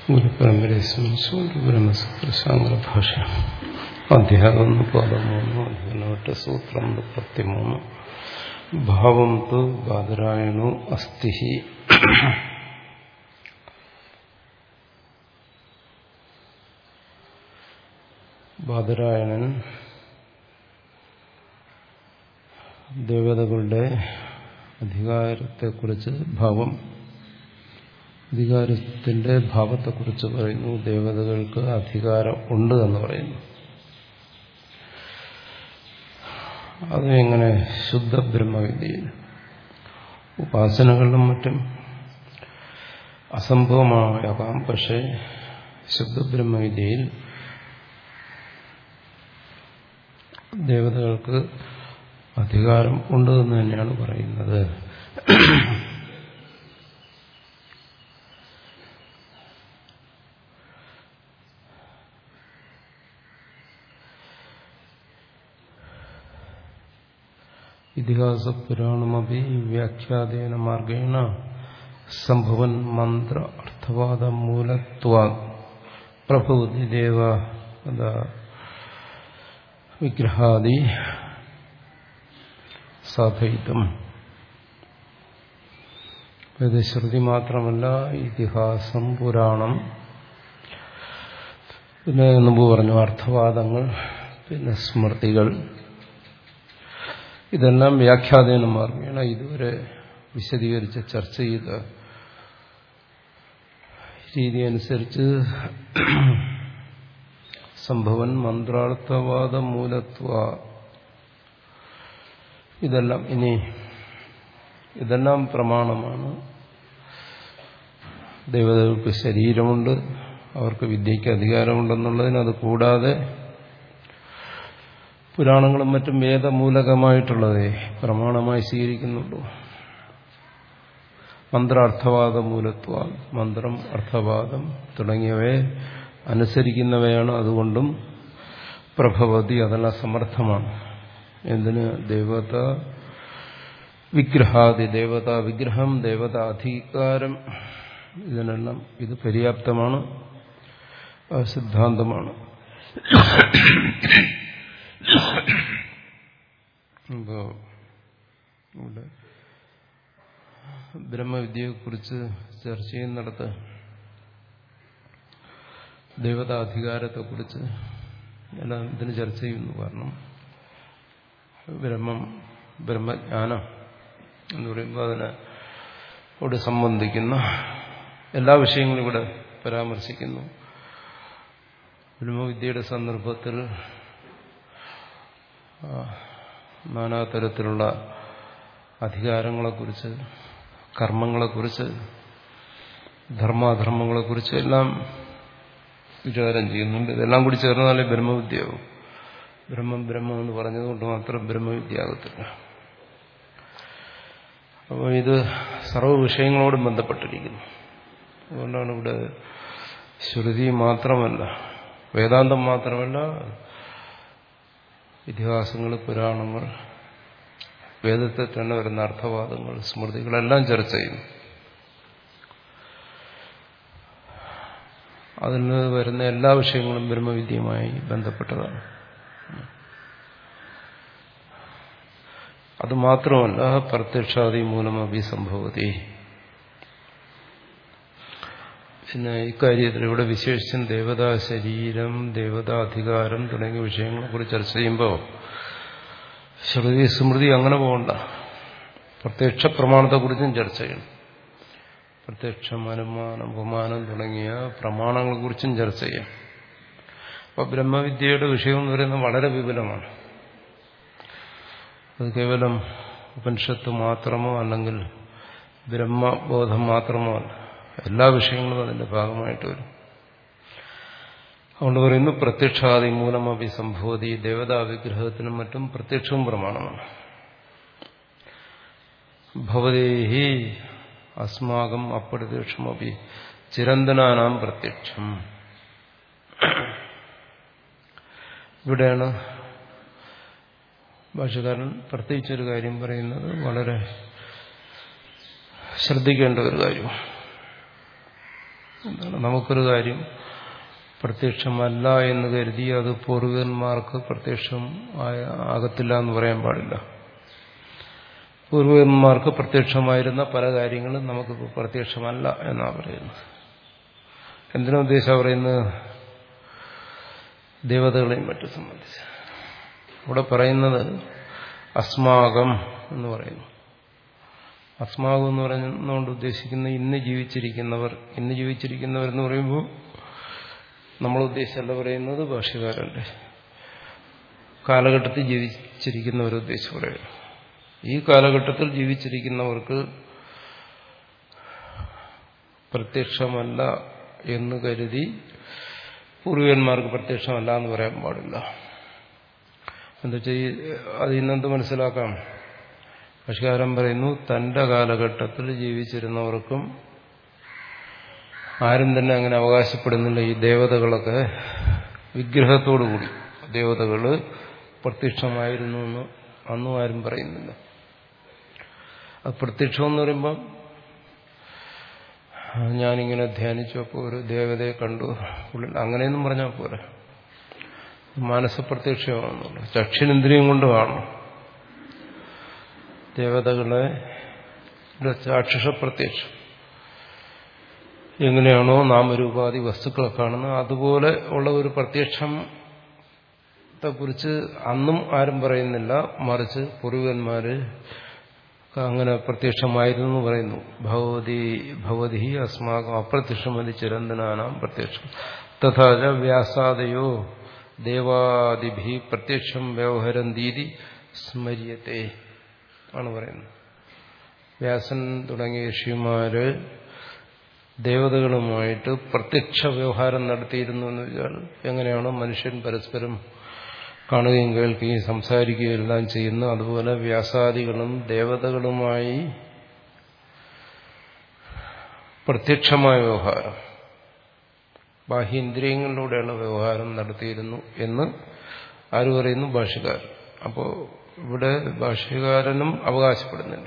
ഗുരുപരമ്പരയെ സ്മരിച്ചുകൊണ്ട് ബ്രഹ്മസൂത്രശാങ്കര ഭാഷ അധ്യായം ഒന്ന് പതിമൂന്ന് അധ്യയനോട്ട് സൂത്രം മുപ്പത്തിമൂന്ന് ഭാവം തു ബാദരായണോ അസ്ഥി ബാദരായണൻ ദേവതകളുടെ അധികാരത്തെക്കുറിച്ച് ഭാവം അധികാരത്തിന്റെ ഭാവത്തെക്കുറിച്ച് പറയുന്നു ദേവതകൾക്ക് അധികാരം ഉണ്ട് എന്ന് പറയുന്നു അത് എങ്ങനെ ശുദ്ധ ബ്രഹ്മവിദ്യയിൽ ഉപാസനകളിലും മറ്റും അസംഭവമാകാം പക്ഷേ ശുദ്ധ ബ്രഹ്മവിദ്യയിൽ ദേവതകൾക്ക് അധികാരം ഉണ്ട് എന്ന് തന്നെയാണ് പറയുന്നത് ഇതിഹാസ പുരാണമപി വ്യാഖ്യാതേന മാർഗേണ സംഭവൻ മന്ത്ര അർത്ഥവാദ മൂലത്വ പ്രഭുതി ദേവ വിഗ്രഹാദി സാധയിത്വം ഇത് ശ്രുതി മാത്രമല്ല ഇതിഹാസം പുരാണം പിന്നെ മുമ്പ് പറഞ്ഞു അർത്ഥവാദങ്ങൾ പിന്നെ സ്മൃതികൾ ഇതെല്ലാം വ്യാഖ്യാതേന മാർഗേണ ഇതുവരെ വിശദീകരിച്ച് ചർച്ച ചെയ്ത രീതി അനുസരിച്ച് സംഭവൻ മന്ത്രാർത്ഥവാദ മൂലത്വ ഇതെല്ലാം ഇനി ഇതെല്ലാം പ്രമാണമാണ് ദേവതകൾക്ക് ശരീരമുണ്ട് അവർക്ക് വിദ്യയ്ക്ക് അധികാരമുണ്ടെന്നുള്ളതിന് അത് കൂടാതെ പുരാണങ്ങളും മറ്റും വേദമൂലകമായിട്ടുള്ളതേ പ്രമാണമായി സ്വീകരിക്കുന്നുള്ളൂ മന്ത്രാർത്ഥവാദ മൂലത്വ മന്ത്രം അർത്ഥവാദം തുടങ്ങിയവയെ അനുസരിക്കുന്നവയാണ് അതുകൊണ്ടും പ്രഭവതി അതെല്ലാം സമർത്ഥമാണ് എന്തിന് ദേവത വിഗ്രഹാദി ദേവതാ വിഗ്രഹം ദേവതാ അധികാരം ഇതിനെല്ലാം ഇത് പര്യാപ്തമാണ് സിദ്ധാന്തമാണ് ഇപ്പോ ഇവിടെ ബ്രഹ്മവിദ്യയെക്കുറിച്ച് ചർച്ച ചെയ്യുന്നിടത്ത് ദേവതാധികാരത്തെക്കുറിച്ച് എല്ലാം ഇതിന് ചർച്ച ചെയ്യുന്നു കാരണം ബ്രഹ്മം ബ്രഹ്മജ്ഞാനം എന്ന് പറയുമ്പോൾ അതിനോട് സംബന്ധിക്കുന്ന എല്ലാ വിഷയങ്ങളും ഇവിടെ പരാമർശിക്കുന്നു ബ്രഹ്മവിദ്യയുടെ സന്ദർഭത്തിൽ നാനാതരത്തിലുള്ള അധികാരങ്ങളെക്കുറിച്ച് കർമ്മങ്ങളെക്കുറിച്ച് ധർമാധർമ്മങ്ങളെക്കുറിച്ച് എല്ലാം വിചാരം ചെയ്യുന്നുണ്ട് ഇതെല്ലാം കൂടി ചേർന്നാലേ ബ്രഹ്മവിദ്യയാവും ബ്രഹ്മം ബ്രഹ്മം എന്ന് പറഞ്ഞതുകൊണ്ട് മാത്രം ബ്രഹ്മവിദ്യയാകത്തില്ല അപ്പോൾ ഇത് സർവ്വ വിഷയങ്ങളോടും ബന്ധപ്പെട്ടിരിക്കുന്നു അതുകൊണ്ടാണ് ഇവിടെ ശ്രുതി മാത്രമല്ല വേദാന്തം മാത്രമല്ല ഇതിഹാസങ്ങൾ പുരാണങ്ങൾ വേദത്തിൽ തന്നെ വരുന്ന അർത്ഥവാദങ്ങൾ സ്മൃതികളെല്ലാം ചർച്ച ചെയ്യുന്നു അതിൽ വരുന്ന എല്ലാ വിഷയങ്ങളും ബ്രഹ്മവിദ്യയുമായി ബന്ധപ്പെട്ടതാണ് അത് മാത്രമല്ല പ്രത്യക്ഷാദി മൂലമഭി സംഭവതി പിന്നെ ഇക്കാര്യത്തിൽ ഇവിടെ വിശേഷിച്ചും ദേവതാ ശരീരം ദേവതാധികാരം തുടങ്ങിയ വിഷയങ്ങളെക്കുറിച്ച് ചർച്ച ചെയ്യുമ്പോൾ ശ്രുതി സ്മൃതി അങ്ങനെ പോകണ്ട പ്രത്യക്ഷ പ്രമാണത്തെക്കുറിച്ചും ചർച്ച ചെയ്യണം പ്രത്യക്ഷം അനുമാനം ഉപമാനം തുടങ്ങിയ പ്രമാണങ്ങളെക്കുറിച്ചും ചർച്ച ചെയ്യാം അപ്പൊ ബ്രഹ്മവിദ്യയുടെ വിഷയം എന്ന് പറയുന്നത് വളരെ വിപുലമാണ് അത് കേവലം ഉപനിഷത്ത് മാത്രമോ അല്ലെങ്കിൽ ബ്രഹ്മബോധം മാത്രമോ അല്ല എല്ലാ വിഷയങ്ങളും അതിന്റെ ഭാഗമായിട്ട് വരും അതുകൊണ്ട് പറയുന്നു പ്രത്യക്ഷാദി മൂലമഭി സംഭവതി ദേവതാ വിഗ്രഹത്തിനും മറ്റും പ്രത്യക്ഷവും പ്രമാണമാണ് ഭവതേഹി അസ്മാകം അപ്രത്യക്ഷമപി ചിരന്തനാനാം പ്രത്യക്ഷം ഇവിടെയാണ് ഭാഷകാരൻ പ്രത്യേകിച്ചൊരു കാര്യം പറയുന്നത് വളരെ ശ്രദ്ധിക്കേണ്ട ഒരു കാര്യം എന്താണ് നമുക്കൊരു കാര്യം പ്രത്യക്ഷമല്ല എന്ന് കരുതി അത് പൂർവികന്മാർക്ക് പ്രത്യക്ഷം ആകത്തില്ല എന്ന് പറയാൻ പാടില്ല പൂർവികന്മാർക്ക് പ്രത്യക്ഷമായിരുന്ന പല കാര്യങ്ങളും നമുക്കിപ്പോൾ പ്രത്യക്ഷമല്ല എന്നാണ് പറയുന്നത് എന്തിനാ ഉദ്ദേശം പറയുന്നത് ദേവതകളെയും മറ്റും സംബന്ധിച്ച് ഇവിടെ പറയുന്നത് അസ്മാകം എന്ന് പറയുന്നു അസ്മാകം എന്ന് പറയുന്നതുകൊണ്ട് ഉദ്ദേശിക്കുന്ന ഇന്ന് ജീവിച്ചിരിക്കുന്നവർ ഇന്ന് ജീവിച്ചിരിക്കുന്നവർ എന്ന് പറയുമ്പോൾ നമ്മൾ ഉദ്ദേശിച്ചല്ല പറയുന്നത് ഭാഷകാരന്റെ കാലഘട്ടത്തിൽ ജീവിച്ചിരിക്കുന്നവർ ഉദ്ദേശിച്ച് പറയുന്നു ഈ കാലഘട്ടത്തിൽ ജീവിച്ചിരിക്കുന്നവർക്ക് പ്രത്യക്ഷമല്ല എന്ന് കരുതി പൂർവികന്മാർക്ക് പ്രത്യക്ഷമല്ല എന്ന് പറയാൻ പാടില്ല എന്നുവെച്ചാൽ അതിൽ നിന്നെന്ത് മനസ്സിലാക്കാം ഭാഷകാരൻ പറയുന്നു തന്റെ കാലഘട്ടത്തിൽ ജീവിച്ചിരുന്നവർക്കും ആരും തന്നെ അങ്ങനെ അവകാശപ്പെടുന്നില്ല ഈ ദേവതകളൊക്കെ വിഗ്രഹത്തോടുകൂടി ദേവതകള് പ്രത്യക്ഷമായിരുന്നു എന്ന് അന്നും ആരും പറയുന്നില്ല അത് പ്രത്യക്ഷം എന്ന് പറയുമ്പം ഞാനിങ്ങനെ ധ്യാനിച്ചപ്പോൾ ഒരു ദേവതയെ കണ്ടു ഉള്ളിൽ അങ്ങനെയൊന്നും പറഞ്ഞാൽ പോരാ മാനസപ്രത്യക്ഷമാണെന്നുള്ളു ചക്ഷുരേന്ദ്രിയം കൊണ്ട് കാണണം ദേവതകളെ ചാക്ഷുഷപ്രത്യക്ഷം എങ്ങനെയാണോ നാമരൂപാധി വസ്തുക്കളെ കാണുന്നത് അതുപോലെ ഉള്ള ഒരു പ്രത്യക്ഷത്തെക്കുറിച്ച് അന്നും ആരും പറയുന്നില്ല മറിച്ച് പൂർവികന്മാര് അങ്ങനെ പ്രത്യക്ഷമായിരുന്നു എന്ന് പറയുന്നു ഭഗവതി ഭഗവതി അസ്മാകം അപ്രത്യക്ഷമതി ചിരന്തനാനാം പ്രത്യക്ഷം തഥാച വ്യാസാദയോ ദേവാദിഭി പ്രത്യക്ഷം വ്യവഹരന്തീതി സ്മര്യത്തെ ആണ് പറയുന്നത് വ്യാസൻ തുടങ്ങിയ ഋഷിമാര് ദേവതകളുമായിട്ട് പ്രത്യക്ഷ വ്യവഹാരം നടത്തിയിരുന്നു എന്ന് വെച്ചാൽ എങ്ങനെയാണോ മനുഷ്യൻ പരസ്പരം കാണുകയും കേൾക്കുകയും സംസാരിക്കുകയും എല്ലാം ചെയ്യുന്നു അതുപോലെ വ്യാസാദികളും ദേവതകളുമായി പ്രത്യക്ഷമായ വ്യവഹാരം ബാഹ്യേന്ദ്രിയങ്ങളിലൂടെയുള്ള വ്യവഹാരം നടത്തിയിരുന്നു എന്ന് ആര് പറയുന്നു ഭാഷകാരൻ അപ്പോൾ ഇവിടെ ഭാഷകാരനും അവകാശപ്പെടുന്നില്ല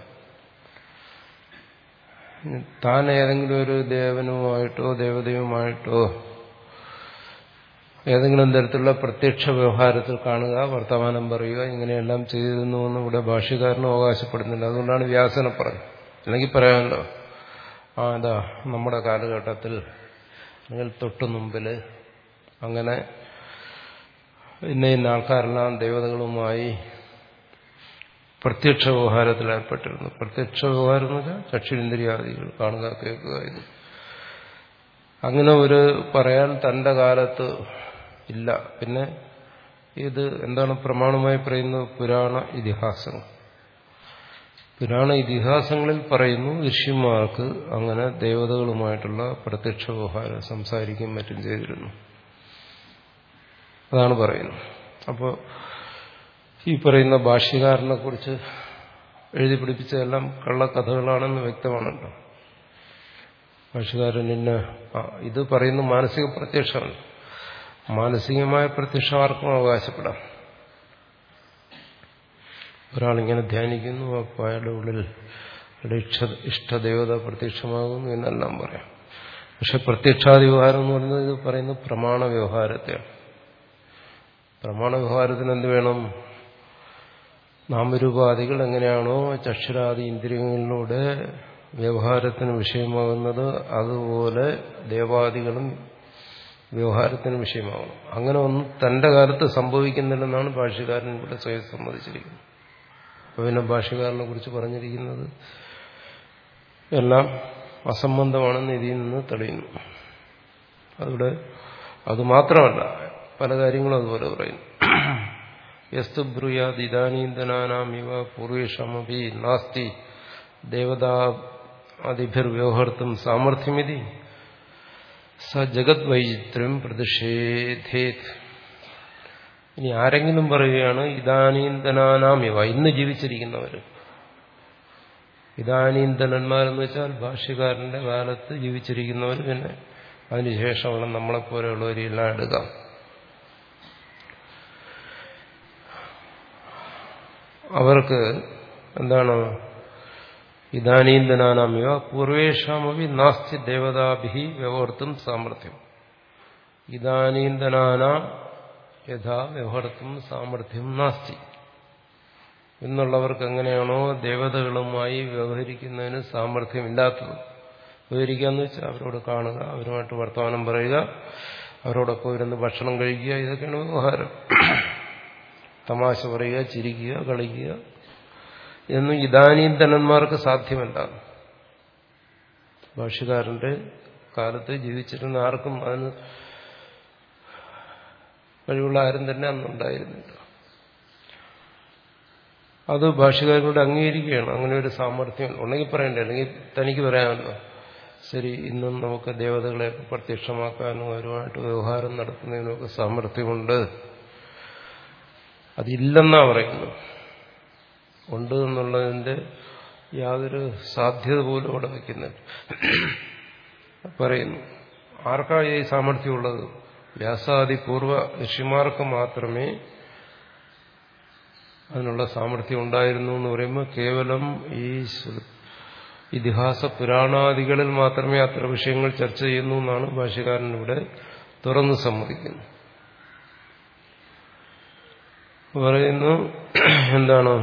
താൻ ഏതെങ്കിലും ഒരു ദേവനുമായിട്ടോ ദേവതയുമായിട്ടോ ഏതെങ്കിലും തരത്തിലുള്ള പ്രത്യക്ഷ വ്യവഹാരത്തിൽ കാണുക വർത്തമാനം പറയുക ഇങ്ങനെയെല്ലാം ചെയ്തിരുന്നു എന്ന് ഇവിടെ ഭാഷ്യക്കാരനും അവകാശപ്പെടുന്നില്ല അതുകൊണ്ടാണ് വ്യാസനെ പറഞ്ഞത് അല്ലെങ്കിൽ പറയാമല്ലോ ആ ഇതാ നമ്മുടെ കാലഘട്ടത്തിൽ അല്ലെങ്കിൽ തൊട്ടു മുമ്പിൽ അങ്ങനെ ഇന്ന ഇന്ന ആൾക്കാരെല്ലാം ദേവതകളുമായി പ്രത്യക്ഷ വ്യവഹാരത്തിൽ ഏർപ്പെട്ടിരുന്നു പ്രത്യക്ഷ വ്യവഹാരം എന്ന് വെച്ചാൽ ചക്ഷുരേന്ദ്രിയാദികൾ കാണുക കേൾക്കുക ഇത് അങ്ങനെ ഒരു പറയാൻ തന്റെ കാലത്ത് ഇല്ല പിന്നെ ഇത് എന്താണ് പ്രമാണമായി പറയുന്നത് പുരാണ ഇതിഹാസങ്ങൾ പുരാണ ഇതിഹാസങ്ങളിൽ പറയുന്നു ഋഷിമാർക്ക് അങ്ങനെ ദേവതകളുമായിട്ടുള്ള പ്രത്യക്ഷ വ്യവഹാരം സംസാരിക്കുകയും മറ്റും ചെയ്തിരുന്നു അതാണ് പറയുന്നത് അപ്പോൾ ഈ പറയുന്ന ഭാഷ്യകാരനെ കുറിച്ച് എഴുതി പിടിപ്പിച്ചതെല്ലാം കള്ളക്കഥകളാണെന്ന് വ്യക്തമാണല്ലോ ഭാഷകാരൻ ഇന്ന് ഇത് പറയുന്ന മാനസിക പ്രത്യക്ഷമാണ് മാനസികമായ പ്രത്യക്ഷം ആർക്കും അവകാശപ്പെടാം ഒരാളിങ്ങനെ ധ്യാനിക്കുന്നു അപ്പോൾ അയാളുടെ ഉള്ളിൽ ഇഷ്ട ഇഷ്ടദേവത പ്രത്യക്ഷമാകുന്നു എന്നെല്ലാം പറയാം പക്ഷെ പ്രത്യക്ഷാദി വ്യവഹാരം എന്ന് പറയുന്നത് ഇത് പറയുന്നത് പ്രമാണ വ്യവഹാരത്തെയാണ് പ്രമാണ വ്യവഹാരത്തിന് എന്ത് വേണം നാമരൂപാദികൾ എങ്ങനെയാണോ ചക്ഷുരാദി ഇന്ദ്രിയങ്ങളിലൂടെ വ്യവഹാരത്തിന് വിഷയമാകുന്നത് അതുപോലെ ദേവാദികളും വ്യവഹാരത്തിന് വിഷയമാകണം അങ്ങനെ ഒന്നും തന്റെ കാലത്ത് സംഭവിക്കുന്നില്ലെന്നാണ് ഭാഷ്യകാരൻ ഇവിടെ സ്വയം സമ്മതിച്ചിരിക്കുന്നത് അപ്പോൾ പിന്നെ ഭാഷ്യകാരനെ കുറിച്ച് പറഞ്ഞിരിക്കുന്നത് എല്ലാം അസംബന്ധമാണെന്ന് ഇതിൽ നിന്ന് തെളിയുന്നു അവിടെ അതുമാത്രമല്ല പല കാര്യങ്ങളും അതുപോലെ പറയുന്നു യസ്തു ബ്രൂയാദിദാനീന്തനാനാമിവ പൂർവേഷമപി നാസ്തി ദേവതാ അതിഭിർവ്യവഹർത്തും സാമർഥ്യമിതി സ ജഗത് വൈചിത്രം പ്രതിഷേധേത് ഇനി ആരെങ്കിലും പറയുകയാണ് ഇതാനീന്തനാനാമിവ ഇന്ന് ജീവിച്ചിരിക്കുന്നവർ ഇതാനീന്തനന്മാരെന്ന് വെച്ചാൽ ഭാഷ്യകാരന്റെ കാലത്ത് ജീവിച്ചിരിക്കുന്നവർ പിന്നെ അതിനുശേഷമുള്ള നമ്മളെപ്പോലെയുള്ളവരെല്ലാം എടുക്കാം അവർക്ക് എന്താണ് ഇതാനീന്തനാനാമിവ പൂർവേഷാമപി നാസ്തി ദേവതാഭി വ്യവഹർത്തും സാമർഥ്യം ഇതാനീന്തനാന യഥാ വ്യവഹർത്തും സാമർഥ്യം നാസ്തി എന്നുള്ളവർക്ക് എങ്ങനെയാണോ ദേവതകളുമായി വ്യവഹരിക്കുന്നതിന് സാമർഥ്യമില്ലാത്തത് വ്യവഹരിക്കാന്ന് വെച്ചാൽ അവരോട് കാണുക അവരുമായിട്ട് വർത്തമാനം പറയുക അവരോടൊപ്പം ഇരുന്ന് ഭക്ഷണം കഴിക്കുക ഇതൊക്കെയാണ് വ്യവഹാരം തമാശ പറയുക ചിരിക്കുക കളിക്കുക ഇതൊന്നും ഇതാനീന്തനന്മാർക്ക് സാധ്യമല്ല ഭാഷ്യക്കാരന്റെ കാലത്ത് ജീവിച്ചിരുന്ന ആർക്കും അതിന് കഴിവുള്ള ആരും തന്നെ അന്നുണ്ടായിരുന്നില്ല അത് ഭാഷകാരനോട് അംഗീകരിക്കുകയാണ് അങ്ങനെ ഒരു സാമർഥ്യം ഉണ്ടെങ്കിൽ പറയണ്ടേ അല്ലെങ്കിൽ തനിക്ക് പറയാമല്ലോ ശരി ഇന്നും നമുക്ക് ദേവതകളെ പ്രത്യക്ഷമാക്കാനും അവരുമായിട്ട് വ്യവഹാരം നടത്തുന്നതിനൊക്കെ സാമർഥ്യമുണ്ട് അതില്ലെന്നാ പറയുന്നു ഉണ്ട് എന്നുള്ളതിന്റെ യാതൊരു സാധ്യത പോലും അവിടെ വയ്ക്കുന്നില്ല പറയുന്നു ആർക്കാ ഈ സാമർഥ്യമുള്ളത് വ്യാസാദി പൂർവ്വ ഋഷിമാർക്ക് മാത്രമേ അതിനുള്ള സാമർഥ്യം ഉണ്ടായിരുന്നു എന്ന് പറയുമ്പോൾ കേവലം ഈ ഇതിഹാസ പുരാണാദികളിൽ മാത്രമേ അത്ര വിഷയങ്ങൾ ചർച്ച ചെയ്യുന്നു എന്നാണ് ഭാഷ്യകാരൻ ഇവിടെ തുറന്നു സമ്മതിക്കുന്നത് പറയുന്നു എന്താണ്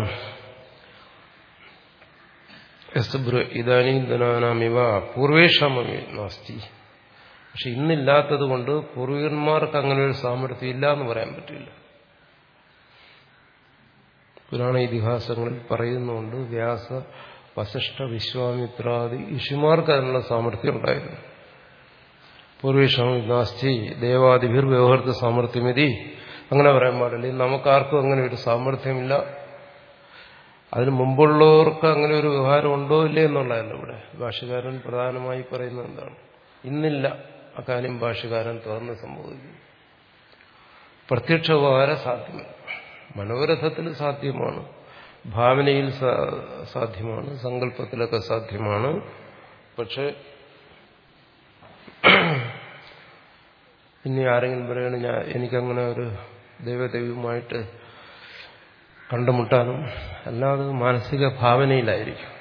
ഇതാനീന്തനാമിവ പൂർവേഷാമി നാസ്തി പക്ഷെ ഇന്നില്ലാത്തത് കൊണ്ട് പൂർവികന്മാർക്ക് അങ്ങനെ ഒരു സാമർഥ്യം ഇല്ല എന്ന് പറയാൻ പറ്റില്ല പുരാണ ഇതിഹാസങ്ങളിൽ പറയുന്നുണ്ട് വ്യാസ വസിഷ്ഠ വിശ്വാമിത്രാദി ഋഷിമാർക്ക് അതിനുള്ള സാമർഥ്യം ഉണ്ടായിരുന്നു പൂർവേഷാമി നാസ്തി ദേവാദിഭിർ വ്യവഹൃത സാമർഥ്യമിതി അങ്ങനെ പറയാൻ പാടില്ല നമുക്കാർക്കും അങ്ങനെ ഒരു സാമർഥ്യമില്ല അതിന് മുമ്പുള്ളവർക്ക് അങ്ങനെ ഒരു വ്യവഹാരം ഉണ്ടോ ഇല്ലേ എന്നുള്ളതല്ല ഇവിടെ ഭാഷകാരൻ പ്രധാനമായി പറയുന്നത് എന്താണ് ഇന്നില്ല അക്കാര്യം ഭാഷകാരൻ തുറന്ന് സംഭവിക്കുന്നു പ്രത്യക്ഷ വ്യവഹാരം സാധ്യമല്ല മനോരഥത്തിൽ സാധ്യമാണ് ഭാവനയിൽ സാധ്യമാണ് സങ്കല്പത്തിലൊക്കെ സാധ്യമാണ് പക്ഷെ ഇനി ആരെങ്കിലും പറയണ ഞാൻ എനിക്കങ്ങനെ ഒരു ദൈവദൈവമായിട്ട് കണ്ടുമുട്ടാനും അല്ലാതെ മാനസിക ഭാവനയിലായിരിക്കും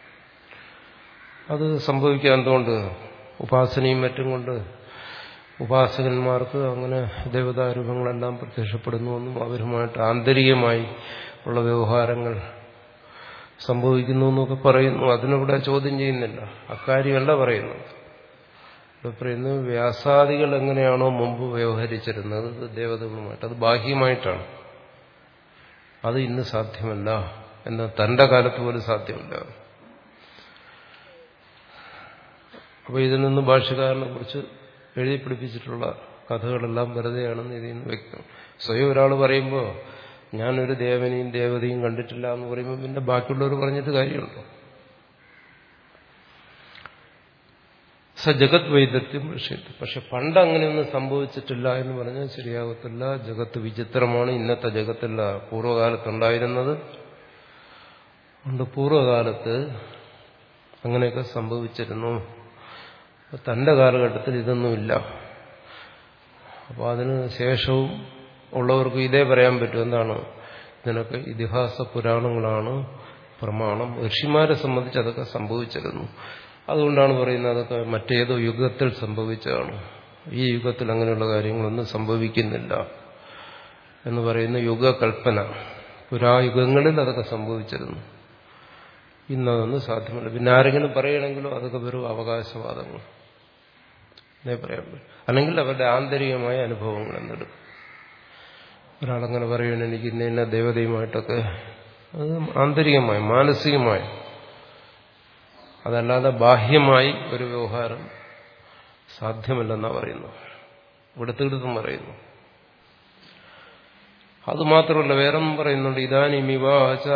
അത് സംഭവിക്കാൻ എന്തുകൊണ്ട് ഉപാസനയും മറ്റും കൊണ്ട് ഉപാസകന്മാർക്ക് അങ്ങനെ ദേവതാരൂപങ്ങളെല്ലാം പ്രത്യക്ഷപ്പെടുന്നുവെന്നും അവരുമായിട്ട് ആന്തരികമായി ഉള്ള വ്യവഹാരങ്ങൾ സംഭവിക്കുന്നു എന്നൊക്കെ പറയുന്നു അതിനിവിടെ ചോദ്യം ചെയ്യുന്നില്ല അക്കാര്യമല്ല പറയുന്നത് ഇവിടെ പറയുന്നു വ്യാസാദികൾ എങ്ങനെയാണോ മുമ്പ് വ്യവഹരിച്ചിരുന്നത് ദേവതകളുമായിട്ട് അത് ബാഹ്യമായിട്ടാണ് അത് ഇന്ന് സാധ്യമല്ല എന്ന് തന്റെ കാലത്ത് പോലും സാധ്യമല്ല അപ്പോൾ ഇതിൽ നിന്ന് ഭാഷകാരനെ കുറിച്ച് എഴുതി പിടിപ്പിച്ചിട്ടുള്ള കഥകളെല്ലാം വെറുതെയാണെന്ന് ഇതിൽ നിന്ന് വ്യക്തം സ്വയം ഒരാൾ പറയുമ്പോൾ ഞാനൊരു ദേവനെയും ദേവതയും കണ്ടിട്ടില്ല എന്ന് പറയുമ്പോൾ പിന്നെ ബാക്കിയുള്ളവർ പറഞ്ഞിട്ട് കാര്യമുണ്ടോ സ ജഗത് വൈദഗ്ധ്യം വിഷയത്തിൽ പക്ഷെ പണ്ട് അങ്ങനെയൊന്നും സംഭവിച്ചിട്ടില്ല എന്ന് പറഞ്ഞാൽ ശരിയാകത്തില്ല ജഗത്ത് വിചിത്രമാണ് ഇന്നത്തെ ജഗത്തല്ല പൂർവ്വകാലത്തുണ്ടായിരുന്നത് അതുകൊണ്ട് പൂർവ്വകാലത്ത് അങ്ങനെയൊക്കെ സംഭവിച്ചിരുന്നു തന്റെ കാലഘട്ടത്തിൽ ഇതൊന്നുമില്ല അപ്പോൾ അതിന് ശേഷവും ഉള്ളവർക്ക് ഇതേ പറയാൻ പറ്റും എന്താണ് ഇതിനൊക്കെ ഇതിഹാസ പുരാണങ്ങളാണ് പ്രമാണം ഋഷിമാരെ സംബന്ധിച്ച് അതൊക്കെ സംഭവിച്ചിരുന്നു അതുകൊണ്ടാണ് പറയുന്നത് അതൊക്കെ മറ്റേതോ യുഗത്തിൽ സംഭവിച്ചതാണ് ഈ യുഗത്തിൽ അങ്ങനെയുള്ള കാര്യങ്ങളൊന്നും സംഭവിക്കുന്നില്ല എന്ന് പറയുന്ന യുഗകൽപ്പന പുരായുഗങ്ങളിൽ അതൊക്കെ സംഭവിച്ചിരുന്നു ഇന്നതൊന്നും സാധ്യമല്ല പിന്നെ ആരെങ്കിലും പറയണമെങ്കിലോ അതൊക്കെ വെറും അവകാശവാദങ്ങൾ എന്നേ പറയാൻ പറ്റും അല്ലെങ്കിൽ അവരുടെ ആന്തരികമായ അനുഭവങ്ങൾ എന്നെടുക്കും ഒരാളങ്ങനെ പറയുകയാണ് എനിക്ക് ഇന്ന ഇന്ന ദേവതയുമായിട്ടൊക്കെ അത് ആന്തരികമായി മാനസികമായി അതല്ലാതെ ബാഹ്യമായി ഒരു വ്യവഹാരം സാധ്യമല്ലെന്നാണ് പറയുന്നു ഇവിടുത്തെടുത്തും പറയുന്നു അതുമാത്രമല്ല വേറൊന്നും പറയുന്നുണ്ട് ഇതാനിമിവാച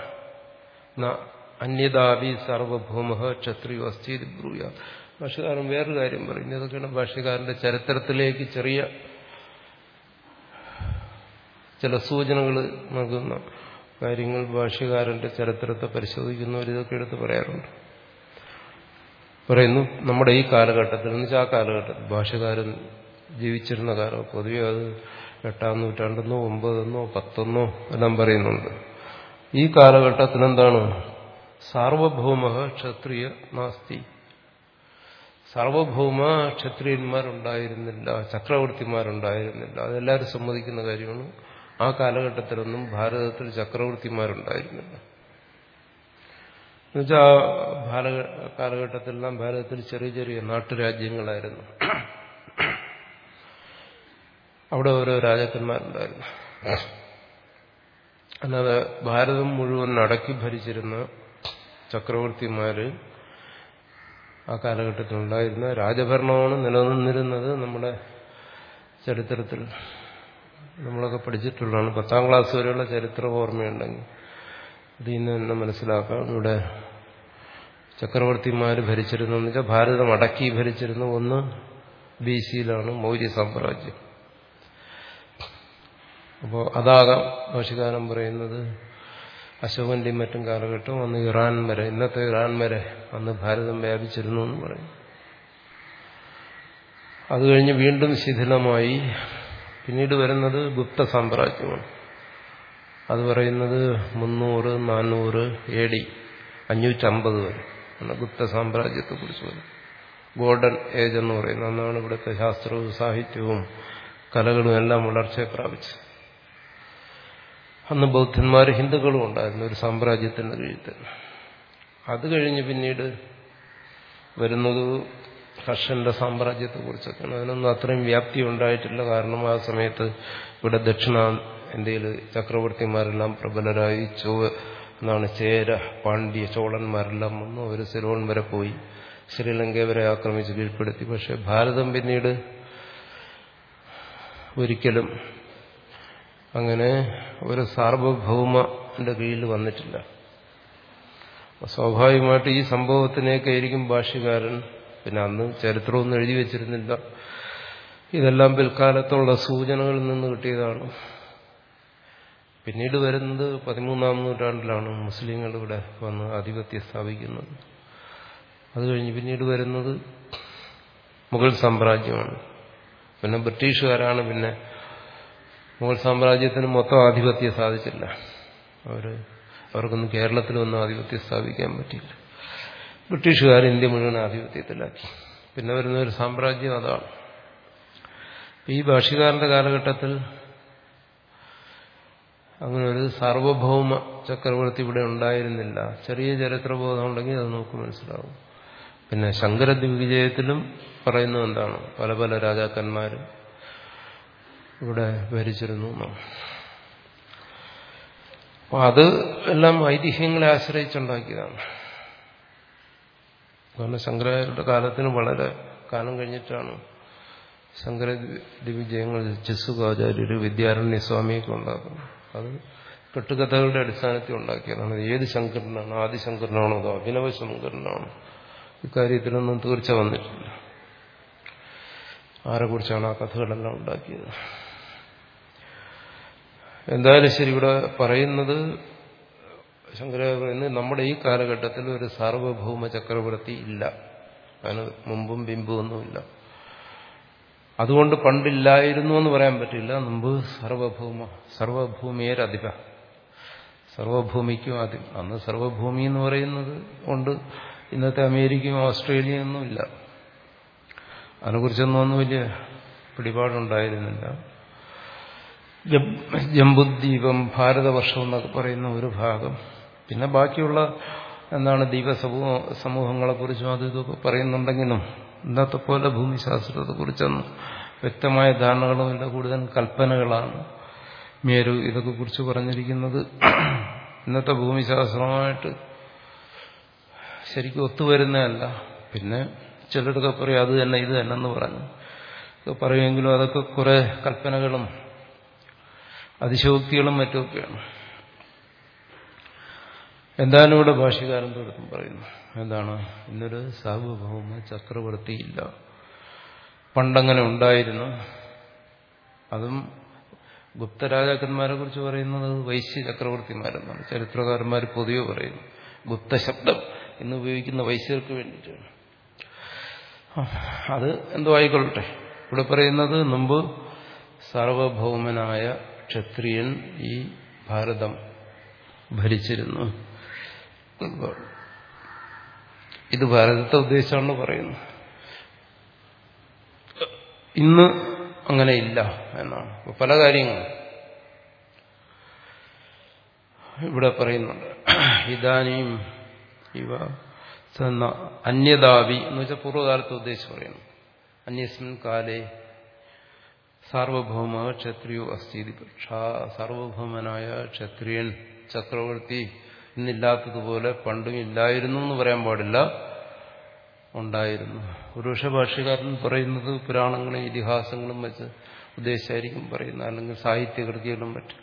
അന്യതാപി സർവഭൗമ ക്ഷത്രിയോ അസ്ഥി ബ്രൂയ ഭാഷകാരൻ വേറൊരു കാര്യം പറയുന്നു ഇതൊക്കെയാണ് ഭാഷകാരന്റെ ചരിത്രത്തിലേക്ക് ചെറിയ ചില സൂചനകൾ നൽകുന്ന കാര്യങ്ങൾ ഭാഷ്യകാരന്റെ ചരിത്രത്തെ പരിശോധിക്കുന്നവർ ഇതൊക്കെ എടുത്ത് പറയാറുണ്ട് പറയുന്നു നമ്മുടെ ഈ കാലഘട്ടത്തിൽ എന്ന് വെച്ചാൽ ആ കാലഘട്ടത്തിൽ ഭാഷകാരൻ ജീവിച്ചിരുന്ന കാലം പൊതുവെ അത് എട്ടാം നൂറ്റാണ്ടെന്നോ ഒമ്പതെന്നോ പത്തെന്നോ എല്ലാം പറയുന്നുണ്ട് ഈ കാലഘട്ടത്തിൽ എന്താണ് സാർവഭൗമ ക്ഷത്രിയ നാസ്തി സാർവഭൗമ ക്ഷത്രിയന്മാരുണ്ടായിരുന്നില്ല ചക്രവർത്തിമാരുണ്ടായിരുന്നില്ല അതെല്ലാവരും സമ്മതിക്കുന്ന കാര്യമാണ് ആ കാലഘട്ടത്തിലൊന്നും ഭാരതത്തിൽ ചക്രവർത്തിമാരുണ്ടായിരുന്നില്ല എന്നുവെച്ചാൽ ഭാര കാലഘട്ടത്തിലെല്ലാം ഭാരതത്തിൽ ചെറിയ ചെറിയ നാട്ടുരാജ്യങ്ങളായിരുന്നു അവിടെ ഓരോ രാജാക്കന്മാരുണ്ടായിരുന്നു അല്ലാതെ ഭാരതം മുഴുവൻ അടക്കി ഭരിച്ചിരുന്ന ചക്രവർത്തിമാര് ആ കാലഘട്ടത്തിലുണ്ടായിരുന്ന രാജഭരണമാണ് നിലനിന്നിരുന്നത് നമ്മുടെ ചരിത്രത്തിൽ നമ്മളൊക്കെ പഠിച്ചിട്ടുള്ളതാണ് പത്താം ക്ലാസ് വരെയുള്ള ചരിത്ര ഓർമ്മയുണ്ടെങ്കിൽ ഇതിൽ നിന്ന് തന്നെ മനസ്സിലാക്കാം ഇവിടെ ചക്രവർത്തിമാർ ഭരിച്ചിരുന്നെന്ന് വെച്ചാൽ ഭാരതം അടക്കി ഭരിച്ചിരുന്ന ഒന്ന് ബി സിയിലാണ് മൗര്യ സാമ്രാജ്യം അപ്പോൾ അതാകാം ഭാഷകാരം പറയുന്നത് അശോകന്റെയും മറ്റും കാലഘട്ടം അന്ന് ഇറാൻ വരെ ഇന്നത്തെ ഇറാൻ വരെ അന്ന് ഭാരതം വ്യാപിച്ചിരുന്നു എന്ന് പറയും അത് കഴിഞ്ഞ് വീണ്ടും ശിഥിലമായി പിന്നീട് വരുന്നത് ഗുപ്ത സാമ്രാജ്യമാണ് അത് പറയുന്നത് മുന്നൂറ് നാനൂറ് എ ഡി അഞ്ഞൂറ്റമ്പത് വരെ ആണ് ഗുപ്ത സാമ്രാജ്യത്തെക്കുറിച്ച് പറയും ഗോൾഡൻ ഏജ് എന്ന് പറയുന്നത് അന്നാണ് ഇവിടുത്തെ ശാസ്ത്രവും സാഹിത്യവും കലകളും എല്ലാം വളർച്ചയെ പ്രാപിച്ചത് അന്ന് ബൗദ്ധന്മാർ ഹിന്ദുക്കളും ഉണ്ടായിരുന്നു ഒരു സാമ്രാജ്യത്തിന്റെ കീഴിൽ തന്നെ അത് കഴിഞ്ഞ് പിന്നീട് വരുന്നത് ഹർഷന്റെ സാമ്രാജ്യത്തെക്കുറിച്ചൊക്കെയാണ് അതിനൊന്നും അത്രയും വ്യാപ്തി ഉണ്ടായിട്ടില്ല കാരണം ആ സമയത്ത് ഇവിടെ ദക്ഷിണ ഇന്ത്യയിൽ ചക്രവർത്തിമാരെല്ലാം പ്രബലരായി ചോ എന്നാണ് ചേര പാണ്ഡ്യ ചോളന്മാരെല്ലാം വന്നു അവർ സിലോൺ വരെ പോയി ശ്രീലങ്ക വരെ ആക്രമിച്ച് കീഴ്പ്പെടുത്തി പക്ഷെ ഭാരതം പിന്നീട് ഒരിക്കലും അങ്ങനെ ഒരു സാർവഭൗമന്റെ കീഴിൽ വന്നിട്ടില്ല സ്വാഭാവികമായിട്ട് ഈ സംഭവത്തിനെയൊക്കെ ആയിരിക്കും ഭാഷ്യകാരൻ പിന്നെ അന്ന് ചരിത്രമൊന്നും എഴുതി വെച്ചിരുന്നില്ല ഇതെല്ലാം പിൽക്കാലത്തുള്ള സൂചനകളിൽ നിന്ന് കിട്ടിയതാണ് പിന്നീട് വരുന്നത് പതിമൂന്നാം നൂറ്റാണ്ടിലാണ് മുസ്ലിങ്ങൾ ഇവിടെ വന്ന് ആധിപത്യം സ്ഥാപിക്കുന്നത് അത് കഴിഞ്ഞ് പിന്നീട് വരുന്നത് മുഗൾ സാമ്രാജ്യമാണ് പിന്നെ ബ്രിട്ടീഷുകാരാണ് പിന്നെ മുഗൾ സാമ്രാജ്യത്തിന് മൊത്തം ആധിപത്യം സാധിച്ചില്ല അവർ അവർക്കൊന്നും കേരളത്തിലൊന്നും ആധിപത്യം സ്ഥാപിക്കാൻ പറ്റിയില്ല ബ്രിട്ടീഷുകാർ ഇന്ത്യ മുഴുവൻ ആധിപത്യത്തിലാക്കി പിന്നെ വരുന്ന ഒരു സാമ്രാജ്യം അതാണ് ഈ ഭാഷകാരന്റെ കാലഘട്ടത്തിൽ അങ്ങനെ ഒരു സാർവഭൗമ ചക്രവർത്തി ഇവിടെ ഉണ്ടായിരുന്നില്ല ചെറിയ ചരിത്രബോധം ഉണ്ടെങ്കിൽ അത് നമുക്ക് മനസ്സിലാവും പിന്നെ ശങ്കര ദിഗ്വിജയത്തിലും പറയുന്നത് എന്താണ് പല പല രാജാക്കന്മാരും ഇവിടെ ഭരിച്ചിരുന്നു എന്നാണ് അപ്പൊ അത് എല്ലാം ഐതിഹ്യങ്ങളെ ആശ്രയിച്ചുണ്ടാക്കിയതാണ് കാരണം ശങ്കരാചാര്യരുടെ കാലത്തിന് വളരെ കാലം കഴിഞ്ഞിട്ടാണ് ശങ്കര ദിവിജയങ്ങൾ ചെസ്സുകാചാര്യര് വിദ്യാരണ്യ സ്വാമിയൊക്കെ ഉണ്ടാക്കുന്നത് അത് കെട്ടുകഥകളുടെ അടിസ്ഥാനത്തിൽ ഉണ്ടാക്കിയതാണ് ഏത് ശങ്കരനാണ് ആദിശങ്കരനാണോ അതോ അഭിനവ ശങ്കരനാണോ ഇക്കാര്യത്തിലൊന്നും തീർച്ച വന്നിട്ടില്ല ആരെക്കുറിച്ചാണ് ആ കഥകളെല്ലാം ഉണ്ടാക്കിയത് എന്തായാലും ശരി ഇവിടെ പറയുന്നത് ശങ്കരാചാര്യ പറയുന്നത് നമ്മുടെ ഈ കാലഘട്ടത്തിൽ ഒരു സാർവഭൗമ ചക്രവർത്തി ഇല്ല അതിന് മുമ്പും ബിംബുവൊന്നുമില്ല അതുകൊണ്ട് പണ്ടില്ലായിരുന്നു എന്ന് പറയാൻ പറ്റില്ല മുമ്പ് സർവഭൗമ സർവഭൂമിയരധിപ സർവഭൂമിക്കും ആദ്യം അന്ന് സർവഭൂമി എന്ന് പറയുന്നത് കൊണ്ട് ഇന്നത്തെ അമേരിക്കയും ഓസ്ട്രേലിയയും ഒന്നുമില്ല അതിനെക്കുറിച്ചൊന്നും ഒന്നും വലിയ പിടിപാടുണ്ടായിരുന്നില്ല ജംബുദ്വീപം ഭാരതവർഷം എന്നൊക്കെ പറയുന്ന ഒരു ഭാഗം പിന്നെ ബാക്കിയുള്ള എന്താണ് ദ്വീപസമൂഹ സമൂഹങ്ങളെക്കുറിച്ചും അത് ഇതൊക്കെ പറയുന്നുണ്ടെങ്കിലും ഇന്നത്തെ പോലെ ഭൂമിശാസ്ത്രത്തെക്കുറിച്ചൊന്നും വ്യക്തമായ ധാരണകളുമില്ല കൂടുതൽ കൽപ്പനകളാണ് മേരു ഇതൊക്കെ കുറിച്ച് പറഞ്ഞിരിക്കുന്നത് ഇന്നത്തെ ഭൂമിശാസ്ത്രമായിട്ട് ശരിക്കും ഒത്തുവരുന്നതല്ല പിന്നെ ചിലരൊക്കെ പറയും അത് തന്നെ ഇത് തന്നെ എന്ന് പറഞ്ഞു പറയുമെങ്കിലും അതൊക്കെ കുറെ കൽപ്പനകളും അതിശോക്തികളും മറ്റുമൊക്കെയാണ് എന്തായാലും ഇവിടെ ഭാഷ്യകാരൻ തൊടുത്തും പറയുന്നു എന്താണ് ഇന്നൊരു സാർവഭൗമ ചക്രവർത്തിയില്ല പണ്ടങ്ങനെ ഉണ്ടായിരുന്നു അതും ഗുപ്തരാജാക്കന്മാരെ കുറിച്ച് പറയുന്നത് വൈശ്യ ചക്രവർത്തിമാരെന്നാണ് ചരിത്രകാരന്മാർ പൊതുവെ പറയുന്നു ഗുപ്ത ശബ്ദം ഇന്ന് ഉപയോഗിക്കുന്ന വൈശ്യർക്ക് വേണ്ടിയിട്ടാണ് അത് എന്തോ ആയിക്കൊള്ളട്ടെ ഇവിടെ പറയുന്നത് മുമ്പ് സാർവഭൗമനായ ക്ഷത്രിയൻ ഈ ഭാരതം ഭരിച്ചിരുന്നു ഇത് ഭാരതത്തെ ഉദ്ദേശിച്ചാണ് പറയുന്നത് ഇന്ന് അങ്ങനെ ഇല്ല എന്നാണ് ഇപ്പൊ പല കാര്യങ്ങളും ഇവിടെ പറയുന്നുണ്ട് ഇതാനും ഇവ സന്ന അന്യതാവി എന്ന് വെച്ചാൽ പൂർവ്വകാലത്ത് ഉദ്ദേശിച്ച് പറയുന്നു അന്യസ്മിൻ കാലേ സാർവഭൗമ ക്ഷത്രിയോ അസ്ഥിതി സാർവഭൗമനായ ക്ഷത്രിയൻ ചക്രവർത്തി ഇന്നില്ലാത്തതുപോലെ പണ്ടും ഇല്ലായിരുന്നു എന്ന് പറയാൻ പാടില്ല ഉണ്ടായിരുന്നു പുരുഷ ഭാഷ്യകാരൻ പറയുന്നത് പുരാണങ്ങളും ഇതിഹാസങ്ങളും വെച്ച് ഉദ്ദേശിച്ചായിരിക്കും പറയുന്നത് അല്ലെങ്കിൽ സാഹിത്യകൃതികളും മറ്റും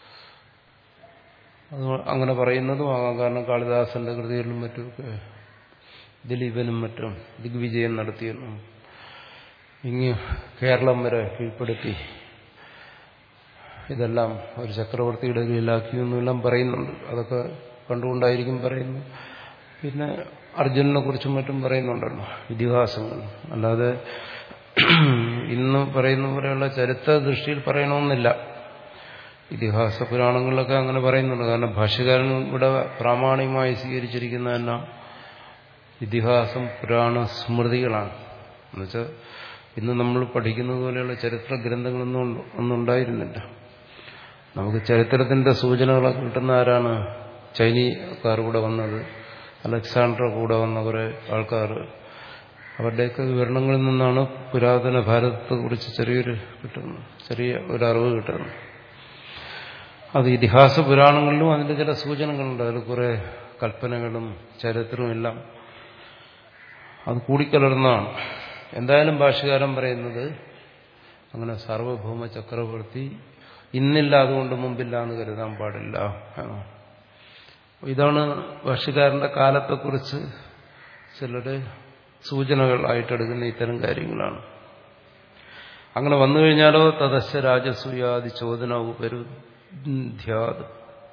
അത് അങ്ങനെ പറയുന്നതും ആകാം കാരണം കാളിദാസന്റെ കൃതികളിലും മറ്റുമൊക്കെ ദിലീപനും മറ്റും ദിഗ്വിജയം നടത്തിയെന്നും ഇങ്ങ് കേരളം വരെ കീഴ്പ്പെടുത്തി ഇതെല്ലാം ഒരു ചക്രവർത്തിയുടെ കീഴിലാക്കിയെന്നെല്ലാം പറയുന്നുണ്ട് അതൊക്കെ കണ്ടുകൊണ്ടായിരിക്കും പറയുന്നത് പിന്നെ അർജുനനെ കുറിച്ചും മറ്റും പറയുന്നുണ്ടല്ലോ ഇതിഹാസങ്ങൾ അല്ലാതെ ഇന്ന് പറയുന്ന പോലെയുള്ള ചരിത്ര ദൃഷ്ടിയിൽ പറയണമെന്നില്ല ഇതിഹാസ പുരാണങ്ങളിലൊക്കെ അങ്ങനെ പറയുന്നുണ്ട് കാരണം ഭാഷ്യകാരൻ ഇവിടെ പ്രാമാണികമായി സ്വീകരിച്ചിരിക്കുന്നതെല്ലാം ഇതിഹാസം പുരാണ സ്മൃതികളാണ് എന്നുവെച്ചാൽ ഇന്ന് നമ്മൾ പഠിക്കുന്നത് പോലെയുള്ള ചരിത്ര ഗ്രന്ഥങ്ങളൊന്നും ഒന്നും ഉണ്ടായിരുന്നില്ല നമുക്ക് ചരിത്രത്തിന്റെ സൂചനകളൊക്കെ കിട്ടുന്ന ആരാണ് ചൈനീയക്കാർ കൂടെ വന്നത് അലക്സാണ്ടർ കൂടെ വന്ന കുറെ ആൾക്കാർ അവരുടെയൊക്കെ വിവരണങ്ങളിൽ നിന്നാണ് പുരാതന ഭാരതത്തെക്കുറിച്ച് ചെറിയൊരു കിട്ടുന്നത് ചെറിയ ഒരു അറിവ് കിട്ടുന്നത് അത് ഇതിഹാസ പുരാണങ്ങളിലും അതിന്റെ ചില സൂചനകളുണ്ട് അതിൽ കുറെ കൽപ്പനകളും ചരിത്രവും എല്ലാം അത് കൂടിക്കലർന്നതാണ് എന്തായാലും ഭാഷകാരൻ പറയുന്നത് അങ്ങനെ സാർവഭൗമ ചക്രവർത്തി ഇന്നില്ല അതുകൊണ്ട് മുമ്പില്ല എന്ന് കരുതാൻ പാടില്ല ഇതാണ് ഭാഷകാരന്റെ കാലത്തെക്കുറിച്ച് ചിലരുടെ സൂചനകൾ ആയിട്ടെടുക്കുന്ന ഇത്തരം കാര്യങ്ങളാണ് അങ്ങനെ വന്നു കഴിഞ്ഞാലോ തദശ രാജസൂയാദി ചോദന ഉപരുധ്യാത്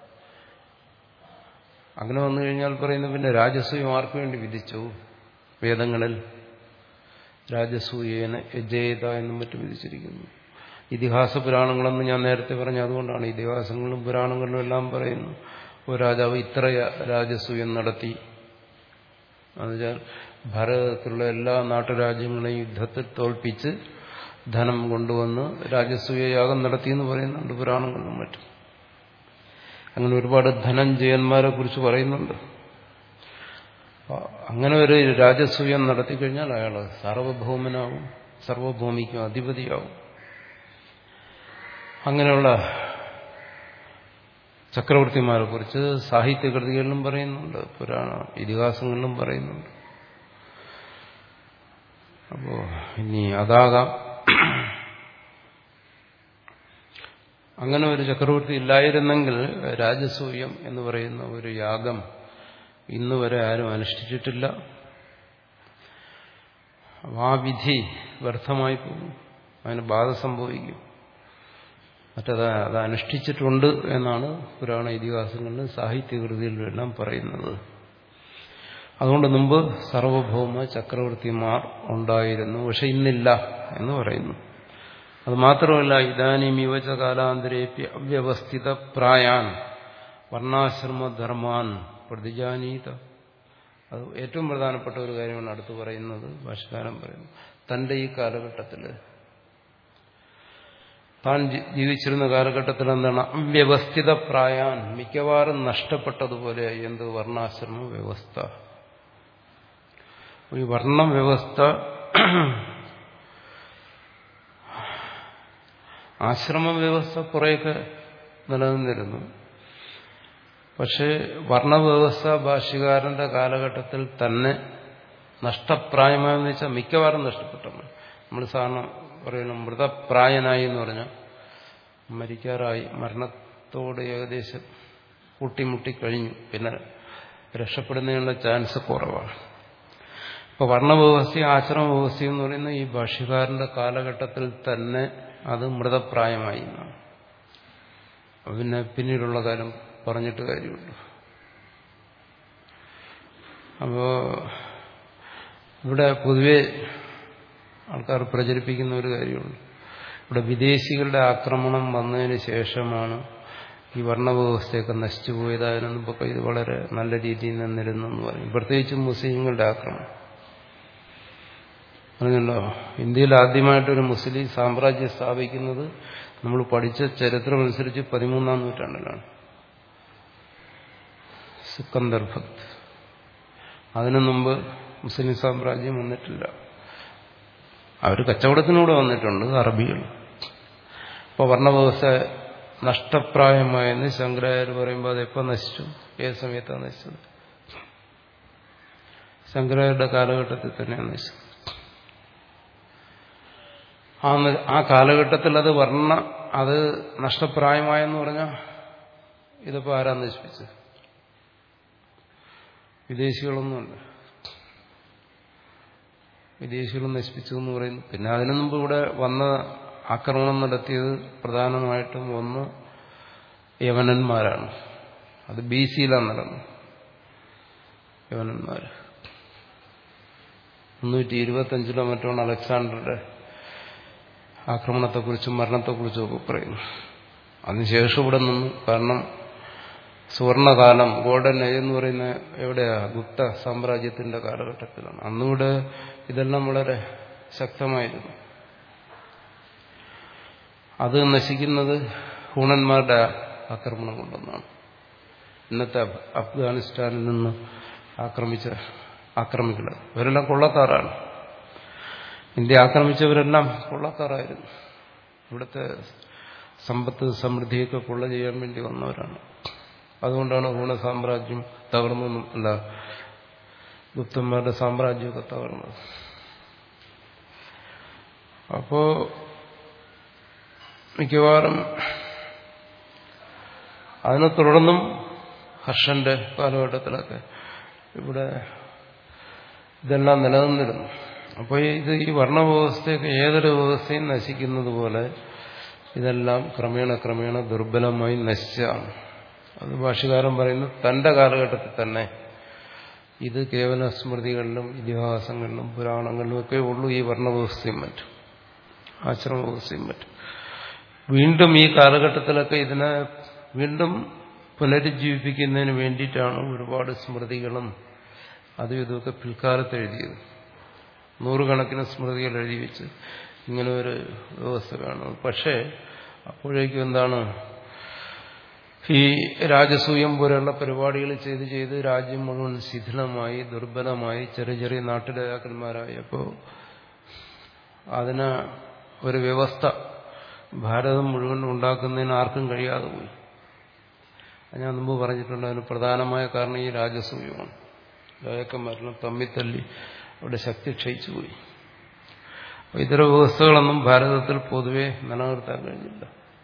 അങ്ങനെ വന്നു കഴിഞ്ഞാൽ പറയുന്ന പിന്നെ രാജസൂയം ആർക്കു വേണ്ടി വിധിച്ചു വേദങ്ങളിൽ രാജസൂയേന യജേത എന്നും മറ്റും വിധിച്ചിരിക്കുന്നു ഇതിഹാസ പുരാണങ്ങളെന്ന് ഞാൻ നേരത്തെ പറഞ്ഞു അതുകൊണ്ടാണ് ഇതിഹാസങ്ങളും പുരാണങ്ങളിലും എല്ലാം പറയുന്നു ഒരു രാജാവ് ഇത്ര രാജസൂയം നടത്തി എന്നുവെച്ചാൽ ഭാരതത്തിലുള്ള എല്ലാ നാട്ടുരാജ്യങ്ങളെയും യുദ്ധത്തിൽ തോൽപ്പിച്ച് ധനം കൊണ്ടുവന്ന് രാജസൂയ യാഗം നടത്തിയെന്ന് പറയുന്നുണ്ട് പുരാണങ്ങളിലും മറ്റും അങ്ങനെ ഒരുപാട് ധനഞ്ജയന്മാരെ കുറിച്ച് പറയുന്നുണ്ട് അങ്ങനെ ഒരു രാജസൂയം നടത്തിക്കഴിഞ്ഞാൽ അയാൾ സാർവഭൗമനാവും സർവഭൂമിക്കും അധിപതിയാവും അങ്ങനെയുള്ള ചക്രവർത്തിമാരെ കുറിച്ച് സാഹിത്യകൃതികളിലും പറയുന്നുണ്ട് പുരാണ ഇതിഹാസങ്ങളിലും പറയുന്നുണ്ട് അപ്പോ ഇനി അതാകാം അങ്ങനെ ഒരു ചക്രവർത്തി ഇല്ലായിരുന്നെങ്കിൽ രാജസൂയം എന്ന് പറയുന്ന ഒരു യാഗം ഇന്ന് വരെ ആരും അനുഷ്ഠിച്ചിട്ടില്ല ആ വിധി വ്യർത്ഥമായി പോകും അതിന് ബാധ സംഭവിക്കും മറ്റത് അത് അനുഷ്ഠിച്ചിട്ടുണ്ട് എന്നാണ് പുരാണ ഇതിഹാസങ്ങളിലും സാഹിത്യകൃതികളിലും എല്ലാം പറയുന്നത് അതുകൊണ്ട് മുമ്പ് സർവഭൗമ ചക്രവർത്തിമാർ ഉണ്ടായിരുന്നു പക്ഷെ ഇന്നില്ല എന്ന് പറയുന്നു അത് മാത്രമല്ല ഇതാനും യുവച കാലാന്തരേപ്യ അവ്യവസ്ഥിത പ്രായാൻ വർണ്ണാശ്രമധർമാൻ പ്രതിജാനീത അത് ഏറ്റവും പ്രധാനപ്പെട്ട ഒരു കാര്യമാണ് അടുത്ത് പറയുന്നത് ഭാഷകാരം പറയുന്നു തന്റെ ഈ കാലഘട്ടത്തിൽ താൻ ജീവിച്ചിരുന്ന കാലഘട്ടത്തിൽ എന്താണ് അവ്യവസ്ഥിത പ്രായാൻ മിക്കവാറും നഷ്ടപ്പെട്ടതുപോലെ എന്ത് വർണ്ണാശ്രമ വ്യവസ്ഥ ഈ വർണ്ണ വ്യവസ്ഥ ആശ്രമ വ്യവസ്ഥ കുറേയൊക്കെ നിലനിന്നിരുന്നു പക്ഷേ വർണ്ണവ്യവസ്ഥ ഭാഷ്യകാരന്റെ കാലഘട്ടത്തിൽ തന്നെ നഷ്ടപ്രായമായെന്ന് വെച്ചാൽ മിക്കവാറും നഷ്ടപ്പെട്ടു നമ്മൾ സാധാരണ പറയുന്നു മൃതപ്രായനായി എന്ന് പറഞ്ഞാൽ മരിക്കാറായി മരണത്തോട് ഏകദേശം കൂട്ടിമുട്ടി കഴിഞ്ഞു പിന്നെ രക്ഷപ്പെടുന്നതിനുള്ള ചാൻസ് കുറവാണ് ഇപ്പൊ വർണ്ണവ്യവസ്ഥയും ആശ്രമ വ്യവസ്ഥയും എന്ന് പറയുന്ന ഈ ഭാഷ്യകാരന്റെ കാലഘട്ടത്തിൽ തന്നെ അത് മൃതപ്രായമായി എന്നാണ് പിന്നെ പിന്നീടുള്ള കാലം പറഞ്ഞിട്ട് കാര്യമുണ്ട് അപ്പോ ഇവിടെ പൊതുവെ ആൾക്കാർ പ്രചരിപ്പിക്കുന്ന ഒരു കാര്യമുണ്ട് ഇവിടെ വിദേശികളുടെ ആക്രമണം വന്നതിന് ശേഷമാണ് ഈ വർണ്ണവ്യവസ്ഥയൊക്കെ നശിച്ചു പോയതായാലും ഇപ്പോൾ ഇത് വളരെ നല്ല രീതിയിൽ നിന്നിരുന്നു എന്ന് പറയും പ്രത്യേകിച്ചും മുസ്ലിങ്ങളുടെ ആക്രമണം പറഞ്ഞല്ലോ ഇന്ത്യയിൽ ആദ്യമായിട്ടൊരു മുസ്ലിം സാമ്രാജ്യം സ്ഥാപിക്കുന്നത് നമ്മൾ പഠിച്ച ചരിത്രമനുസരിച്ച് പതിമൂന്നാം നൂറ്റാണ്ടിലാണ് സിക്കന്ദർ ഭക്ത് അതിനു മുമ്പ് മുസ്ലിം സാമ്രാജ്യം വന്നിട്ടില്ല അവർ കച്ചവടത്തിനൂടെ വന്നിട്ടുണ്ട് അറബികൾ അപ്പോൾ വർണ്ണവ്യവസ്ഥ നഷ്ടപ്രായമായെന്ന് ശങ്കരാചാര്യ പറയുമ്പോൾ അതെപ്പോൾ നശിച്ചു ഏത് സമയത്താണ് നശിച്ചത് ശങ്കരാചാര്യരുടെ കാലഘട്ടത്തിൽ തന്നെയാണ് നശിച്ചത് ആ ആ കാലഘട്ടത്തിൽ അത് വർണ്ണ അത് നഷ്ടപ്രായമായെന്ന് പറഞ്ഞാൽ ഇതിപ്പോൾ ആരാ നശിപ്പിച്ചത് വിദേശികളൊന്നുമല്ല വിദേശികൾ നശിപ്പിച്ചു എന്ന് പറയുന്നു പിന്നെ അതിനു മുമ്പ് ഇവിടെ വന്ന ആക്രമണം നടത്തിയത് പ്രധാനമായിട്ടും ഒന്ന് യവനന്മാരാണ് അത് ബി സിയിലാണ് നടന്നത് യവനന്മാർ മുന്നൂറ്റി ഇരുപത്തഞ്ചിലോ മറ്റാണ് അലക്സാണ്ടറുടെ ആക്രമണത്തെക്കുറിച്ചും മരണത്തെക്കുറിച്ചും ഒക്കെ പറയുന്നു അതിനുശേഷം ഇവിടെ നിന്നു കാരണം സുവർണകാലം ഗോൾഡൻ ഏജ് എന്ന് പറയുന്ന എവിടെയാ ഗുപ്ത സാമ്രാജ്യത്തിന്റെ കാലഘട്ടത്തിലാണ് അന്നിവിടെ ഇതെല്ലാം വളരെ ശക്തമായിരുന്നു അത് നശിക്കുന്നത് ഹൂണന്മാരുടെ ആക്രമണം കൊണ്ടൊന്നാണ് ഇന്നത്തെ അഫ്ഗാനിസ്ഥാനിൽ നിന്ന് ആക്രമിച്ച ആക്രമിക്കുന്നത് ഇവരെല്ലാം കൊള്ളക്കാരാണ് ഇന്ത്യ ആക്രമിച്ചവരെല്ലാം കൊള്ളക്കാരായിരുന്നു ഇവിടുത്തെ സമ്പത്ത് സമൃദ്ധിയൊക്കെ കൊള്ള ചെയ്യാൻ വേണ്ടി വന്നവരാണ് അതുകൊണ്ടാണ് ഹൂണ സാമ്രാജ്യം തകർന്നു അല്ല ഗുപ്തന്മാരുടെ സാമ്രാജ്യമൊക്കെ തകർന്നത് അപ്പോ മിക്കവാറും അതിനെ തുടർന്നും ഹർഷന്റെ കാലഘട്ടത്തിലൊക്കെ ഇവിടെ ഇതെല്ലാം നിലനിന്നിരുന്നു അപ്പോൾ ഇത് ഈ വർണ്ണവ്യവസ്ഥയൊക്കെ ഏതൊരു വ്യവസ്ഥയും നശിക്കുന്നത് പോലെ ഇതെല്ലാം ക്രമേണ ക്രമേണ ദുർബലമായി നശിച്ചാണ് അത് ഭാഷകാരൻ പറയുന്നു തന്റെ കാലഘട്ടത്തിൽ തന്നെ ഇത് കേവല സ്മൃതികളിലും ഇതിഹാസങ്ങളിലും പുരാണങ്ങളിലും ഒക്കെ ഉള്ളൂ ഈ വർണ്ണവ്യവസ്ഥയും മറ്റും ആശ്രമവ്യവസ്ഥയും മറ്റും വീണ്ടും ഈ കാലഘട്ടത്തിലൊക്കെ ഇതിനെ വീണ്ടും പുനരുജ്ജീവിപ്പിക്കുന്നതിന് വേണ്ടിയിട്ടാണ് ഒരുപാട് സ്മൃതികളും അതും ഇതൊക്കെ പിൽക്കാലത്ത് എഴുതിയത് നൂറുകണക്കിന് സ്മൃതികൾ എഴുതി വെച്ച് ഇങ്ങനെ ഒരു വ്യവസ്ഥ കാണും പക്ഷേ അപ്പോഴേക്കും എന്താണ് ഈ രാജസൂയം പോലെയുള്ള പരിപാടികൾ ചെയ്ത് ചെയ്ത് രാജ്യം മുഴുവൻ ശിഥിലമായി ദുർബലമായി ചെറിയ ചെറിയ നാട്ടുരാജാക്കന്മാരായി അപ്പോൾ അതിന് ഒരു വ്യവസ്ഥ ഭാരതം മുഴുവൻ ഉണ്ടാക്കുന്നതിന് ആർക്കും കഴിയാതെ പോയി ഞാൻ മുമ്പ് പറഞ്ഞിട്ടുണ്ട് അതിന് പ്രധാനമായ കാരണം ഈ രാജസൂയമാണ് രാജാക്കന്മാരെല്ലാം തമ്മിത്തല്ലി അവിടെ ശക്തി ക്ഷയിച്ചു പോയി അപ്പോൾ ഇത്തരം വ്യവസ്ഥകളൊന്നും ഭാരതത്തിൽ പൊതുവെ നിലനിർത്താൻ കഴിഞ്ഞില്ല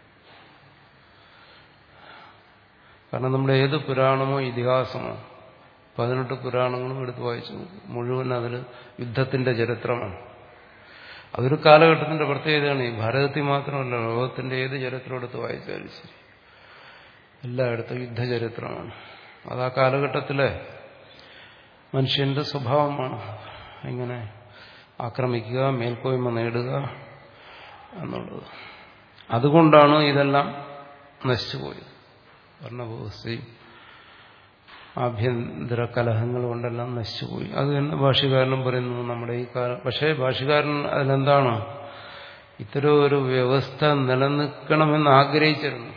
കാരണം നമ്മുടെ ഏത് പുരാണമോ ഇതിഹാസമോ പതിനെട്ട് പുരാണങ്ങളും എടുത്തു വായിച്ചു മുഴുവൻ അതിൽ യുദ്ധത്തിന്റെ ചരിത്രമാണ് അതൊരു കാലഘട്ടത്തിന്റെ പ്രത്യേകതയാണ് ഈ ഭാരതത്തിൽ മാത്രമല്ല ലോകത്തിന്റെ ഏത് ചരിത്രം എടുത്ത് വായിച്ചാലും ശരി എല്ലായിടത്തും യുദ്ധചരിത്രമാണ് അത് ആ കാലഘട്ടത്തിലെ മനുഷ്യന്റെ സ്വഭാവമാണ് ഇങ്ങനെ ആക്രമിക്കുക മേൽക്കോയ്മ നേടുക എന്നുള്ളത് അതുകൊണ്ടാണ് ഇതെല്ലാം നശിച്ചുപോയത് ഭരണവ്യവസ്ഥയും ആഭ്യന്തര കലഹങ്ങൾ കൊണ്ടെല്ലാം നശിച്ചുപോയി അത് തന്നെ ഭാഷകാരനും പറയുന്നു നമ്മുടെ ഈ കാലം പക്ഷേ ഭാഷകാരൻ അതിലെന്താണ് ഇത്തരം ഒരു വ്യവസ്ഥ നിലനിൽക്കണമെന്ന് ആഗ്രഹിച്ചിരുന്നു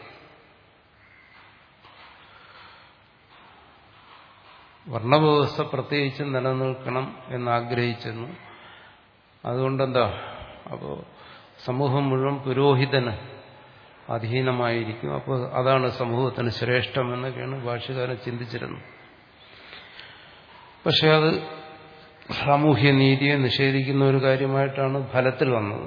വർണ്ണവ്യവസ്ഥ പ്രത്യേകിച്ച് നിലനിൽക്കണം എന്ന് ആഗ്രഹിച്ചിരുന്നു അതുകൊണ്ടെന്താ അപ്പോൾ സമൂഹം മുഴുവൻ പുരോഹിതന് അധീനമായിരിക്കും അപ്പോൾ അതാണ് സമൂഹത്തിന് ശ്രേഷ്ഠമെന്നൊക്കെയാണ് ഭാഷകാരൻ ചിന്തിച്ചിരുന്നത് പക്ഷെ അത് സാമൂഹ്യ നീതിയെ നിഷേധിക്കുന്ന ഒരു കാര്യമായിട്ടാണ് ഫലത്തിൽ വന്നത്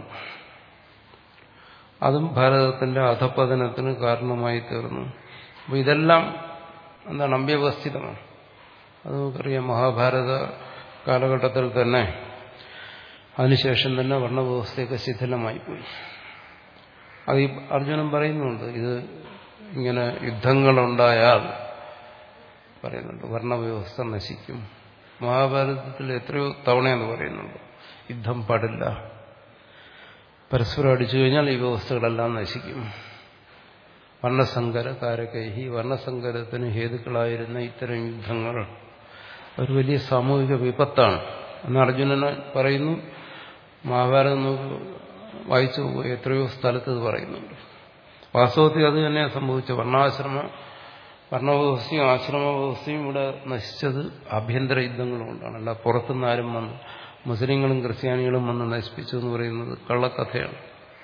അതും ഭാരതത്തിന്റെ അധപതനത്തിന് കാരണമായി തീർന്നു അപ്പോൾ ഇതെല്ലാം എന്താണ് അമ്പ്യവസ്ഥിതമാണ് അത് നമുക്കറിയാം മഹാഭാരത കാലഘട്ടത്തിൽ തന്നെ അതിനുശേഷം തന്നെ വർണ്ണവ്യവസ്ഥയൊക്കെ ശിഥിലമായി പോയി അത് ഈ അർജുനൻ പറയുന്നുണ്ട് ഇത് ഇങ്ങനെ യുദ്ധങ്ങളുണ്ടായാൽ പറയുന്നുണ്ട് വർണ്ണവ്യവസ്ഥ നശിക്കും മഹാഭാരതത്തിൽ എത്രയോ തവണയെന്ന് പറയുന്നുണ്ട് യുദ്ധം പാടില്ല പരസ്പരം അടിച്ചു കഴിഞ്ഞാൽ ഈ വ്യവസ്ഥകളെല്ലാം നശിക്കും വർണ്ണസങ്കര കാരകൈഹി വർണ്ണസങ്കരത്തിന് ഹേതുക്കളായിരുന്ന ഇത്തരം യുദ്ധങ്ങൾ ഒരു വലിയ സാമൂഹിക വിപത്താണ് എന്ന് അർജുനന് പറയുന്നു മഹാഭാരതം നമുക്ക് വായിച്ചു പോകുക എത്രയോ സ്ഥലത്ത് ഇത് പറയുന്നുണ്ട് വാസ്തവത്തിൽ അത് തന്നെയാണ് സംഭവിച്ചത് വർണ്ണാശ്രമ വർണ്ണവ്യവസ്ഥയും ആശ്രമവ്യവസ്ഥയും ഇവിടെ നശിച്ചത് ആഭ്യന്തര യുദ്ധങ്ങൾ കൊണ്ടാണ് അല്ല പുറത്തുനിന്ന് ആരും വന്ന് മുസ്ലിങ്ങളും ക്രിസ്ത്യാനികളും വന്ന് നശിപ്പിച്ചു എന്ന് പറയുന്നത് കള്ളക്കഥയാണ്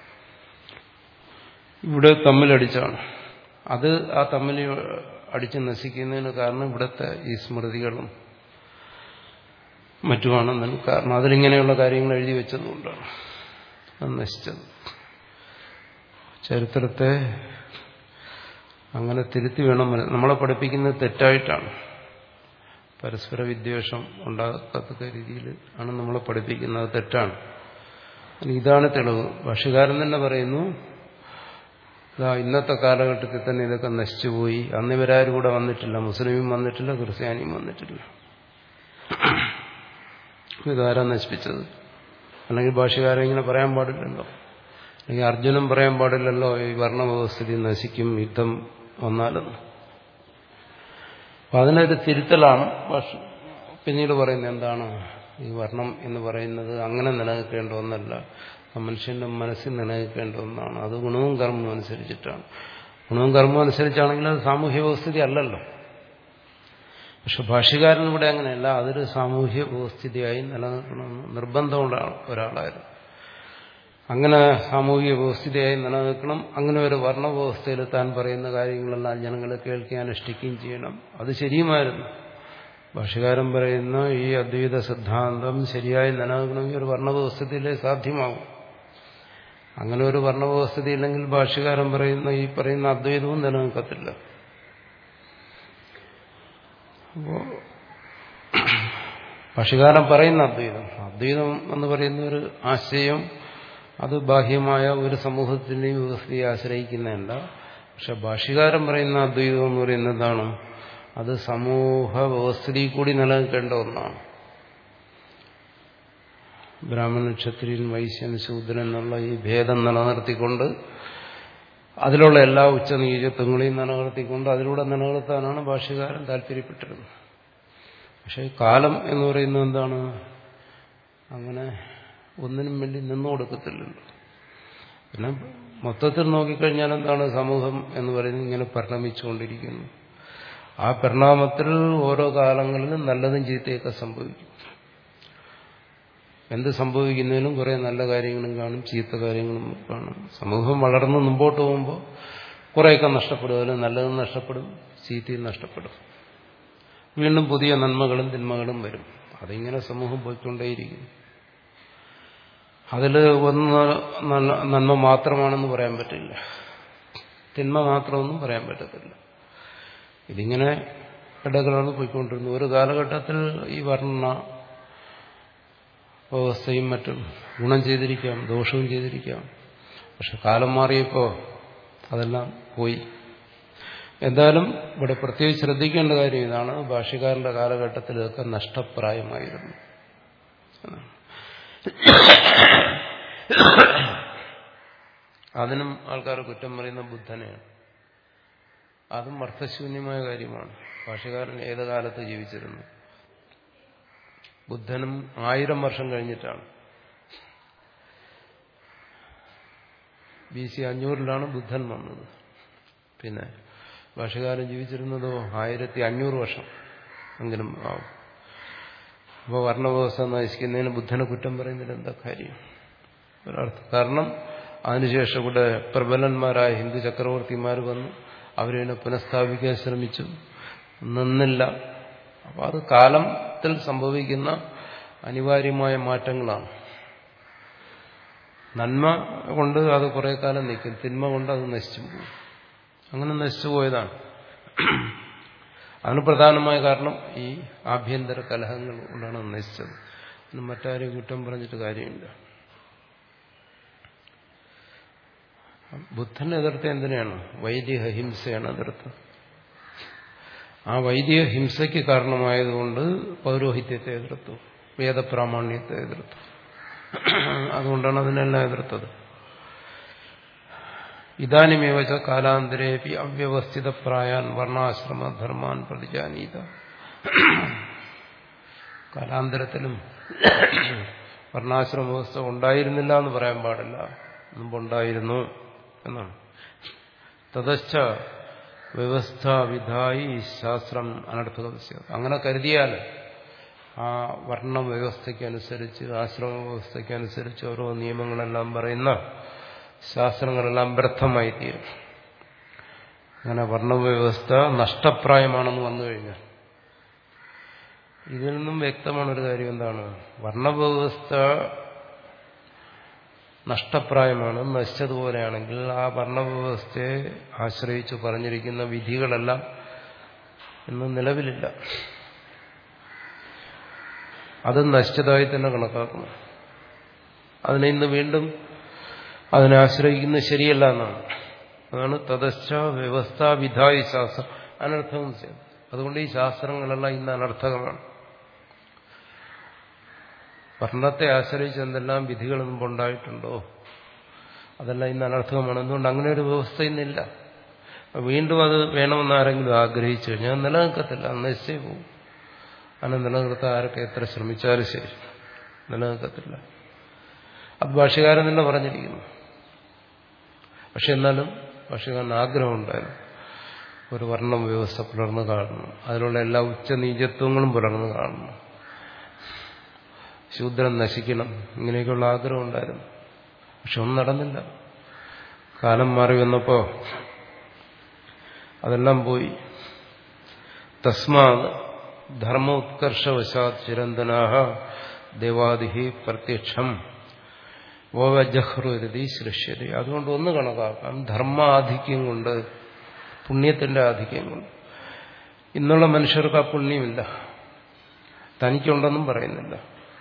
ഇവിടെ തമ്മിലടിച്ചാണ് അത് ആ തമ്മിൽ അടിച്ച് നശിക്കുന്നതിന് കാരണം ഇവിടുത്തെ ഈ സ്മൃതികളും മറ്റുമാണെന്നാണ് കാരണം അതിലിങ്ങനെയുള്ള കാര്യങ്ങൾ എഴുതി വെച്ചതുകൊണ്ടാണ് അത് നശിച്ചത് ചരിത്രത്തെ അങ്ങനെ തിരുത്തി വേണം നമ്മളെ പഠിപ്പിക്കുന്നത് തെറ്റായിട്ടാണ് പരസ്പര വിദ്വേഷം ഉണ്ടാകത്തക്ക രീതിയിൽ ആണ് നമ്മളെ പഠിപ്പിക്കുന്നത് തെറ്റാണ് ഇതാണ് തെളിവ് ഭാഷകാരൻ തന്നെ പറയുന്നു ഇതാ ഇന്നത്തെ കാലഘട്ടത്തിൽ തന്നെ ഇതൊക്കെ നശിച്ചുപോയി അന്ന് ഇവരാരും കൂടെ വന്നിട്ടില്ല മുസ്ലിമും വന്നിട്ടില്ല ക്രിസ്ത്യാനിയും വന്നിട്ടില്ല ഇതാരാ നശിപ്പിച്ചത് അല്ലെങ്കിൽ ഭാഷകാരൻ ഇങ്ങനെ പറയാൻ പാടില്ലല്ലോ അല്ലെങ്കിൽ അർജുനൻ പറയാൻ പാടില്ലല്ലോ ഈ വർണ്ണവ്യവസ്ഥിതി നശിക്കും യുദ്ധം വന്നാലെന്ന് അപ്പൊ അതിനൊരു തിരുത്തലാണ് ഭാഷ പിന്നീട് പറയുന്നത് എന്താണ് ഈ വർണ്ണം എന്ന് പറയുന്നത് അങ്ങനെ നിലനിൽക്കേണ്ട ഒന്നല്ല മനുഷ്യന്റെ മനസ്സിൽ നിലനിൽക്കേണ്ട ഒന്നാണ് അത് ഗുണവും കർമ്മവും അനുസരിച്ചിട്ടാണ് ഗുണവും കർമ്മവും അനുസരിച്ചാണെങ്കിൽ അത് സാമൂഹ്യ വ്യവസ്ഥിതി അല്ലല്ലോ പക്ഷെ ഭാഷ്യകാരൻ ഇവിടെ അങ്ങനെയല്ല അതൊരു സാമൂഹ്യ വ്യവസ്ഥിതിയായി നിലനിൽക്കണമെന്ന് നിർബന്ധമുള്ള ഒരാളായിരുന്നു അങ്ങനെ സാമൂഹിക വ്യവസ്ഥിതിയായി നിലനിൽക്കണം അങ്ങനെ ഒരു വർണ്ണവ്യവസ്ഥയിൽ താൻ പറയുന്ന കാര്യങ്ങളെല്ലാം ജനങ്ങൾ കേൾക്കാൻ അനുഷ്ഠിക്കുകയും ചെയ്യണം അത് ശരിയുമായിരുന്നു ഭാഷകാരൻ പറയുന്ന ഈ അദ്വൈത സിദ്ധാന്തം ശരിയായി നിലനിൽക്കണമെങ്കിൽ ഒരു വർണ്ണവ്യവസ്ഥയിലേ സാധ്യമാകും അങ്ങനെ ഒരു വർണ്ണവ്യവസ്ഥിതി ഇല്ലെങ്കിൽ ഭാഷകാരൻ പറയുന്ന ഈ പറയുന്ന അദ്വൈതവും നിലനിൽക്കത്തില്ല അപ്പോ ഭാഷകാരൻ പറയുന്ന അദ്വൈതം അദ്വൈതം എന്ന് പറയുന്ന ഒരു ആശയം അത് ബാഹ്യമായ ഒരു സമൂഹത്തിന്റെയും വ്യവസ്ഥയെ ആശ്രയിക്കുന്നതല്ല പക്ഷെ ഭാഷ്യകാരൻ പറയുന്ന അദ്വൈതം എന്ന് പറയുന്നത് എന്താണ് അത് സമൂഹ വ്യവസ്ഥയിൽ കൂടി നിലനിൽക്കേണ്ട ഒന്നാണ് ബ്രാഹ്മണ ക്ഷത്രിയൻ വൈശ്യൻ ശൂദ്രൻ എന്നുള്ള ഈ ഭേദം നിലനിർത്തിക്കൊണ്ട് അതിലുള്ള എല്ലാ ഉച്ചനീചത്വങ്ങളെയും നിലനിർത്തിക്കൊണ്ട് അതിലൂടെ നിലനിർത്താനാണ് ഭാഷ്യകാരൻ താല്പര്യപ്പെട്ടിരുന്നത് പക്ഷെ കാലം എന്ന് പറയുന്നത് എന്താണ് അങ്ങനെ ഒന്നിനും വേണ്ടി നിന്നു കൊടുക്കത്തില്ലല്ലോ പിന്നെ മൊത്തത്തിൽ നോക്കിക്കഴിഞ്ഞാൽ എന്താണ് സമൂഹം എന്ന് പറയുന്നത് ഇങ്ങനെ പരിണമിച്ചുകൊണ്ടിരിക്കുന്നു ആ പരിണാമത്തിൽ ഓരോ കാലങ്ങളിലും നല്ലതും ചീത്തയൊക്കെ സംഭവിക്കും എന്ത് സംഭവിക്കുന്നതിനും കുറെ നല്ല കാര്യങ്ങളും കാണും ചീത്ത കാര്യങ്ങളും കാണും സമൂഹം വളർന്ന് മുമ്പോട്ട് പോകുമ്പോൾ കുറേയൊക്കെ നഷ്ടപ്പെടും അതിൽ നല്ലതും നഷ്ടപ്പെടും ചീത്തയും നഷ്ടപ്പെടും വീണ്ടും പുതിയ നന്മകളും തിന്മകളും വരും അതിങ്ങനെ സമൂഹം പോയിക്കൊണ്ടേയിരിക്കും അതിൽ ഒന്ന് നന്മ മാത്രമാണെന്ന് പറയാൻ പറ്റില്ല തിന്മ മാത്രമൊന്നും പറയാൻ പറ്റത്തില്ല ഇതിങ്ങനെ ഇടകളാണ് പോയിക്കൊണ്ടിരുന്നത് ഒരു കാലഘട്ടത്തിൽ ഈ വർണ്ണ വ്യവസ്ഥയും മറ്റും ഗുണം ചെയ്തിരിക്കാം ദോഷവും ചെയ്തിരിക്കാം പക്ഷെ കാലം മാറിയപ്പോൾ അതെല്ലാം പോയി എന്തായാലും ഇവിടെ പ്രത്യേകിച്ച് ശ്രദ്ധിക്കേണ്ട കാര്യം ഇതാണ് ഭാഷ്യക്കാരന്റെ കാലഘട്ടത്തിൽ ഇതൊക്കെ നഷ്ടപ്രായമായിരുന്നു അതിനും ആൾക്കാർ കുറ്റം പറയുന്ന ബുദ്ധനെയാണ് അതും അർത്ഥശൂന്യമായ കാര്യമാണ് ഭാഷകാരൻ ഏത് കാലത്ത് ജീവിച്ചിരുന്നു ബുദ്ധനും ആയിരം വർഷം കഴിഞ്ഞിട്ടാണ് ബി സി അഞ്ഞൂറിലാണ് ബുദ്ധൻ വന്നത് പിന്നെ ഭാഷകാരൻ ജീവിച്ചിരുന്നതോ ആയിരത്തി അഞ്ഞൂറ് വർഷം എങ്കിലും ആവും അപ്പോൾ വർണ്ണവ്യവസ്ഥ നശിക്കുന്നതിന് ബുദ്ധനെ കുറ്റം പറയുന്നതിൽ എന്താ കാര്യം ഒരർത്ഥം കാരണം അതിനുശേഷം ഇവിടെ പ്രബലന്മാരായ ഹിന്ദു ചക്രവർത്തിമാർ വന്നു അവരെ പുനഃസ്ഥാപിക്കാൻ ശ്രമിച്ചു നിന്നില്ല അപ്പോൾ അത് കാലത്തിൽ സംഭവിക്കുന്ന അനിവാര്യമായ മാറ്റങ്ങളാണ് നന്മ കൊണ്ട് അത് കുറെ കാലം നിൽക്കും തിന്മ കൊണ്ട് അത് നശിച്ചു പോകും അങ്ങനെ നശിച്ചു പോയതാണ് അതിന് പ്രധാനമായ കാരണം ഈ ആഭ്യന്തര കലഹങ്ങൾ കൊണ്ടാണ് നശിച്ചത് അതിന് മറ്റാരെയും കുറ്റം പറഞ്ഞിട്ട് കാര്യമില്ല ബുദ്ധൻ എതിർത്ത എന്തിനാണ് വൈദിക ഹിംസയാണ് എതിർത്തത് ആ വൈദിക ഹിംസയ്ക്ക് കാരണമായതുകൊണ്ട് പൗരോഹിത്യത്തെ എതിർത്തു വേദപ്രാമാണ്യത്തെ എതിർത്തു അതുകൊണ്ടാണ് അതിനെല്ലാം എതിർത്തത് ഇതാനുമേവച്ച കാലാന്തരേപി അവ്യവസ്ഥിത പ്രായാൻ വർണ്ണാശ്രമ ധർമാൻ പ്രതിജാനീത കാലാന്തരത്തിലും വർണ്ണാശ്രമ വ്യവസ്ഥ ഉണ്ടായിരുന്നില്ല എന്ന് പറയാൻ പാടില്ല മുമ്പുണ്ടായിരുന്നു എന്നാണ് തതശ്ച വ്യവസ്ഥ വിധായി ശാസ്ത്രം അനർത്ഥകം അങ്ങനെ കരുതിയാൽ ആ വർണ്ണ വ്യവസ്ഥയ്ക്കനുസരിച്ച് ആശ്രമ വ്യവസ്ഥയ്ക്കനുസരിച്ച് ഓരോ നിയമങ്ങളെല്ലാം പറയുന്ന ശാസ്ത്രങ്ങളെല്ലാം വ്യർത്ഥമായി തീരും അങ്ങനെ വർണ്ണവ്യവസ്ഥ നഷ്ടപ്രായമാണെന്ന് വന്നു കഴിഞ്ഞാൽ ഇതിൽ നിന്നും വ്യക്തമാണ് ഒരു കാര്യം എന്താണ് വർണ്ണവ്യവസ്ഥ നഷ്ടപ്രായമാണ് നശിച്ചതുപോലെയാണെങ്കിൽ ആ വർണ്ണവ്യവസ്ഥയെ ആശ്രയിച്ച് പറഞ്ഞിരിക്കുന്ന വിധികളെല്ലാം ഇന്ന് നിലവിലില്ല അത് നശിച്ചതായി തന്നെ കണക്കാക്കണം അതിനെ ഇന്ന് വീണ്ടും അതിനെ ആശ്രയിക്കുന്നത് ശരിയല്ല എന്നാണ് അതാണ് തതശ്ച വ്യവസ്ഥ വിധായി ശാസ്ത്രം അനർത്ഥവും ചെയ്തു അതുകൊണ്ട് ഈ ശാസ്ത്രങ്ങളെല്ലാം ഇന്ന് അനർത്ഥകമാണ് വർണ്ണത്തെ ആശ്രയിച്ച് എന്തെല്ലാം വിധികൾ മുമ്പുണ്ടായിട്ടുണ്ടോ അതെല്ലാം ഇന്ന് അനർത്ഥകമാണ് എന്തുകൊണ്ട് അങ്ങനെ ഒരു വ്യവസ്ഥ ഇന്നില്ല വീണ്ടും അത് വേണമെന്ന് ആരെങ്കിലും ആഗ്രഹിച്ചു കഴിഞ്ഞാൽ നിലനിൽക്കത്തില്ല നശിച്ചേ പോകും അങ്ങനെ നിലനിർത്താൻ ആരൊക്കെ എത്ര ശ്രമിച്ചാലും ശരി നിലനിൽക്കത്തില്ല അത് ഭാഷകാരൻ തന്നെ പറഞ്ഞിരിക്കുന്നു പക്ഷെ എന്നാലും ഭാഷകാരന് ആഗ്രഹമുണ്ടായിരുന്നു ഒരു വർണ്ണം വ്യവസ്ഥ പുലർന്നു കാണണം അതിലുള്ള എല്ലാ ഉച്ചനീചത്വങ്ങളും പുലർന്നു കാണണം ശൂദ്രൻ നശിക്കണം ഇങ്ങനെയൊക്കെയുള്ള ആഗ്രഹം ഉണ്ടായിരുന്നു പക്ഷെ ഒന്നും നടന്നില്ല കാലം മാറി വന്നപ്പോ അതെല്ലാം പോയി തസ്മാ ധർമ്മ ഉത്കർഷവശാത് ചിരന്തനാഹ ദേവാദിഹി പ്രത്യക്ഷം ഓവജഹ്രുതി സൃഷ്യത അതുകൊണ്ട് ഒന്ന് കണക്കാക്കാം ധർമാധിക്യം കൊണ്ട് പുണ്യത്തിന്റെ ആധിക്യം കൊണ്ട് ഇന്നുള്ള മനുഷ്യർക്ക് ആ പുണ്യമില്ല തനിക്കുണ്ടെന്നും പറയുന്നില്ല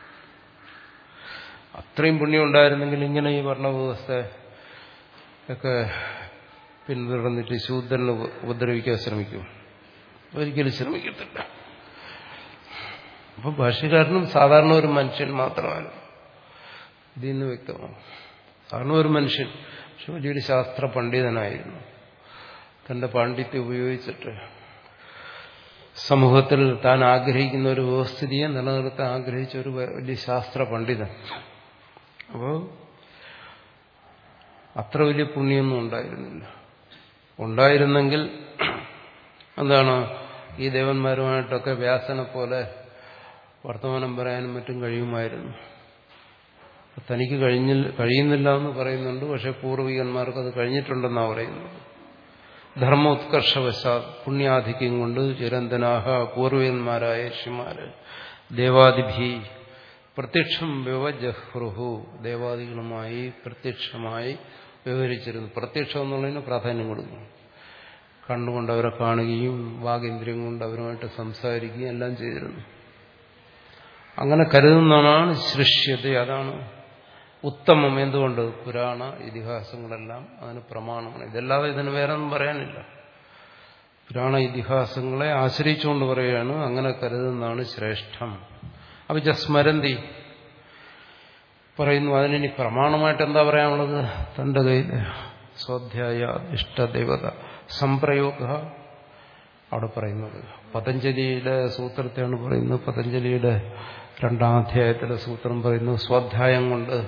അത്രയും പുണ്യം ഉണ്ടായിരുന്നെങ്കിൽ ഇങ്ങനെ ഈ വർണ്ണവ്യവസ്ഥ ഒക്കെ പിന്തുടർന്നിട്ട് ശൂദ്രനെ ഉപദ്രവിക്കാൻ ശ്രമിക്കും ഒരിക്കലും ശ്രമിക്കത്തില്ല അപ്പൊ ഭാഷ്യക്കാരനും സാധാരണ ഒരു മനുഷ്യൻ മാത്രമാണ് ഇതിൽ നിന്ന് വ്യക്തമാണ് സാധാരണ ഒരു മനുഷ്യൻ പക്ഷെ വലിയൊരു ശാസ്ത്ര പണ്ഡിതനായിരുന്നു തന്റെ പാണ്ഡിത്യം ഉപയോഗിച്ചിട്ട് സമൂഹത്തിൽ താൻ ആഗ്രഹിക്കുന്ന ഒരു വ്യവസ്ഥിതിയെ നിലനിർത്താൻ ആഗ്രഹിച്ച ഒരു വലിയ ശാസ്ത്ര പണ്ഡിതൻ അപ്പോൾ അത്ര വലിയ പുണ്യമൊന്നും ഉണ്ടായിരുന്നില്ല ഉണ്ടായിരുന്നെങ്കിൽ എന്താണ് ഈ ദേവന്മാരുമായിട്ടൊക്കെ വ്യാസനെ പോലെ വർത്തമാനം പറയാനും മറ്റും കഴിയുമായിരുന്നു തനിക്ക് കഴിഞ്ഞില്ല കഴിയുന്നില്ല എന്ന് പറയുന്നുണ്ട് പക്ഷെ പൂർവികന്മാർക്ക് അത് കഴിഞ്ഞിട്ടുണ്ടെന്നാണ് പറയുന്നത് ധർമ്മോത്കർഷവശാ പുണ്യാധിക്യം കൊണ്ട് ചിരന്തനാഹ പൂർവികന്മാരായ ഋഷിമാര് ദേവാദിഭി പ്രത്യക്ഷം വ്യവജഹ്രുഹു ദേവാദികളുമായി പ്രത്യക്ഷമായി വ്യവഹരിച്ചിരുന്നു പ്രത്യക്ഷം എന്നുള്ളതിന് പ്രാധാന്യം കൊടുക്കുന്നു കണ്ണുകൊണ്ട് അവരെ കാണുകയും വാഗേന്ദ്രിയം കൊണ്ട് അവരുമായിട്ട് സംസാരിക്കുകയും എല്ലാം ചെയ്തിരുന്നു അങ്ങനെ കരുതുന്നതാണ് സൃഷ്യത അതാണ് ഉത്തമം എന്തുകൊണ്ട് പുരാണ ഇതിഹാസങ്ങളെല്ലാം അതിന് പ്രമാണമാണ് ഇതല്ലാതെ ഇതിന് വേറെ ഒന്നും പറയാനില്ല പുരാണ ഇതിഹാസങ്ങളെ ആശ്രയിച്ചുകൊണ്ട് പറയുകയാണ് അങ്ങനെ കരുതുന്നതാണ് ശ്രേഷ്ഠം അവിച്ച സ്മരന്തി പറയുന്നു അതിനി പ്രമാണമായിട്ട് എന്താ പറയാനുള്ളത് തന്റെ കയ്യിൽ സ്വാധ്യായ ഇഷ്ടദേവത സംപ്രയോഗ അവിടെ പറയുന്നത് പതഞ്ജലിയുടെ സൂത്രത്തെയാണ് പറയുന്നത് പതഞ്ജലിയുടെ രണ്ടാം അധ്യായത്തിലെ സൂത്രം പറയുന്നു സ്വാധ്യായം കൊണ്ട്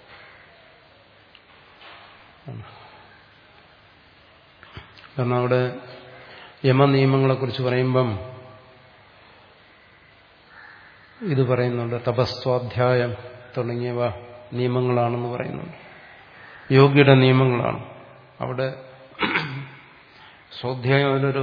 കാരണം അവിടെ യമനിയമങ്ങളെക്കുറിച്ച് പറയുമ്പം ഇത് പറയുന്നുണ്ട് തപസ്വാധ്യായം തുടങ്ങിയവ നിയമങ്ങളാണെന്ന് പറയുന്നുണ്ട് യോഗിയുടെ നിയമങ്ങളാണ് അവിടെ സ്വാധ്യായം അതിലൊരു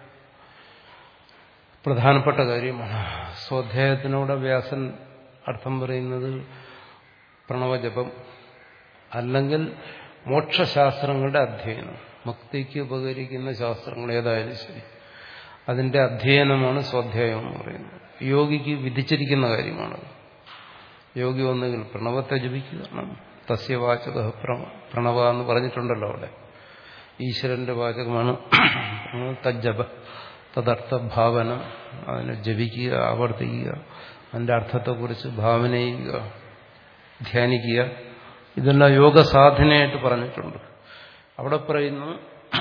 പ്രധാനപ്പെട്ട കാര്യമാണ് സ്വാധ്യായത്തിനോട് വ്യാസൻ അർത്ഥം പറയുന്നത് പ്രണവജപം അല്ലെങ്കിൽ മോക്ഷശാസ്ത്രങ്ങളുടെ അധ്യയനം മുക്തിക്ക് ഉപകരിക്കുന്ന ശാസ്ത്രങ്ങൾ ഏതായാലും ശരി അതിന്റെ അധ്യയനമാണ് സ്വാധ്യായം എന്ന് പറയുന്നത് യോഗിക്ക് വിധിച്ചിരിക്കുന്ന കാര്യമാണ് യോഗി ഒന്നുകിൽ പ്രണവത്തെ ജപിക്കുക തസ്യവാചക പ്രണവ എന്ന് പറഞ്ഞിട്ടുണ്ടല്ലോ അവിടെ ഈശ്വരന്റെ വാചകമാണ് തജ്ജപ തദർത്ഥ ഭാവന അതിനെ ജപിക്കുക ആവർത്തിക്കുക അതിന്റെ അർത്ഥത്തെക്കുറിച്ച് ഭാവന ചെയ്യുക ധ്യാനിക്കുക ഇതെല്ലാം യോഗ സാധനയായിട്ട് പറഞ്ഞിട്ടുണ്ട് അവിടെ പറയുന്നു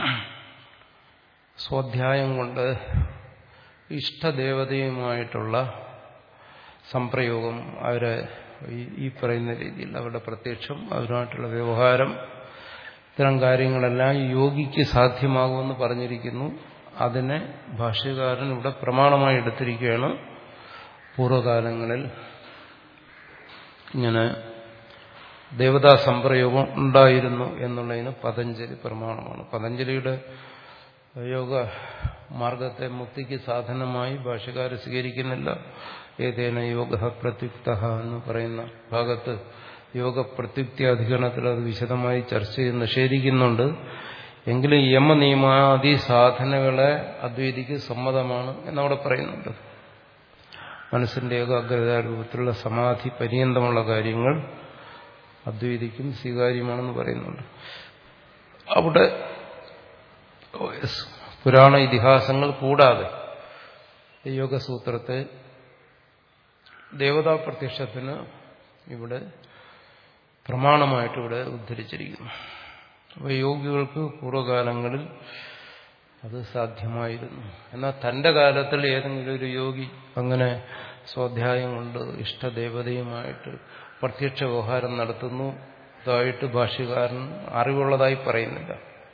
സ്വാധ്യായം കൊണ്ട് ഇഷ്ടദേവതയുമായിട്ടുള്ള സംപ്രയോഗം അവരെ ഈ പറയുന്ന രീതിയിൽ അവരുടെ പ്രത്യക്ഷം അവരുമായിട്ടുള്ള വ്യവഹാരം ഇത്തരം കാര്യങ്ങളെല്ലാം യോഗിക്ക് സാധ്യമാകുമെന്ന് പറഞ്ഞിരിക്കുന്നു അതിനെ ഭാഷ്യകാരൻ ഇവിടെ പ്രമാണമായി എടുത്തിരിക്കുകയാണ് പൂർവ്വകാലങ്ങളിൽ ഇങ്ങനെ ദേവതാ സംപ്രയോഗം ഉണ്ടായിരുന്നു എന്നുള്ളതിന് പതഞ്ജലി പ്രമാണമാണ് പതഞ്ജലിയുടെ യോഗ മാർഗത്തെ മുക്തിക്ക് സാധനമായി ഭാഷകാര് സ്വീകരിക്കുന്നില്ല ഏതേന യോഗ പ്രത്യുക്ത എന്ന് പറയുന്ന ഭാഗത്ത് യോഗ പ്രത്യുക്തി അധികരണത്തിൽ അത് വിശദമായി ചർച്ച ചെയ്ത് നിഷേധിക്കുന്നുണ്ട് എങ്കിലും യമനിയമാദി സാധനകളെ അദ്വൈതിക്ക് സമ്മതമാണ് എന്നവിടെ പറയുന്നുണ്ട് മനസ്സിന്റെ ഏകാഗ്രത രൂപത്തിലുള്ള സമാധി പര്യന്തമുള്ള കാര്യങ്ങൾ അദ്വൈതിക്കും സ്വീകാര്യമാണെന്ന് പറയുന്നുണ്ട് അവിടെ പുരാണ ഇതിഹാസങ്ങൾ കൂടാതെ യോഗസൂത്രത്തെ ദേവതാ പ്രത്യക്ഷത്തിന് ഇവിടെ പ്രമാണമായിട്ട് ഇവിടെ ഉദ്ധരിച്ചിരിക്കുന്നു അപ്പോൾ യോഗികൾക്ക് പൂർവ്വകാലങ്ങളിൽ അത് സാധ്യമായിരുന്നു എന്നാൽ തന്റെ കാലത്തിൽ ഏതെങ്കിലും ഒരു യോഗി അങ്ങനെ സ്വാധ്യായം കൊണ്ട് ഇഷ്ടദേവതയുമായിട്ട് പ്രത്യക്ഷ വ്യവഹാരം നടത്തുന്നു ഇതായിട്ട് ഭാഷ്യകാരൻ അറിവുള്ളതായി പറയുന്നില്ല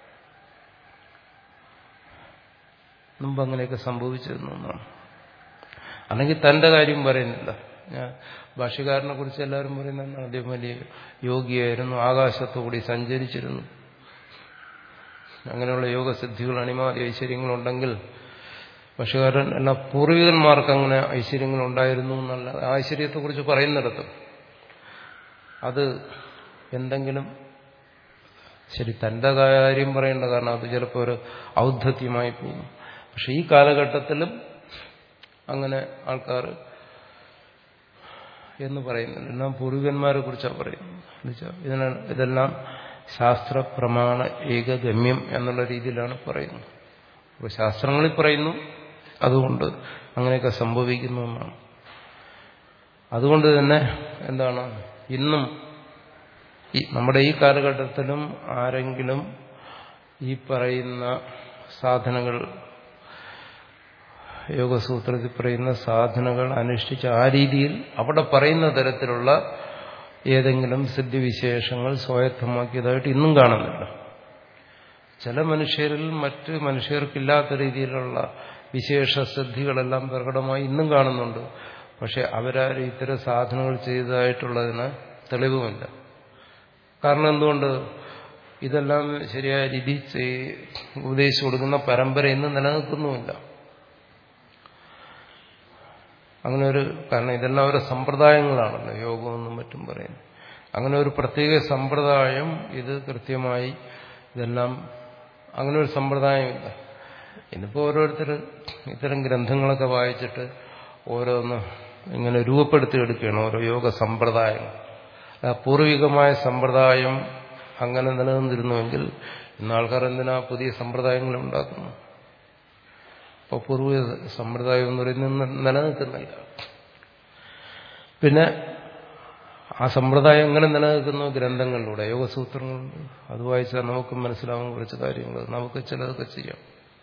മുമ്പ് അങ്ങനെയൊക്കെ സംഭവിച്ചിരുന്നു എന്നാണ് അല്ലെങ്കിൽ തന്റെ കാര്യം പറയുന്നില്ല ഞാൻ ഭാഷ്യകാരനെ കുറിച്ച് എല്ലാവരും പറയുന്നത് അദ്ദേഹം വലിയ യോഗിയായിരുന്നു ആകാശത്തുകൂടി സഞ്ചരിച്ചിരുന്നു അങ്ങനെയുള്ള യോഗസിദ്ധികൾ അണിമാതി ഐശ്വര്യങ്ങളുണ്ടെങ്കിൽ ഭാഷകാരൻ എല്ലാ പൂർവികന്മാർക്ക് അങ്ങനെ ഐശ്വര്യങ്ങൾ ഉണ്ടായിരുന്നു എന്നല്ല ഐശ്വര്യത്തെക്കുറിച്ച് പറയുന്നിടത്തും അത് എന്തെങ്കിലും ശരി തന്റെ കാര്യം പറയേണ്ട കാരണം അത് ചിലപ്പോൾ ഒരു ഔദ്ധത്യമായി പോകും പക്ഷെ ഈ കാലഘട്ടത്തിലും അങ്ങനെ ആൾക്കാർ എന്ന് പറയുന്നില്ല എല്ലാം പൂർവികന്മാരെ കുറിച്ചാണ് പറയുന്നത് ഇതിന് ഇതെല്ലാം ശാസ്ത്ര പ്രമാണ ഏകഗമ്യം എന്നുള്ള രീതിയിലാണ് പറയുന്നത് അപ്പോൾ ശാസ്ത്രങ്ങളിൽ പറയുന്നു അതുകൊണ്ട് അങ്ങനെയൊക്കെ സംഭവിക്കുന്നു എന്നാണ് അതുകൊണ്ട് തന്നെ എന്താണ് ഇന്നും ഈ നമ്മുടെ ഈ കാലഘട്ടത്തിലും ആരെങ്കിലും ഈ പറയുന്ന സാധനങ്ങൾ യോഗസൂത്രത്തിൽ പറയുന്ന സാധനകൾ അനുഷ്ഠിച്ച് ആ രീതിയിൽ അവിടെ പറയുന്ന തരത്തിലുള്ള ഏതെങ്കിലും സിദ്ധിവിശേഷങ്ങൾ സ്വായത്തമാക്കിയതായിട്ട് ഇന്നും കാണുന്നില്ല ചില മനുഷ്യരിൽ മറ്റ് മനുഷ്യർക്കില്ലാത്ത രീതിയിലുള്ള വിശേഷ സിദ്ധികളെല്ലാം പ്രകടമായി ഇന്നും കാണുന്നുണ്ട് പക്ഷെ അവരാരും ഇത്തരം സാധനങ്ങൾ ചെയ്തതായിട്ടുള്ളതിന് തെളിവുമില്ല കാരണം എന്തുകൊണ്ട് ഇതെല്ലാം ശരിയായ രീതി ഉപദേശിച്ചു കൊടുക്കുന്ന പരമ്പര ഇന്ന് നിലനിൽക്കുന്നുമില്ല അങ്ങനെ ഒരു കാരണം ഇതെല്ലാം ഓരോ സമ്പ്രദായങ്ങളാണല്ലോ യോഗമെന്നും മറ്റും പറയുന്നത് അങ്ങനെ ഒരു പ്രത്യേക സമ്പ്രദായം ഇത് കൃത്യമായി ഇതെല്ലാം അങ്ങനെ ഒരു സമ്പ്രദായമില്ല ഇന്നിപ്പോൾ ഓരോരുത്തർ ഇത്തരം ഗ്രന്ഥങ്ങളൊക്കെ വായിച്ചിട്ട് ഓരോന്ന് ഇങ്ങനെ രൂപപ്പെടുത്തിയെടുക്കുകയാണ് ഓരോ യോഗ സമ്പ്രദായങ്ങൾ പൂർവികമായ സമ്പ്രദായം അങ്ങനെ നിലനിന്നിരുന്നുവെങ്കിൽ ഇന്ന് ആൾക്കാർ എന്തിനാ പുതിയ സമ്പ്രദായങ്ങൾ ഉണ്ടാക്കുന്നു അപ്പോൾ പൂർവിക സമ്പ്രദായം എന്ന് പറയുന്നത് നിലനിൽക്കുന്നില്ല പിന്നെ ആ സമ്പ്രദായം എങ്ങനെ നിലനിൽക്കുന്നു ഗ്രന്ഥങ്ങളിലൂടെ യോഗസൂത്രങ്ങളുണ്ട് അത് വായിച്ചാൽ നമുക്ക് മനസ്സിലാവും കുറച്ച് കാര്യങ്ങൾ നമുക്ക് ചിലതൊക്കെ ചെയ്യാം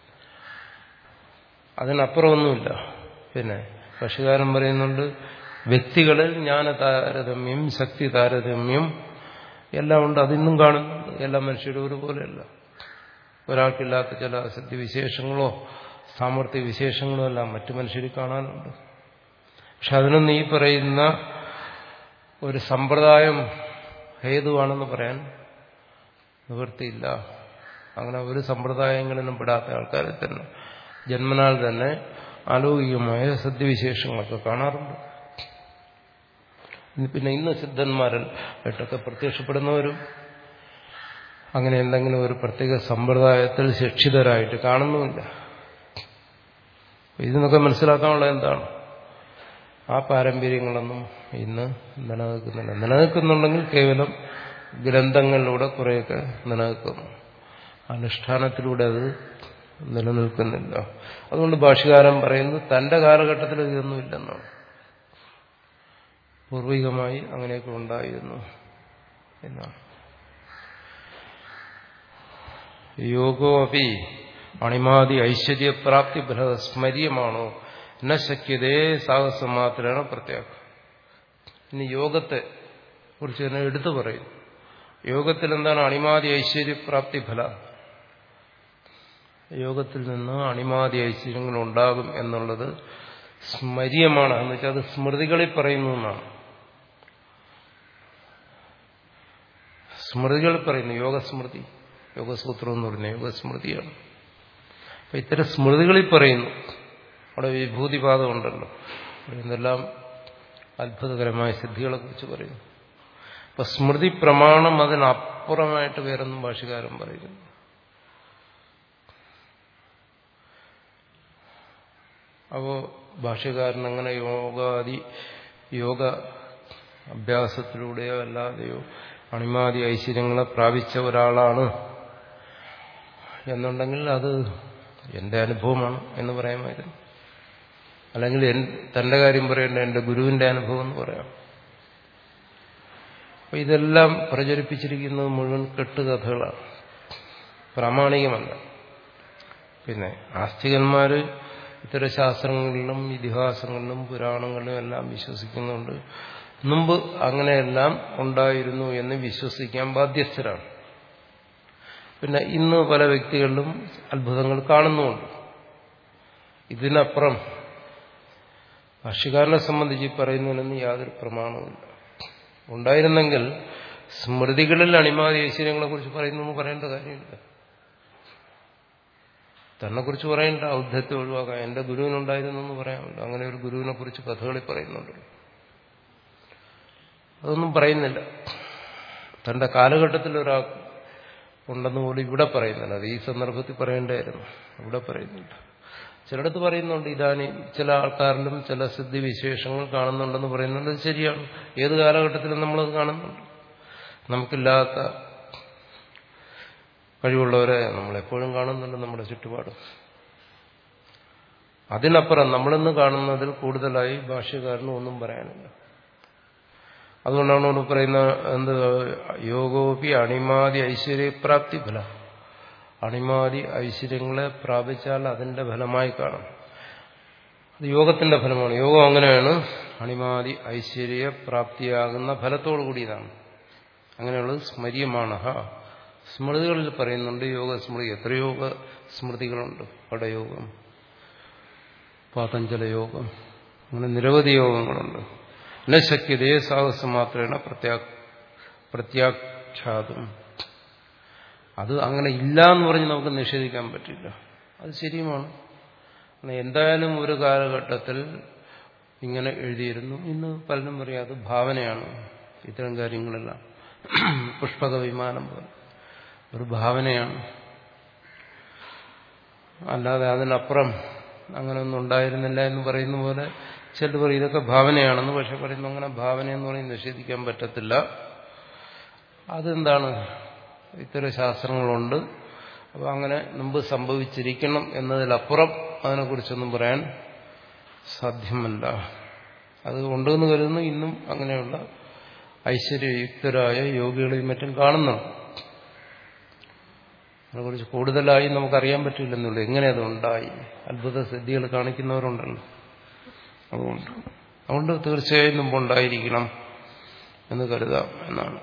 അതിനപ്പുറമൊന്നുമില്ല പിന്നെ ഭക്ഷ്യകാരൻ പറയുന്നുണ്ട് വ്യക്തികളിൽ ജ്ഞാന താരതമ്യം ശക്തി താരതമ്യം എല്ലാം ഉണ്ട് അതിന്നും കാണുന്നുണ്ട് എല്ലാ മനുഷ്യരും ഒരുപോലെയല്ല ഒരാൾക്കില്ലാത്ത ചില സിദ്ധിവിശേഷങ്ങളോ സാമർഥ്യ വിശേഷങ്ങളോ എല്ലാം മറ്റു മനുഷ്യരിൽ കാണാനുണ്ട് പക്ഷെ അതിനൊന്നും ഈ പറയുന്ന ഒരു സമ്പ്രദായം ഹേതുവാണെന്ന് പറയാൻ നിവൃത്തിയില്ല അങ്ങനെ ഒരു സമ്പ്രദായങ്ങളിലും പെടാത്ത ആൾക്കാരെ തന്നെ ജന്മനാൽ തന്നെ അലൗകികമായ സദ്യവിശേഷങ്ങളൊക്കെ കാണാറുണ്ട് പിന്നെ ഇന്ന് സിദ്ധന്മാരിൽ ആയിട്ടൊക്കെ പ്രത്യക്ഷപ്പെടുന്നവരും അങ്ങനെ എന്തെങ്കിലും ഒരു പ്രത്യേക സമ്പ്രദായത്തിൽ ശിക്ഷിതരായിട്ട് കാണുന്നുമില്ല ഇതിനൊക്കെ മനസ്സിലാക്കാനുള്ള എന്താണ് ആ പാരമ്പര്യങ്ങളൊന്നും ഇന്ന് നിലനിൽക്കുന്നില്ല നിലനിൽക്കുന്നുണ്ടെങ്കിൽ കേവലം ഗ്രന്ഥങ്ങളിലൂടെ കുറേയൊക്കെ നിലനിൽക്കുന്നു അനുഷ്ഠാനത്തിലൂടെ അത് നിലനിൽക്കുന്നില്ല അതുകൊണ്ട് ഭാഷകാരൻ പറയുന്നു തന്റെ കാലഘട്ടത്തിൽ ഇതൊന്നുമില്ലെന്നാണ് പൂർവികമായി അങ്ങനെയൊക്കെ ഉണ്ടായിരുന്നു എന്നാണ് യോഗോ അപ്പി അണിമാതി ഐശ്വര്യപ്രാപ്തി ഫല സ്മര്യമാണോ ന ശക്യതേ സാഹസം മാത്രമാണ് പ്രത്യേകം ഇനി യോഗത്തെ കുറിച്ച് തന്നെ എടുത്തു പറയും യോഗത്തിൽ എന്താണ് അണിമാതി ഐശ്വര്യപ്രാപ്തി ഫല യോഗത്തിൽ നിന്ന് അണിമാതി ഐശ്വര്യങ്ങൾ ഉണ്ടാകും എന്നുള്ളത് സ്മര്യമാണ് എന്ന് വെച്ചാൽ അത് സ്മൃതികളിൽ പറയുന്നു എന്നാണ് സ്മൃതികൾ പറയുന്നു യോഗസ്മൃതി യോഗസൂത്രം എന്ന് പറയുന്നത് യോഗസ്മൃതിയാണ് അപ്പൊ ഇത്തരം സ്മൃതികളിൽ പറയുന്നു അവിടെ വിഭൂതിപാദം ഉണ്ടല്ലോ എന്തെല്ലാം അത്ഭുതകരമായ സിദ്ധികളെ കുറിച്ച് പറയുന്നു അപ്പൊ സ്മൃതി പ്രമാണം അതിനപ്പുറമായിട്ട് വേറൊന്നും ഭാഷകാരൻ പറയുന്നു അപ്പോ ഭാഷകാരൻ അങ്ങനെ യോഗാദി യോഗ അഭ്യാസത്തിലൂടെയോ അല്ലാതെയോ അണിമാതി ഐശ്വര്യങ്ങളെ പ്രാപിച്ച ഒരാളാണ് എന്നുണ്ടെങ്കിൽ അത് എന്റെ അനുഭവമാണ് എന്ന് പറയാമായിരുന്നു അല്ലെങ്കിൽ തന്റെ കാര്യം പറയേണ്ട എന്റെ ഗുരുവിന്റെ അനുഭവം എന്ന് പറയാം അപ്പൊ ഇതെല്ലാം പ്രചരിപ്പിച്ചിരിക്കുന്നത് മുഴുവൻ കെട്ടുകഥകളാണ് പ്രാമാണികമല്ല പിന്നെ ആസ്തികന്മാര് ഇത്തരം ശാസ്ത്രങ്ങളിലും ഇതിഹാസങ്ങളിലും പുരാണങ്ങളിലും എല്ലാം വിശ്വസിക്കുന്നുണ്ട് മുമ്പ് അങ്ങനെയെല്ലാം ഉണ്ടായിരുന്നു എന്ന് വിശ്വസിക്കാൻ ബാധ്യസ്ഥരാണ് പിന്നെ ഇന്ന് പല വ്യക്തികളിലും അത്ഭുതങ്ങൾ കാണുന്നുമുണ്ട് ഇതിനപ്പുറം ഭാഷ്യക്കാരനെ സംബന്ധിച്ച് ഈ പറയുന്നതിനൊന്നും യാതൊരു പ്രമാണവുമില്ല ഉണ്ടായിരുന്നെങ്കിൽ സ്മൃതികളിൽ അണിമാതി ഐശ്വര്യങ്ങളെ കുറിച്ച് പറയുന്നു പറയേണ്ട കാര്യമില്ല തന്നെ കുറിച്ച് പറയേണ്ട ഔദ്ധത്തെ ഒഴിവാക്കാം എന്റെ ഗുരുവിനുണ്ടായിരുന്നു എന്ന് പറയാമല്ലോ അങ്ങനെ ഒരു ഗുരുവിനെ കുറിച്ച് കഥകളിൽ പറയുന്നുണ്ട് അതൊന്നും പറയുന്നില്ല തന്റെ കാലഘട്ടത്തിൽ ഒരാൾ ഉണ്ടെന്ന് പോലും ഇവിടെ പറയുന്നില്ല അത് ഈ സന്ദർഭത്തിൽ പറയേണ്ടായിരുന്നു ഇവിടെ പറയുന്നില്ല ചിലടത്ത് പറയുന്നുണ്ട് ഇതാനി ചില ആൾക്കാരിലും ചില സിദ്ധിവിശേഷങ്ങൾ കാണുന്നുണ്ടെന്ന് പറയുന്നുണ്ട് അത് ശരിയാണ് ഏത് കാലഘട്ടത്തിലും നമ്മളത് കാണുന്നുണ്ട് നമുക്കില്ലാത്ത കഴിവുള്ളവരെ നമ്മളെപ്പോഴും കാണുന്നുണ്ട് നമ്മുടെ ചുറ്റുപാടും അതിനപ്പുറം നമ്മളിന്ന് കാണുന്നതിൽ കൂടുതലായി ഭാഷ്യക്കാരനും ഒന്നും പറയാനില്ല അതുകൊണ്ടാണ് ഇവിടെ പറയുന്ന എന്ത് യോഗോപി അണിമാതി ഐശ്വര്യപ്രാപ്തി ഫല അണിമാതി ഐശ്വര്യങ്ങളെ പ്രാപിച്ചാൽ അതിന്റെ ഫലമായി കാണും അത് യോഗത്തിന്റെ ഫലമാണ് യോഗം അങ്ങനെയാണ് അണിമാതി ഐശ്വര്യ പ്രാപ്തിയാകുന്ന ഫലത്തോടു കൂടിയതാണ് അങ്ങനെയുള്ളത് സ്മര്യമാണ് സ്മൃതികളിൽ പറയുന്നുണ്ട് യോഗ സ്മൃതി എത്ര യോഗ സ്മൃതികളുണ്ട് പടയോഗം പാതഞ്ജല യോഗം അങ്ങനെ നിരവധി യോഗങ്ങളുണ്ട് ന ശക്യതയെ സാഹസം മാത്രമാണ് പ്രത്യാ പ്രത്യാഖ്യാതം അത് അങ്ങനെ ഇല്ല എന്ന് പറഞ്ഞ് നമുക്ക് നിഷേധിക്കാൻ പറ്റില്ല അത് ശരിയുമാണ് എന്തായാലും ഒരു കാലഘട്ടത്തിൽ ഇങ്ങനെ എഴുതിയിരുന്നു ഇന്ന് പലരും പറയാം അത് ഭാവനയാണ് ഇത്തരം കാര്യങ്ങളെല്ലാം പുഷ്പക വിമാനം പോലെ ഒരു ഭാവനയാണ് അല്ലാതെ അതിനപ്പുറം അങ്ങനെയൊന്നും ഉണ്ടായിരുന്നില്ല എന്ന് പറയുന്ന പോലെ ചിലർ പറയും ഇതൊക്കെ ഭാവനയാണെന്ന് പക്ഷെ പറയുന്നു അങ്ങനെ ഭാവന എന്ന് പറയുന്നത് നിഷേധിക്കാൻ പറ്റത്തില്ല അതെന്താണ് ഇത്തരം ശാസ്ത്രങ്ങളുണ്ട് അപ്പോൾ അങ്ങനെ മുമ്പ് സംഭവിച്ചിരിക്കണം എന്നതിലപ്പുറം അതിനെക്കുറിച്ചൊന്നും പറയാൻ സാധ്യമല്ല അത് ഉണ്ടെന്ന് കരുതുന്നു ഇന്നും അങ്ങനെയുള്ള ഐശ്വര്യയുക്തരായ യോഗികളെയും മറ്റും കാണുന്നുണ്ട് അതിനെക്കുറിച്ച് കൂടുതലായി നമുക്കറിയാൻ പറ്റില്ലെന്നുള്ളൂ എങ്ങനെ അതുണ്ടായി അത്ഭുത സിദ്ധികൾ കാണിക്കുന്നവരുണ്ടല്ലോ അതുകൊണ്ട് അതുകൊണ്ട് തീർച്ചയായും മുമ്പുണ്ടായിരിക്കണം എന്ന് കരുതാം എന്നാണ്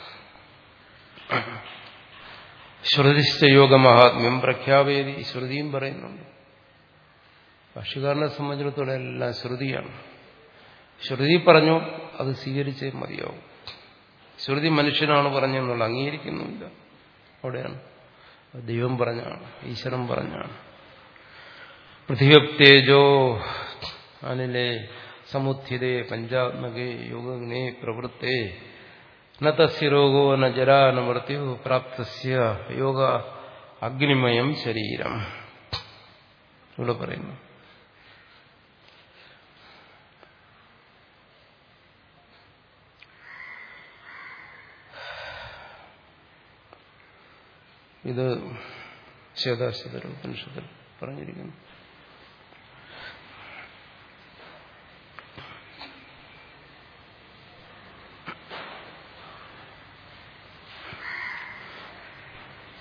ശ്രുതിശ്ച യോഗ മഹാത്മ്യം പ്രഖ്യാപേതി ശ്രുതിയും പറയുന്നുണ്ട് ഭാഷകാരനെ സംബന്ധിച്ചിടത്തോളം എല്ലാം ശ്രുതിയാണ് ശ്രുതി പറഞ്ഞു അത് സ്വീകരിച്ചേ മതിയാവും ശ്രുതി മനുഷ്യനാണ് പറഞ്ഞെന്നുള്ള അംഗീകരിക്കുന്നുമില്ല അവിടെയാണ് ദൈവം പറഞ്ഞാണ് ഈശ്വരൻ പറഞ്ഞാണ് പൃഥിവ്യപ്തേജോ അനിലെ സമുദ്ധിതേ പഞ്ചാത്മകേ യോഗഗ്നേ പ്രവൃത്തേ ന തസ്യ രോഗോ ന ജരാ ന മൃത്യു പ്രാപ്തസ്യ യോഗ അഗ്നിമയം ശരീരം ഇവിടെ പറയുന്നു ഇത് ശ്വേതാശ്വതര ഉപനിഷത്തിൽ പറഞ്ഞിരിക്കുന്നു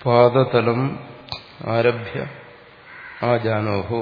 പാദതലം ആരഭ്യ ആ ജാനോഹോ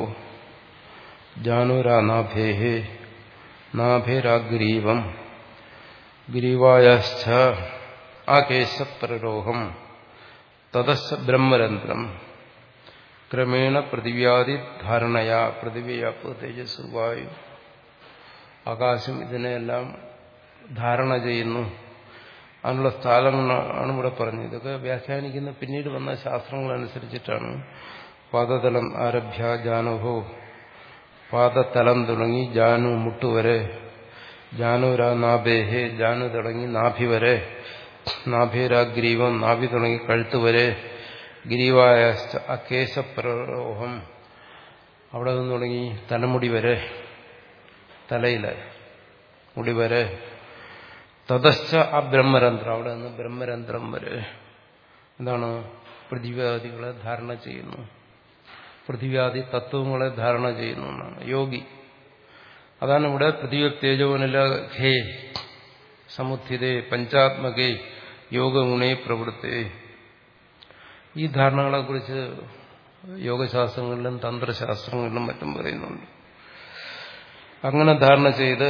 ജാനുരാനാഭേ നാഭേരാഗ്രീവം ഗ്രീവായാശ്ച ആകേശപ്രരോഹം തതസ് ബ്രഹ്മരന്ധ്രം ക്രമേണ പൃഥിവ്യാദി ധാരണയാ പൃഥിവിയാപ്പ് തേജസ് വായു ആകാശം ഇതിനെല്ലാം ധാരണ ചെയ്യുന്നു അതിനുള്ള സ്ഥലങ്ങളാണ് ഇവിടെ പറഞ്ഞത് ഇതൊക്കെ വ്യാഖ്യാനിക്കുന്ന പിന്നീട് വന്ന ശാസ്ത്രങ്ങളനുസരിച്ചിട്ടാണ് പാദതലം ആരഭ്യ ജാനുഹോ പാദതലം തുടങ്ങി ജാനു മുട്ടുവരെ ജാനുര നാഭേഹെ ജാനു തുടങ്ങി നാഭി വരെ നാഭേരാഗ്രീവം നാഭി തുടങ്ങി കഴുത്ത് വരെ ഗിരിവായ അക്കേശപ്രരോഹം അവിടെ നിന്ന് തുടങ്ങി തലമുടി വരെ തലയിലെ മുടി വരെ തതശ്ച ആ ബ്രഹ്മരന്ധ്രം അവിടെ നിന്ന് ബ്രഹ്മരന്ധ്രം വരെ എന്താണ് പൃഥ്വിയാദികളെ ധാരണ ചെയ്യുന്നു പൃഥ്വിയാദി തത്വങ്ങളെ ധാരണ ചെയ്യുന്നു എന്നാണ് യോഗി അതാണ് ഇവിടെ പൃഥ്വി തേജോനില ഖേ സമുദ്ധിതേ പഞ്ചാത്മകേ യോഗഗുണേ പ്രവൃത്തേ ഈ ധാരണകളെക്കുറിച്ച് യോഗശാസ്ത്രങ്ങളിലും തന്ത്രശാസ്ത്രങ്ങളിലും മറ്റും പറയുന്നുണ്ട് അങ്ങനെ ധാരണ ചെയ്ത്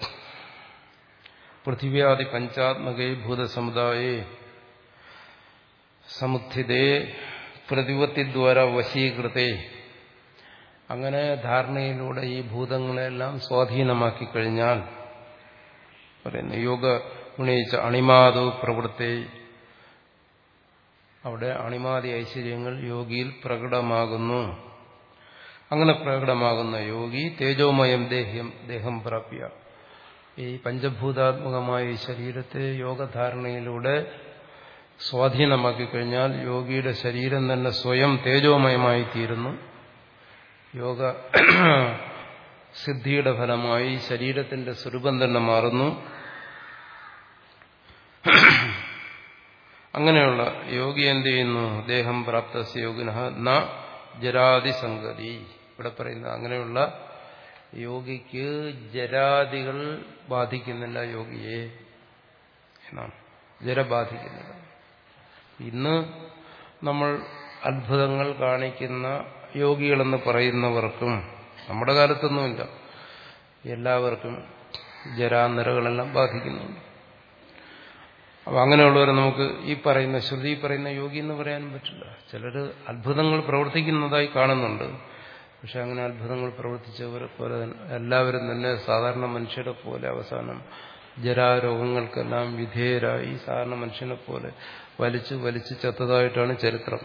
പൃഥിവ്യാദി പഞ്ചാത്മകേ ഭൂതസമുദായേ സമുദ്ധിതേ പ്രതിപത്തിദ്വാര വശീകൃതേ അങ്ങനെ ധാരണയിലൂടെ ഈ ഭൂതങ്ങളെല്ലാം സ്വാധീനമാക്കി കഴിഞ്ഞാൽ പറയുന്നു യോഗ ഗുണയിച്ച അണിമാതോ പ്രവൃത്തി അവിടെ അണിമാതി ഐശ്വര്യങ്ങൾ യോഗിയിൽ പ്രകടമാകുന്നു അങ്ങനെ പ്രകടമാകുന്ന യോഗി തേജോമയം ദേഹ്യം ദേഹം പ്രാപ്യ ഈ പഞ്ചഭൂതാത്മകമായ ഈ ശരീരത്തെ യോഗധാരണയിലൂടെ സ്വാധീനമാക്കി കഴിഞ്ഞാൽ യോഗിയുടെ ശരീരം തന്നെ സ്വയം തേജോമയമായി തീരുന്നു യോഗ സിദ്ധിയുടെ ഫലമായി ശരീരത്തിന്റെ സ്വരൂപം തന്നെ മാറുന്നു അങ്ങനെയുള്ള യോഗി എന്ത് ചെയ്യുന്നു ദേഹം പ്രാപ്ത യോഗിന ന ജരാതിസംഗതി ഇവിടെ പറയുന്ന അങ്ങനെയുള്ള യോഗിക്ക് ജരാദികൾ ബാധിക്കുന്നില്ല യോഗിയെ എന്നാണ് ജര ബാധിക്കുന്നില്ല ഇന്ന് നമ്മൾ അത്ഭുതങ്ങൾ കാണിക്കുന്ന യോഗികളെന്ന് പറയുന്നവർക്കും നമ്മുടെ കാലത്തൊന്നുമില്ല എല്ലാവർക്കും ജരാനിരകളെല്ലാം ബാധിക്കുന്നുണ്ട് അപ്പൊ അങ്ങനെയുള്ളവരെ നമുക്ക് ഈ പറയുന്ന ശ്രുതി പറയുന്ന യോഗി എന്ന് പറയാനും പറ്റില്ല ചിലർ അത്ഭുതങ്ങൾ പ്രവർത്തിക്കുന്നതായി കാണുന്നുണ്ട് പക്ഷെ അങ്ങനെ അത്ഭുതങ്ങൾ പ്രവർത്തിച്ചവരെ പോലെ എല്ലാവരും തന്നെ സാധാരണ മനുഷ്യരെ പോലെ അവസാനം ജരാരോഗങ്ങൾക്കെല്ലാം വിധേയരായി സാധാരണ മനുഷ്യനെ പോലെ വലിച്ചു വലിച്ചു ചത്തതായിട്ടാണ് ചരിത്രം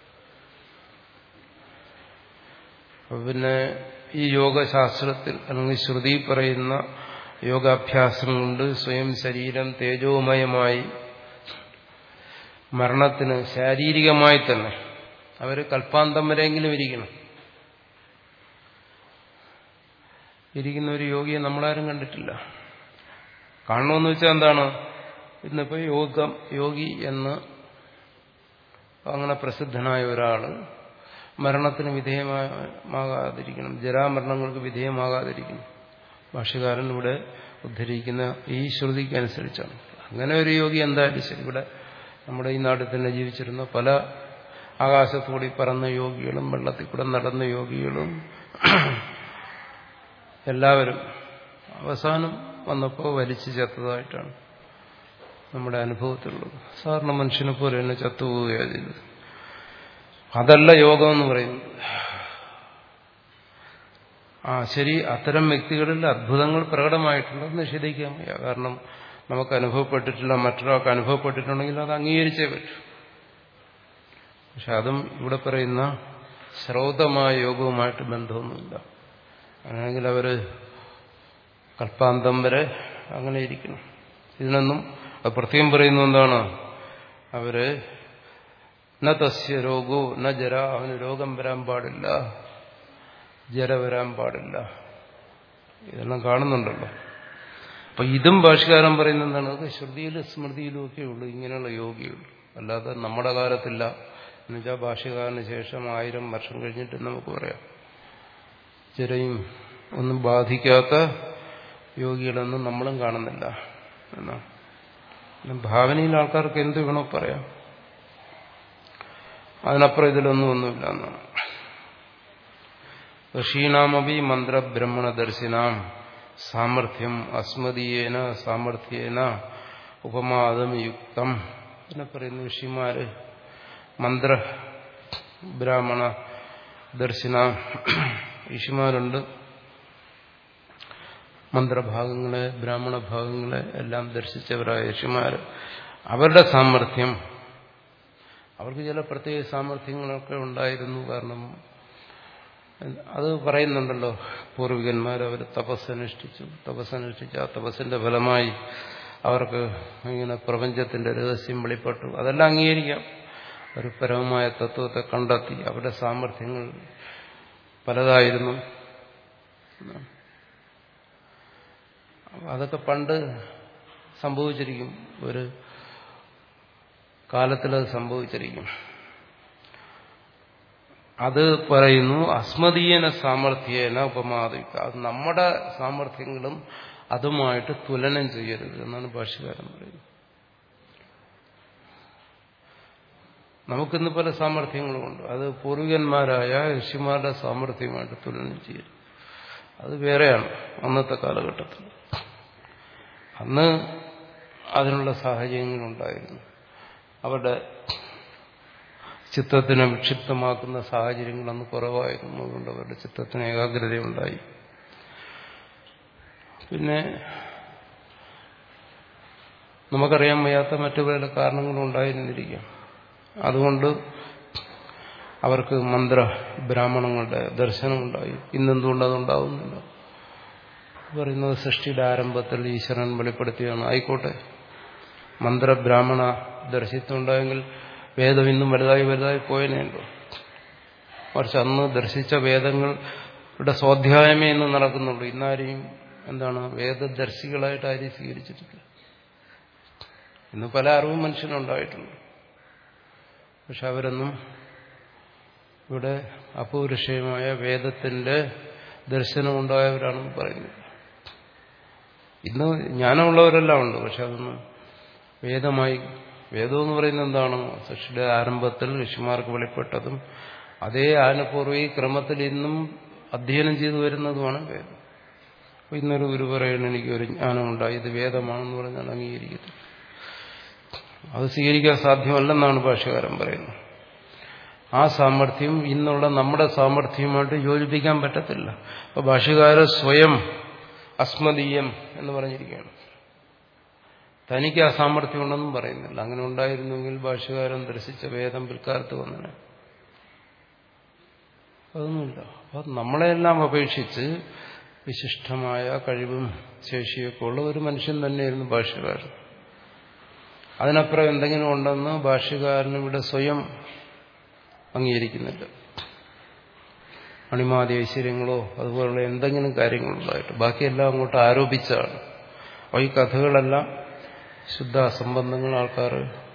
പിന്നെ ഈ യോഗശാസ്ത്രത്തിൽ അല്ലെങ്കിൽ ശ്രുതി പറയുന്ന യോഗാഭ്യാസം കൊണ്ട് സ്വയം ശരീരം തേജോമയമായി മരണത്തിന് ശാരീരികമായി തന്നെ അവർ കൽപ്പാന്തം വരെയെങ്കിലും ഇരിക്കണം ഇരിക്കുന്ന ഒരു യോഗിയെ നമ്മളാരും കണ്ടിട്ടില്ല കാണണമെന്ന് വെച്ചാൽ എന്താണ് ഇന്നിപ്പോ യോഗം യോഗി എന്ന് അങ്ങനെ പ്രസിദ്ധനായ ഒരാള് മരണത്തിന് വിധേയമാകാതിരിക്കണം ജരാമരണങ്ങൾക്ക് വിധേയമാകാതിരിക്കണം ഭാഷകാരൻ ഇവിടെ ഉദ്ധരിക്കുന്ന ഈ ശ്രുതിക്ക് അനുസരിച്ചാണ് അങ്ങനെ ഒരു യോഗി എന്തായാലും ശരി ഇവിടെ നമ്മുടെ ഈ നാട്ടിൽ തന്നെ ജീവിച്ചിരുന്ന പല ആകാശത്തുകൂടി പറന്ന യോഗികളും വെള്ളത്തിൽ കൂടെ നടന്ന യോഗികളും എല്ലാവരും അവസാനം വന്നപ്പോൾ വലിച്ചു ചത്തതായിട്ടാണ് നമ്മുടെ അനുഭവത്തിലുള്ളത് സാധാരണ മനുഷ്യനെ പോലെ തന്നെ ചത്തുപോവുകയാണ് ചെയ്തത് അതല്ല യോഗം എന്ന് പറയുന്നത് ആ ശരി അത്തരം വ്യക്തികളിൽ അത്ഭുതങ്ങൾ പ്രകടമായിട്ടുള്ളത് നിഷേധിക്കാൻ വയ്യ കാരണം നമുക്ക് അനുഭവപ്പെട്ടിട്ടില്ല മറ്റൊരാൾക്ക് അനുഭവപ്പെട്ടിട്ടുണ്ടെങ്കിൽ അത് അംഗീകരിച്ചേ പറ്റൂ പക്ഷെ അതും ഇവിടെ പറയുന്ന ശ്രൗതമായ യോഗവുമായിട്ട് ബന്ധമൊന്നുമില്ല അങ്ങനെയെങ്കിൽ അവര് കൽപ്പാന്തം വരെ അങ്ങനെ ഇരിക്കണം ഇതിനൊന്നും അത് പ്രത്യേകം പറയുന്ന എന്താണ് അവര് ന തസ്യ രോഗോ ന ജര അവന് രോഗം വരാൻ പാടില്ല ജര വരാൻ പാടില്ല ഇതെല്ലാം കാണുന്നുണ്ടല്ലോ അപ്പൊ ഇതും ഭാഷകാരൻ പറയുന്ന എന്താണ് അത് ശ്രുതിയിലും സ്മൃതിയിലും ഒക്കെ ഉള്ളൂ ഇങ്ങനെയുള്ള യോഗിയുള്ളൂ അല്ലാതെ നമ്മുടെ കാലത്തില്ല എന്നുവെച്ചാൽ ഭാഷകാരന് ശേഷം ആയിരം വർഷം കഴിഞ്ഞിട്ട് നമുക്ക് പറയാം ജരയും ഒന്നും ബാധിക്കാത്ത യോഗികളൊന്നും നമ്മളും കാണുന്നില്ല എന്നാണ് ഭാവനയിൽ ആൾക്കാർക്ക് എന്ത് വേണോ പറയാം അതിനപ്പുറം ഇതിലൊന്നും ഒന്നുമില്ല എന്നാണ് ഋഷീണാമപി മന്ത്രബ്രഹ്മണദർശിനാം സാമർഥ്യം അസ്മദീയേന സാമർഥ്യേന ഉപമാദം യുക്തം പിന്നെ പറയുന്നു ഋഷിമാര് മന്ത്ര ബ്രാഹ്മണ ദർശന ഋഷിമാരുണ്ട് മന്ത്രഭാഗങ്ങളെ ബ്രാഹ്മണ ഭാഗങ്ങളെ എല്ലാം ദർശിച്ചവരായ ഋഷിമാര് അവരുടെ സാമർഥ്യം അവർക്ക് ചില പ്രത്യേക സാമർഥ്യങ്ങളൊക്കെ ഉണ്ടായിരുന്നു കാരണം അത് പറയുന്നുണ്ടല്ലോ പൂർവികന്മാർ അവർ തപസ്സനുഷ്ഠിച്ചു തപസ്സനുഷ്ഠിച്ചു ആ തപസ്സിന്റെ ഫലമായി അവർക്ക് ഇങ്ങനെ പ്രപഞ്ചത്തിന്റെ രഹസ്യം വെളിപ്പെട്ടു അതെല്ലാം അംഗീകരിക്കാം ഒരു പരമമായ തത്വത്തെ കണ്ടെത്തി അവരുടെ സാമർഥ്യങ്ങൾ പലതായിരുന്നു അതൊക്കെ പണ്ട് സംഭവിച്ചിരിക്കും ഒരു കാലത്തിലത് സംഭവിച്ചിരിക്കും അത് പറയുന്നു അസ്മദീയന സാമർഥ്യേന ഉപമാദിക്ക അത് നമ്മുടെ സാമർഥ്യങ്ങളും അതുമായിട്ട് തുലനം ചെയ്യരുത് എന്നാണ് ഭാഷകാരൻ പറയുന്നത് നമുക്കിന്ന് പല സാമർഥ്യങ്ങളുമുണ്ട് അത് പൂർവികന്മാരായ ഋഷിമാരുടെ സാമർഥ്യമായിട്ട് തുലനം ചെയ്യരുത് അത് വേറെയാണ് അന്നത്തെ കാലഘട്ടത്തിൽ അന്ന് അതിനുള്ള സാഹചര്യങ്ങളുണ്ടായിരുന്നു അവരുടെ ചിത്രത്തിനെ വിക്ഷിപ്തമാക്കുന്ന സാഹചര്യങ്ങൾ അന്ന് കുറവായിരുന്നു അതുകൊണ്ട് അവരുടെ ചിത്രത്തിന് ഏകാഗ്രതയുണ്ടായി പിന്നെ നമുക്കറിയാൻ വയ്യാത്ത മറ്റു പല കാരണങ്ങളും ഉണ്ടായിരുന്നിരിക്കാം അതുകൊണ്ട് അവർക്ക് മന്ത്ര ബ്രാഹ്മണങ്ങളുടെ ദർശനമുണ്ടായി ഇന്നെന്തുകൊണ്ട് അതുണ്ടാവുന്നില്ല പറയുന്നത് സൃഷ്ടിയുടെ ആരംഭത്തിൽ ഈശ്വരൻ വെളിപ്പെടുത്തിയാണ് ആയിക്കോട്ടെ മന്ത്ര ബ്രാഹ്മണ ദർശിത്തുണ്ടായെങ്കിൽ വേദം ഇന്നും വലുതായി വലുതായി പോയനേണ്ടോ മറിച്ച് അന്ന് ദർശിച്ച വേദങ്ങളുടെ സ്വാധ്യായമേ ഇന്ന് നടക്കുന്നുള്ളൂ ഇന്നാരെയും എന്താണ് വേദദർശികളായിട്ട് ആരെയും സ്വീകരിച്ചിട്ടില്ല ഇന്ന് പല അറിവും മനുഷ്യനുണ്ടായിട്ടുണ്ട് പക്ഷെ അവരൊന്നും ഇവിടെ അപൗരുഷയമായ വേദത്തിന്റെ ദർശനമുണ്ടായവരാണെന്ന് പറയുന്നു ഇന്ന് ജ്ഞാനമുള്ളവരെല്ലാം ഉണ്ട് പക്ഷെ അതൊന്നും വേദമായി വേദം എന്ന് പറയുന്നത് എന്താണ് സൃഷ്ടിയുടെ ആരംഭത്തിൽ ഋഷിമാർക്ക് വെളിപ്പെട്ടതും അതേ ആനപൂർവ്വ ക്രമത്തിൽ ഇന്നും അധ്യയനം ചെയ്തു വരുന്നതുമാണ് വേദം അപ്പൊ ഇന്നൊരു ഗുരു പറയണ എനിക്ക് ഒരു ജ്ഞാനമുണ്ടായി ഇത് വേദമാണെന്ന് പറഞ്ഞാൽ അംഗീകരിക്കത്തില്ല അത് സ്വീകരിക്കാൻ സാധ്യമല്ലെന്നാണ് ഭാഷകാരൻ പറയുന്നത് ആ സാമർഥ്യം ഇന്നുള്ള നമ്മുടെ സാമർഥ്യവുമായിട്ട് യോജിപ്പിക്കാൻ പറ്റത്തില്ല അപ്പൊ ഭാഷകാരൻ സ്വയം അസ്മദീയം എന്ന് പറഞ്ഞിരിക്കുകയാണ് തനിക്ക് ആ സാമർഥ്യം ഉണ്ടെന്നും പറയുന്നില്ല അങ്ങനെ ഉണ്ടായിരുന്നെങ്കിൽ ഭാഷകാരൻ ദർശിച്ച വേദം പിൽക്കാലത്ത് വന്നനെ അതൊന്നുമില്ല അപ്പൊ നമ്മളെല്ലാം അപേക്ഷിച്ച് വിശിഷ്ടമായ കഴിവും ശേഷിയൊക്കെ ഉള്ള ഒരു മനുഷ്യൻ തന്നെയായിരുന്നു ഭാഷകാരൻ അതിനപ്പുറം എന്തെങ്കിലും ഉണ്ടെന്ന് ഭാഷകാരൻ ഇവിടെ സ്വയം അംഗീകരിക്കുന്നില്ല അണിമാതി ഐശ്വര്യങ്ങളോ അതുപോലുള്ള എന്തെങ്കിലും കാര്യങ്ങളുണ്ടായിട്ട് ബാക്കിയെല്ലാം അങ്ങോട്ട് ആരോപിച്ചാണ് അപ്പോൾ ഈ കഥകളെല്ലാം ശുദ്ധ അസംബന്ധങ്ങൾ ആൾക്കാർ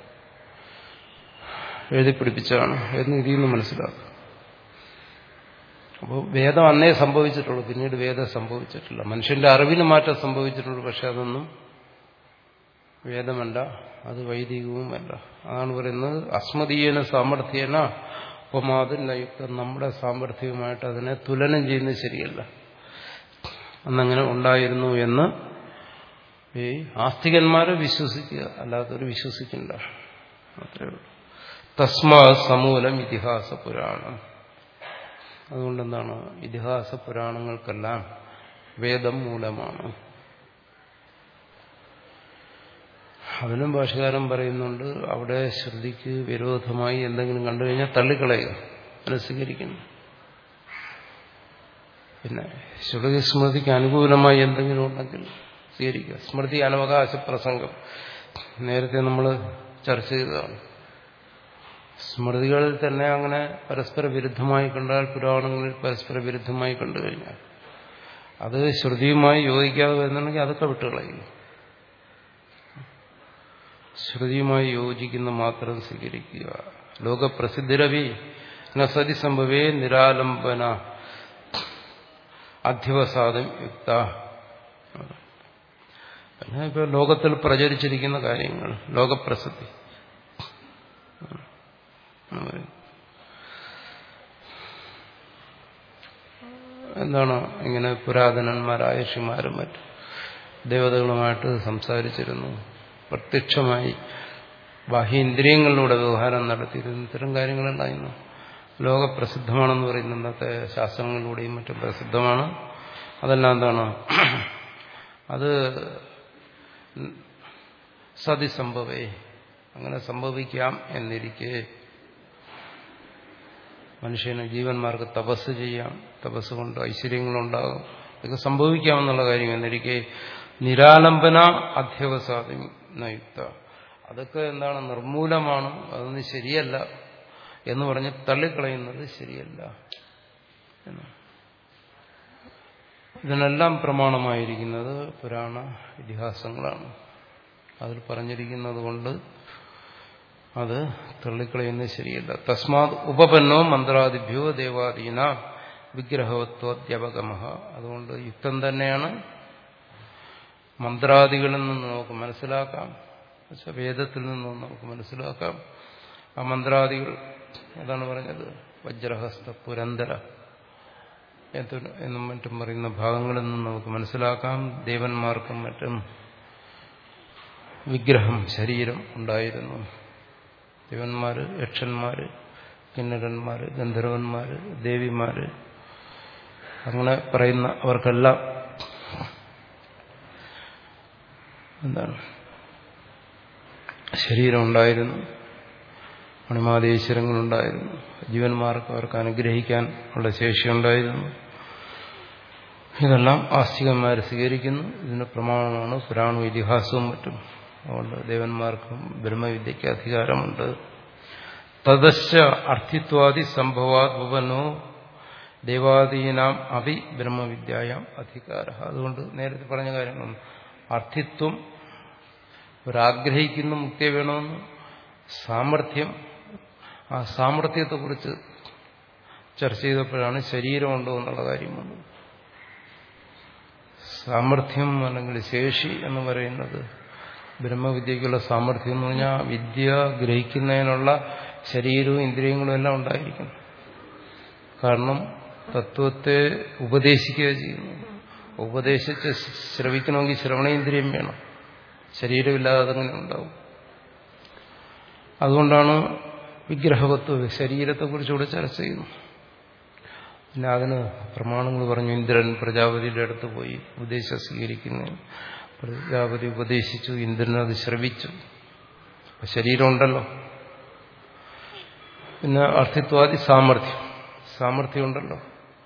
എഴുതിപ്പിടിപ്പിച്ചാണ് എന്ന് ഇതിൽ നിന്ന് മനസ്സിലാക്കുക അപ്പോൾ വേദം അന്നേ സംഭവിച്ചിട്ടുള്ളൂ പിന്നീട് വേദം സംഭവിച്ചിട്ടില്ല മനുഷ്യന്റെ അറിവിന് മാറ്റം സംഭവിച്ചിട്ടുള്ളൂ പക്ഷെ അതൊന്നും വേദമല്ല അത് വൈദികവുമല്ല അതാണ് പറയുന്നത് അസ്മദീയന സാമർഥ്യേന ഉപമാതിനയുക്തം നമ്മുടെ സാമർഥ്യവുമായിട്ട് അതിനെ തുലനം ചെയ്യുന്നത് ശരിയല്ല അന്നങ്ങനെ ഉണ്ടായിരുന്നു എന്ന് ഈ ആസ്തികന്മാരെ വിശ്വസിക്കുക അല്ലാത്തവർ വിശ്വസിക്കണ്ട അത്രേ ഉള്ളൂ തസ്മാ സമൂലം ഇതിഹാസ പുരാണം അതുകൊണ്ടെന്താണ് ഇതിഹാസ പുരാണങ്ങൾക്കെല്ലാം വേദം മൂലമാണ് അതിനും ഭാഷകാരൻ പറയുന്നുണ്ട് അവിടെ ശ്രുതിക്ക് വിരോധമായി എന്തെങ്കിലും കണ്ടു കഴിഞ്ഞാൽ തള്ളിക്കളയുക അതിനെ സ്വീകരിക്കുന്നു പിന്നെ ശ്രുതി സ്മൃതിക്ക് അനുകൂലമായി എന്തെങ്കിലും ഉണ്ടെങ്കിൽ സ്വീകരിക്കുക സ്മൃതി അനവകാശ പ്രസംഗം നേരത്തെ നമ്മൾ ചർച്ച ചെയ്തതാണ് സ്മൃതികളിൽ തന്നെ അങ്ങനെ പരസ്പര വിരുദ്ധമായി കണ്ടാൽ പുരാണങ്ങളിൽ പരസ്പര വിരുദ്ധമായി കണ്ടു കഴിഞ്ഞാൽ അത് ശ്രുതിയുമായി യോജിക്കാതെ വരുന്നുണ്ടെങ്കിൽ അതൊക്കെ വിട്ടുകളയും ശ്രുതിയുമായി യോജിക്കുന്ന മാത്രം സ്വീകരിക്കുക ലോകപ്രസിദ്ധിരവി നസതി സംഭവേ നിരാലംബന അധ്യവസാദം യുക്ത പിന്നെ ഇപ്പോൾ ലോകത്തിൽ പ്രചരിച്ചിരിക്കുന്ന കാര്യങ്ങൾ ലോകപ്രസിദ്ധി എന്താണ് ഇങ്ങനെ പുരാതനന്മാരായ ഋഷിമാരും മറ്റും ദേവതകളുമായിട്ട് സംസാരിച്ചിരുന്നു പ്രത്യക്ഷമായി ബാഹ്യേന്ദ്രിയങ്ങളിലൂടെ വ്യവഹാരം നടത്തിയിരുന്നു ഇത്തരം കാര്യങ്ങളെല്ലാം ഇന്ന് ലോകപ്രസിദ്ധമാണെന്ന് പറയുന്ന ഇന്നത്തെ ശാസ്ത്രങ്ങളിലൂടെയും മറ്റും പ്രസിദ്ധമാണ് അതെല്ലാം എന്താണ് അത് സതി സംഭവേ അങ്ങനെ സംഭവിക്കാം എന്നിരിക്കെ മനുഷ്യന് ജീവന്മാർക്ക് തപസ് ചെയ്യാം തപസ് കൊണ്ട് ഐശ്വര്യങ്ങളുണ്ടാകും ഇതൊക്കെ സംഭവിക്കാമെന്നുള്ള കാര്യം എന്നിരിക്കെ നിരാലംബന അധ്യവസാദയുക്ത അതൊക്കെ എന്താണ് നിർമൂലമാണ് അതൊന്നും ശരിയല്ല എന്ന് പറഞ്ഞ് തള്ളിക്കളയുന്നത് ശരിയല്ല എന്ന് ഇതിനെല്ലാം പ്രമാണമായിരിക്കുന്നത് പുരാണ ഇതിഹാസങ്ങളാണ് അതിൽ പറഞ്ഞിരിക്കുന്നത് കൊണ്ട് അത് തള്ളിക്കളയുന്നത് ശരിയല്ല തസ്മാത് ഉപപന്നോ മന്ത്രാദിഭ്യോ ദേവാദീന വിഗ്രഹവത്വദ്യപഗമ അതുകൊണ്ട് യുക്തം തന്നെയാണ് മന്ത്രാദികളിൽ നിന്ന് നമുക്ക് മനസ്സിലാക്കാം വേദത്തിൽ നിന്ന് നമുക്ക് മനസ്സിലാക്കാം ആ മന്ത്രാദികൾ അതാണ് പറഞ്ഞത് വജ്രഹസ്ത പുരന്തര എന്നും മറ്റും പറയുന്ന ഭാഗങ്ങളിൽ നിന്ന് നമുക്ക് മനസ്സിലാക്കാം ദേവന്മാർക്കും മറ്റും വിഗ്രഹം ശരീരം ഉണ്ടായിരുന്നു ദേവന്മാര് യക്ഷന്മാര് കിന്നരന്മാര് ഗന്ധർവന്മാര് ദേവിമാര് അങ്ങനെ പറയുന്ന അവർക്കെല്ലാം എന്താണ് ശരീരം ഉണ്ടായിരുന്നു മണിമാതേശ്വരങ്ങളുണ്ടായിരുന്നു ജീവന്മാർക്ക് അവർക്ക് അനുഗ്രഹിക്കാൻ ഉള്ള ശേഷിയുണ്ടായിരുന്നു ഇതെല്ലാം ആസ്തികന്മാർ സ്വീകരിക്കുന്നു ഇതിന് പ്രമാണമാണ് പുരാണവും ഇതിഹാസവും മറ്റും അതുകൊണ്ട് ദേവന്മാർക്കും ബ്രഹ്മവിദ്യയ്ക്ക് അധികാരമുണ്ട് തദശ്ച അർത്ഥിത്വാദി സംഭവാത്മനോ ദേവാദീനാം അഭി ബ്രഹ്മവിദ്യായാം അധികാര അതുകൊണ്ട് നേരത്തെ പറഞ്ഞ കാര്യങ്ങളൊന്നും അർത്ഥിത്വം ഒരാഗ്രഹിക്കുന്ന മുക്തിയെ വേണമെന്ന് സാമർഥ്യം ആ സാമർഥ്യത്തെക്കുറിച്ച് ചർച്ച ചെയ്തപ്പോഴാണ് ശരീരമുണ്ടോ എന്നുള്ള കാര്യം വന്നത് സാമർഥ്യം അല്ലെങ്കിൽ ശേഷി എന്ന് പറയുന്നത് ബ്രഹ്മവിദ്യക്കുള്ള സാമർഥ്യം എന്ന് പറഞ്ഞാൽ വിദ്യ ഗ്രഹിക്കുന്നതിനുള്ള ശരീരവും ഇന്ദ്രിയങ്ങളും എല്ലാം ഉണ്ടായിരിക്കണം കാരണം തത്വത്തെ ഉപദേശിക്കുക ചെയ്യുന്നു ഉപദേശിച്ച് ശ്രവിക്കണമെങ്കിൽ ശ്രവണേന്ദ്രിയം വേണം ശരീരമില്ലാതെ അതങ്ങനെ ഉണ്ടാവും അതുകൊണ്ടാണ് വിഗ്രഹവത്വ ശരീരത്തെക്കുറിച്ചുകൂടെ ചർച്ച ചെയ്യുന്നു പിന്നെ അതിന് പ്രമാണങ്ങൾ പറഞ്ഞു ഇന്ദ്രൻ പ്രജാപതിയുടെ അടുത്ത് പോയി ഉപദേശം സ്വീകരിക്കുന്നതിന് പ്രജാപതി ഉപദേശിച്ചു ഇന്ദ്രൻ അത് ശ്രവിച്ചു ശരീരമുണ്ടല്ലോ പിന്നെ അർത്ഥിത്വാദി സാമർഥ്യം സാമർഥ്യമുണ്ടല്ലോ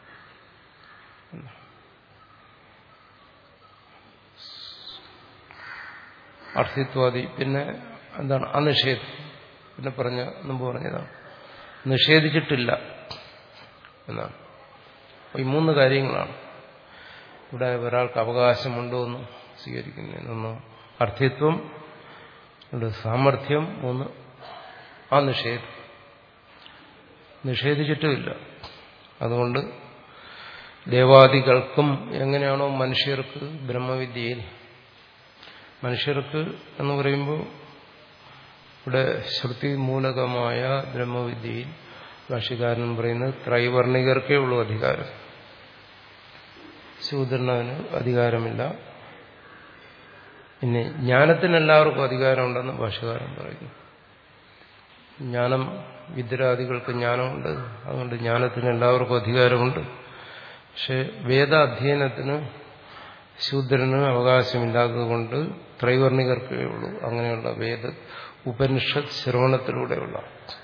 അർത്ഥിത്വാദി പിന്നെ എന്താണ് അനിഷേധം പിന്നെ പറഞ്ഞ മുമ്പ് പറഞ്ഞതാണ് നിഷേധിച്ചിട്ടില്ല എന്നാണ് ഈ മൂന്ന് കാര്യങ്ങളാണ് ഇവിടെ ഒരാൾക്ക് അവകാശമുണ്ടോ എന്ന് സ്വീകരിക്കുന്നതിനൊന്ന് അർത്ഥിത്വം രണ്ട് സാമർഥ്യം മൂന്ന് ആ നിഷേധം നിഷേധിച്ചിട്ടുമില്ല അതുകൊണ്ട് ദേവാദികൾക്കും എങ്ങനെയാണോ മനുഷ്യർക്ക് ബ്രഹ്മവിദ്യയിൽ മനുഷ്യർക്ക് എന്ന് പറയുമ്പോൾ ഇവിടെ ശ്രുതി മൂലകമായ ബ്രഹ്മവിദ്യയിൽ ഭാഷകാരൻ പറയുന്നത് ത്രൈവർണികർക്കേ ഉള്ളൂ അധികാരം ശൂദ്രനതിന് അധികാരമില്ല പിന്നെ ജ്ഞാനത്തിന് എല്ലാവർക്കും അധികാരമുണ്ടെന്ന് ഭാഷകാരൻ പറയുന്നു ജ്ഞാനം വിദ്രാദികൾക്ക് ജ്ഞാനമുണ്ട് അതുകൊണ്ട് ജ്ഞാനത്തിന് എല്ലാവർക്കും അധികാരമുണ്ട് പക്ഷെ വേദാധ്യയനത്തിന് ശൂദ്രന് അവകാശമില്ലാത്തതുകൊണ്ട് ത്രൈവർണികർക്കേ ഉള്ളൂ അങ്ങനെയുള്ള വേദ ഉപനിഷത്ത് ശ്രവണത്തിലൂടെയുള്ള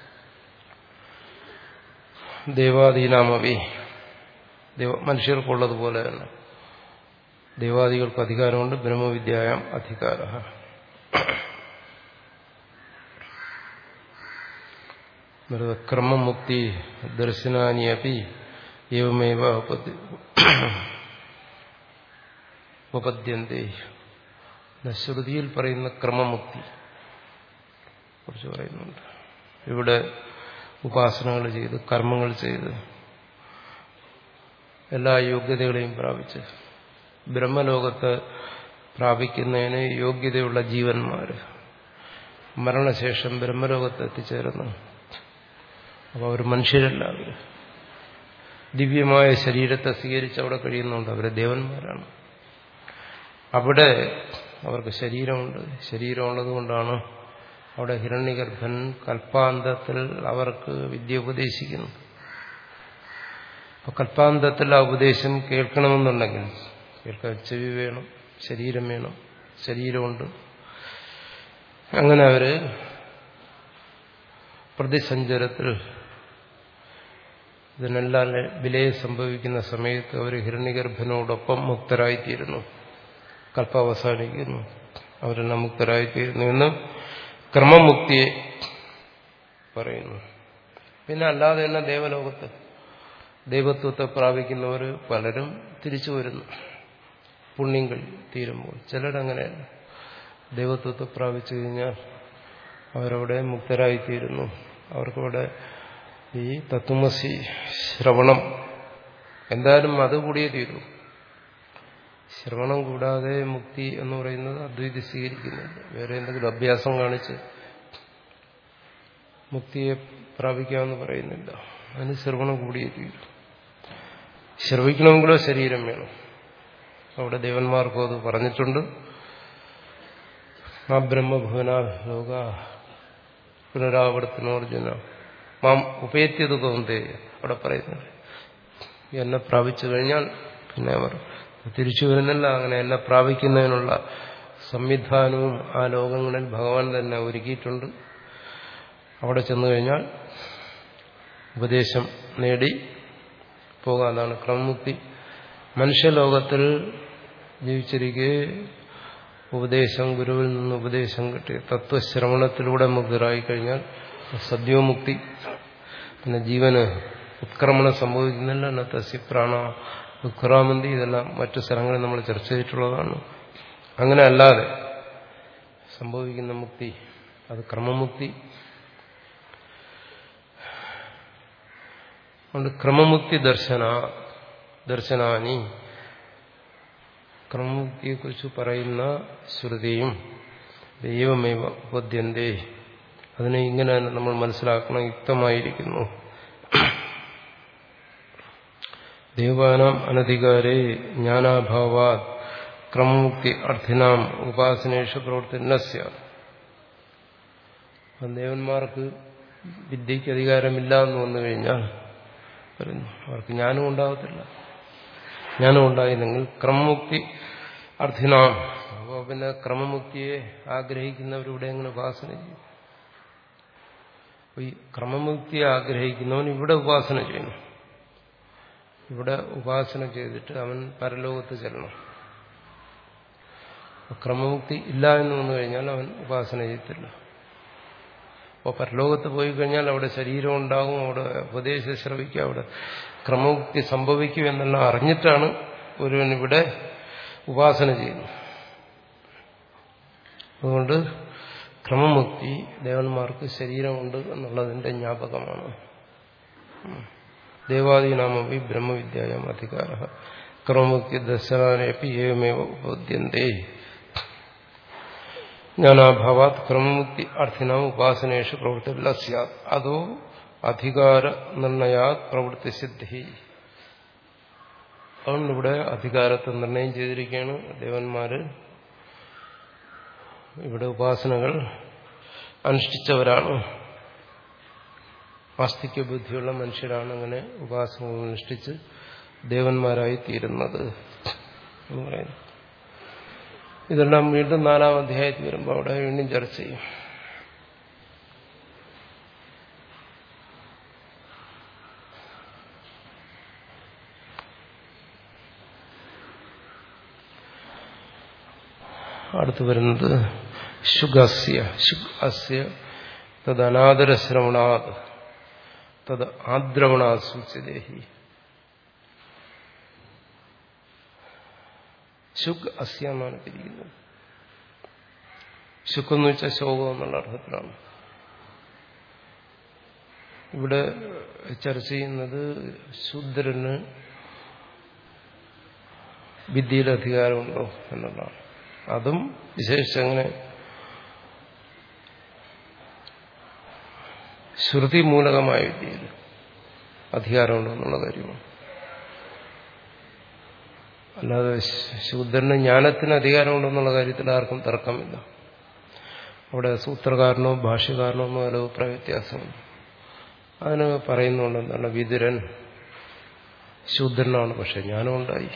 ദേവാദീനാമവി ദേവ മനുഷ്യർക്കുള്ളതുപോലെ തന്നെ ദേവാദികൾക്ക് അധികാരമുണ്ട് ബ്രഹ്മവിദ്യായം അധികാര ക്രമമുക്തി ദർശനാനിയപ്പി ഏവമേവ ഉപപദ്യന്തേ ശ്രുതിയിൽ പറയുന്ന ക്രമമുക്തി കുറിച്ച് പറയുന്നുണ്ട് ഇവിടെ ഉപാസനകൾ ചെയ്ത് കർമ്മങ്ങൾ ചെയ്ത് എല്ലാ യോഗ്യതകളെയും പ്രാപിച്ച് ബ്രഹ്മലോകത്ത് പ്രാപിക്കുന്നതിന് യോഗ്യതയുള്ള ജീവന്മാർ മരണശേഷം ബ്രഹ്മലോകത്ത് എത്തിച്ചേരുന്നു അപ്പോൾ അവർ മനുഷ്യരല്ല അവർ ദിവ്യമായ ശരീരത്തെ സ്വീകരിച്ച് അവിടെ കഴിയുന്നുണ്ട് അവരെ ദേവന്മാരാണ് അവിടെ അവർക്ക് ശരീരമുണ്ട് ശരീരമുള്ളത് കൊണ്ടാണ് അവിടെ ഹിരണ്യഗർഭൻ കൽപ്പാന്തത്തിൽ അവർക്ക് വിദ്യ ഉപദേശിക്കുന്നു അപ്പൊ കൽപ്പാന്തത്തിൽ ആ ഉപദേശം കേൾക്കണമെന്നുണ്ടെങ്കിൽ കേൾക്കാൻ ചെവി വേണം ശരീരം വേണം ശരീരമുണ്ട് അങ്ങനെ അവര് പ്രതിസഞ്ചരത്തിൽ ഇതിനെല്ലാം വിലയെ സംഭവിക്കുന്ന സമയത്ത് അവർ ഹിരണ്യഗർഭനോടൊപ്പം മുക്തരായിത്തീരുന്നു കൽപ്പ അവസാനിക്കുന്നു അവരെല്ലാം മുക്തരായിത്തീരുന്നു എന്ന് ക്രമമുക്തിയെ പറയുന്നു പിന്നെ അല്ലാതെ തന്നെ ദേവലോകത്ത് ദൈവത്വത്തെ പ്രാപിക്കുന്നവർ പലരും തിരിച്ചു വരുന്നു പുണ്യങ്ങൾ തീരുമ്പോൾ ചിലരങ്ങനെയല്ല ദൈവത്വത്തെ പ്രാപിച്ചു കഴിഞ്ഞാൽ അവരവിടെ മുക്തരായിത്തീരുന്നു അവർക്കവിടെ ഈ തത്വമസി ശ്രവണം എന്തായാലും അത് കൂടിയേ തീരൂ ശ്രവണം കൂടാതെ മുക്തി എന്ന് പറയുന്നത് അദ്വൈതി സ്വീകരിക്കുന്നില്ല വേറെ എന്തെങ്കിലും അഭ്യാസം കാണിച്ച് മുക്തിയെ പ്രാപിക്കാമെന്ന് പറയുന്നില്ല അതിന് ശ്രവണം കൂടിയേ തീരൂ ശ്രവിക്കണമെങ്കിലോ ശരീരം വേണം അവിടെ ദേവന്മാർക്കും അത് പറഞ്ഞിട്ടുണ്ട് ആ ബ്രഹ്മഭുവന ലോക പുനരാവർത്തനോർജുന മാം ഉപേത്യത് തോന്നേ അവിടെ പറയുന്നത് എന്നെ പ്രാപിച്ചു കഴിഞ്ഞാൽ പിന്നെ അവർ തിരിച്ചു വരുന്നില്ല അങ്ങനെ എന്നെ പ്രാപിക്കുന്നതിനുള്ള സംവിധാനവും ആ ലോകങ്ങളിൽ ഭഗവാൻ തന്നെ ഒരുക്കിയിട്ടുണ്ട് അവിടെ ചെന്നു കഴിഞ്ഞാൽ ഉപദേശം നേടി പോകാതാണ് ക്രമമുക്തി മനുഷ്യലോകത്തിൽ ജീവിച്ചിരിക്കെ ഉപദേശം ഗുരുവിൽ നിന്ന് ഉപദേശം കിട്ടി തത്വശ്രവണത്തിലൂടെ മുക്തരായി കഴിഞ്ഞാൽ സദ്യോമുക്തി പിന്നെ ജീവന് ഉത്ക്രമണം സംഭവിക്കുന്നില്ല എന്ന തസ്യ പ്രാണ ഉത്ക്രാമന്തി ഇതെല്ലാം മറ്റു സ്ഥലങ്ങളിൽ നമ്മൾ ചർച്ച ചെയ്തിട്ടുള്ളതാണ് അങ്ങനെ അല്ലാതെ സംഭവിക്കുന്ന മുക്തി അത് ക്രമമുക്തി അതുകൊണ്ട് ക്രമമുക്തി ദർശന ദർശനാനി ക്രമമുക്തിയെക്കുറിച്ച് പറയുന്ന ശ്രുതിയും ദൈവമേവ ഉപദ്യന്തേ അതിനെ ഇങ്ങനെ തന്നെ നമ്മൾ മനസ്സിലാക്കണം യുക്തമായിരിക്കുന്നു ദേവാനാം അനധികാരേ ജ്ഞാനാഭാവാ ക്രമമുക്തി അർത്ഥിനാം ഉപാസനേഷു പ്രവർത്തിനസ്യ ദേവന്മാർക്ക് വിദ്യയ്ക്ക് അധികാരമില്ല എന്ന് വന്നു കഴിഞ്ഞാൽ പറയുന്നു അവർക്ക് ജ്ഞാനം ഉണ്ടാകത്തില്ല ജ്ഞാനം ഉണ്ടായില്ലെങ്കിൽ ക്രമമുക്തി അർത്ഥിനാം അപ്പോൾ പിന്നെ ക്രമമുക്തിയെ ആഗ്രഹിക്കുന്നവരിവിടെ എങ്ങനെ ഉപാസന ചെയ്യും ഈ ക്രമമുക്തിയെ ആഗ്രഹിക്കുന്നവൻ ഇവിടെ ഉപാസന ചെയ്യണം ഇവിടെ ഉപാസന ചെയ്തിട്ട് അവൻ പരലോകത്ത് ചെല്ലണം ക്രമമുക്തി ഇല്ല എന്ന് വന്നു കഴിഞ്ഞാൽ അവൻ ഉപാസന ചെയ്യത്തില്ല അപ്പോൾ പരലോകത്ത് പോയി കഴിഞ്ഞാൽ അവിടെ ശരീരം ഉണ്ടാകും അവിടെ ഉപദേശം ശ്രവിക്കും അവിടെ ക്രമമുക്തി സംഭവിക്കും എന്നെല്ലാം അറിഞ്ഞിട്ടാണ് ഒരുവൻ ഇവിടെ ഉപാസന ചെയ്യുന്നത് അതുകൊണ്ട് ക്രമമുക്തി ദേവന്മാർക്ക് ശരീരമുണ്ട് എന്നുള്ളതിന്റെ ജ്ഞാപകമാണ് ദേവാദീനാമി ബ്രഹ്മവിദ്യായം അധികാര ക്രമമുക്തി ദർശനാനപ്പി ഏവമേവ ഉപദ്യന്തേ ജ്ഞാനാഭാവാത് ക്രമമുക്തി അർത്ഥിനാം ഉപാസനേഷു പ്രവൃത്തില്ല സ്യാത് അതോ അധികാര നിർണയാത് പ്രവൃത്തി സിദ്ധി അതുകൊണ്ട് ഇവിടെ അധികാരത്തെ നിർണയം ചെയ്തിരിക്കുകയാണ് ദേവന്മാര് ഇവിടെ ഉപാസനകൾ അനുഷ്ഠിച്ചവരാണ് ആസ്തിക്യ ബുദ്ധിയുള്ള മനുഷ്യരാണ് അങ്ങനെ ഉപാസനകൾ അനുഷ്ഠിച്ച് ദേവന്മാരായി തീരുന്നത് എന്ന് പറയുന്നു ഇതെല്ലാം വീണ്ടും നാലാം അധ്യായത്തിൽ വരുമ്പോൾ അവിടെ വീണ്ടും ചർച്ച ചെയ്യും അടുത്ത് വരുന്നത് ശുഗസ്യ ശുഗ് അസ്യ തത് അനാദരശ്രവണാത് തത് ആദ്രവണാ സൂച്യദേഹി ശുഗ് അസ്യ എന്നാണ് തിരിക്കുന്നത് ശുക്ക് എന്ന് വെച്ചാൽ ശോകം എന്നുള്ള അർത്ഥത്തിലാണ് ഇവിടെ ചർച്ച ചെയ്യുന്നത് ശൂദ്രന് വിദ്യയിൽ അധികാരമുണ്ടോ എന്നുള്ളതാണ് അതും വിശേഷിച്ച് അങ്ങനെ ശ്രുതി മൂലകമായ വിദ്യയിൽ അധികാരമുണ്ടോ എന്നുള്ള കാര്യമാണ് അല്ലാതെ ശൂദ്രന് ജ്ഞാനത്തിന് അധികാരമുണ്ടെന്നുള്ള കാര്യത്തിൽ ആർക്കും തർക്കമില്ല അവിടെ സൂത്രകാരനോ ഭാഷ്യകാരനോ ഒന്നും ഒരു അഭിപ്രായ വ്യത്യാസമുണ്ട് അതിന് പറയുന്നുണ്ട് എന്താണ് വിതുരൻ ശൂദ്രനാണ് പക്ഷെ ജ്ഞാനം ഉണ്ടായി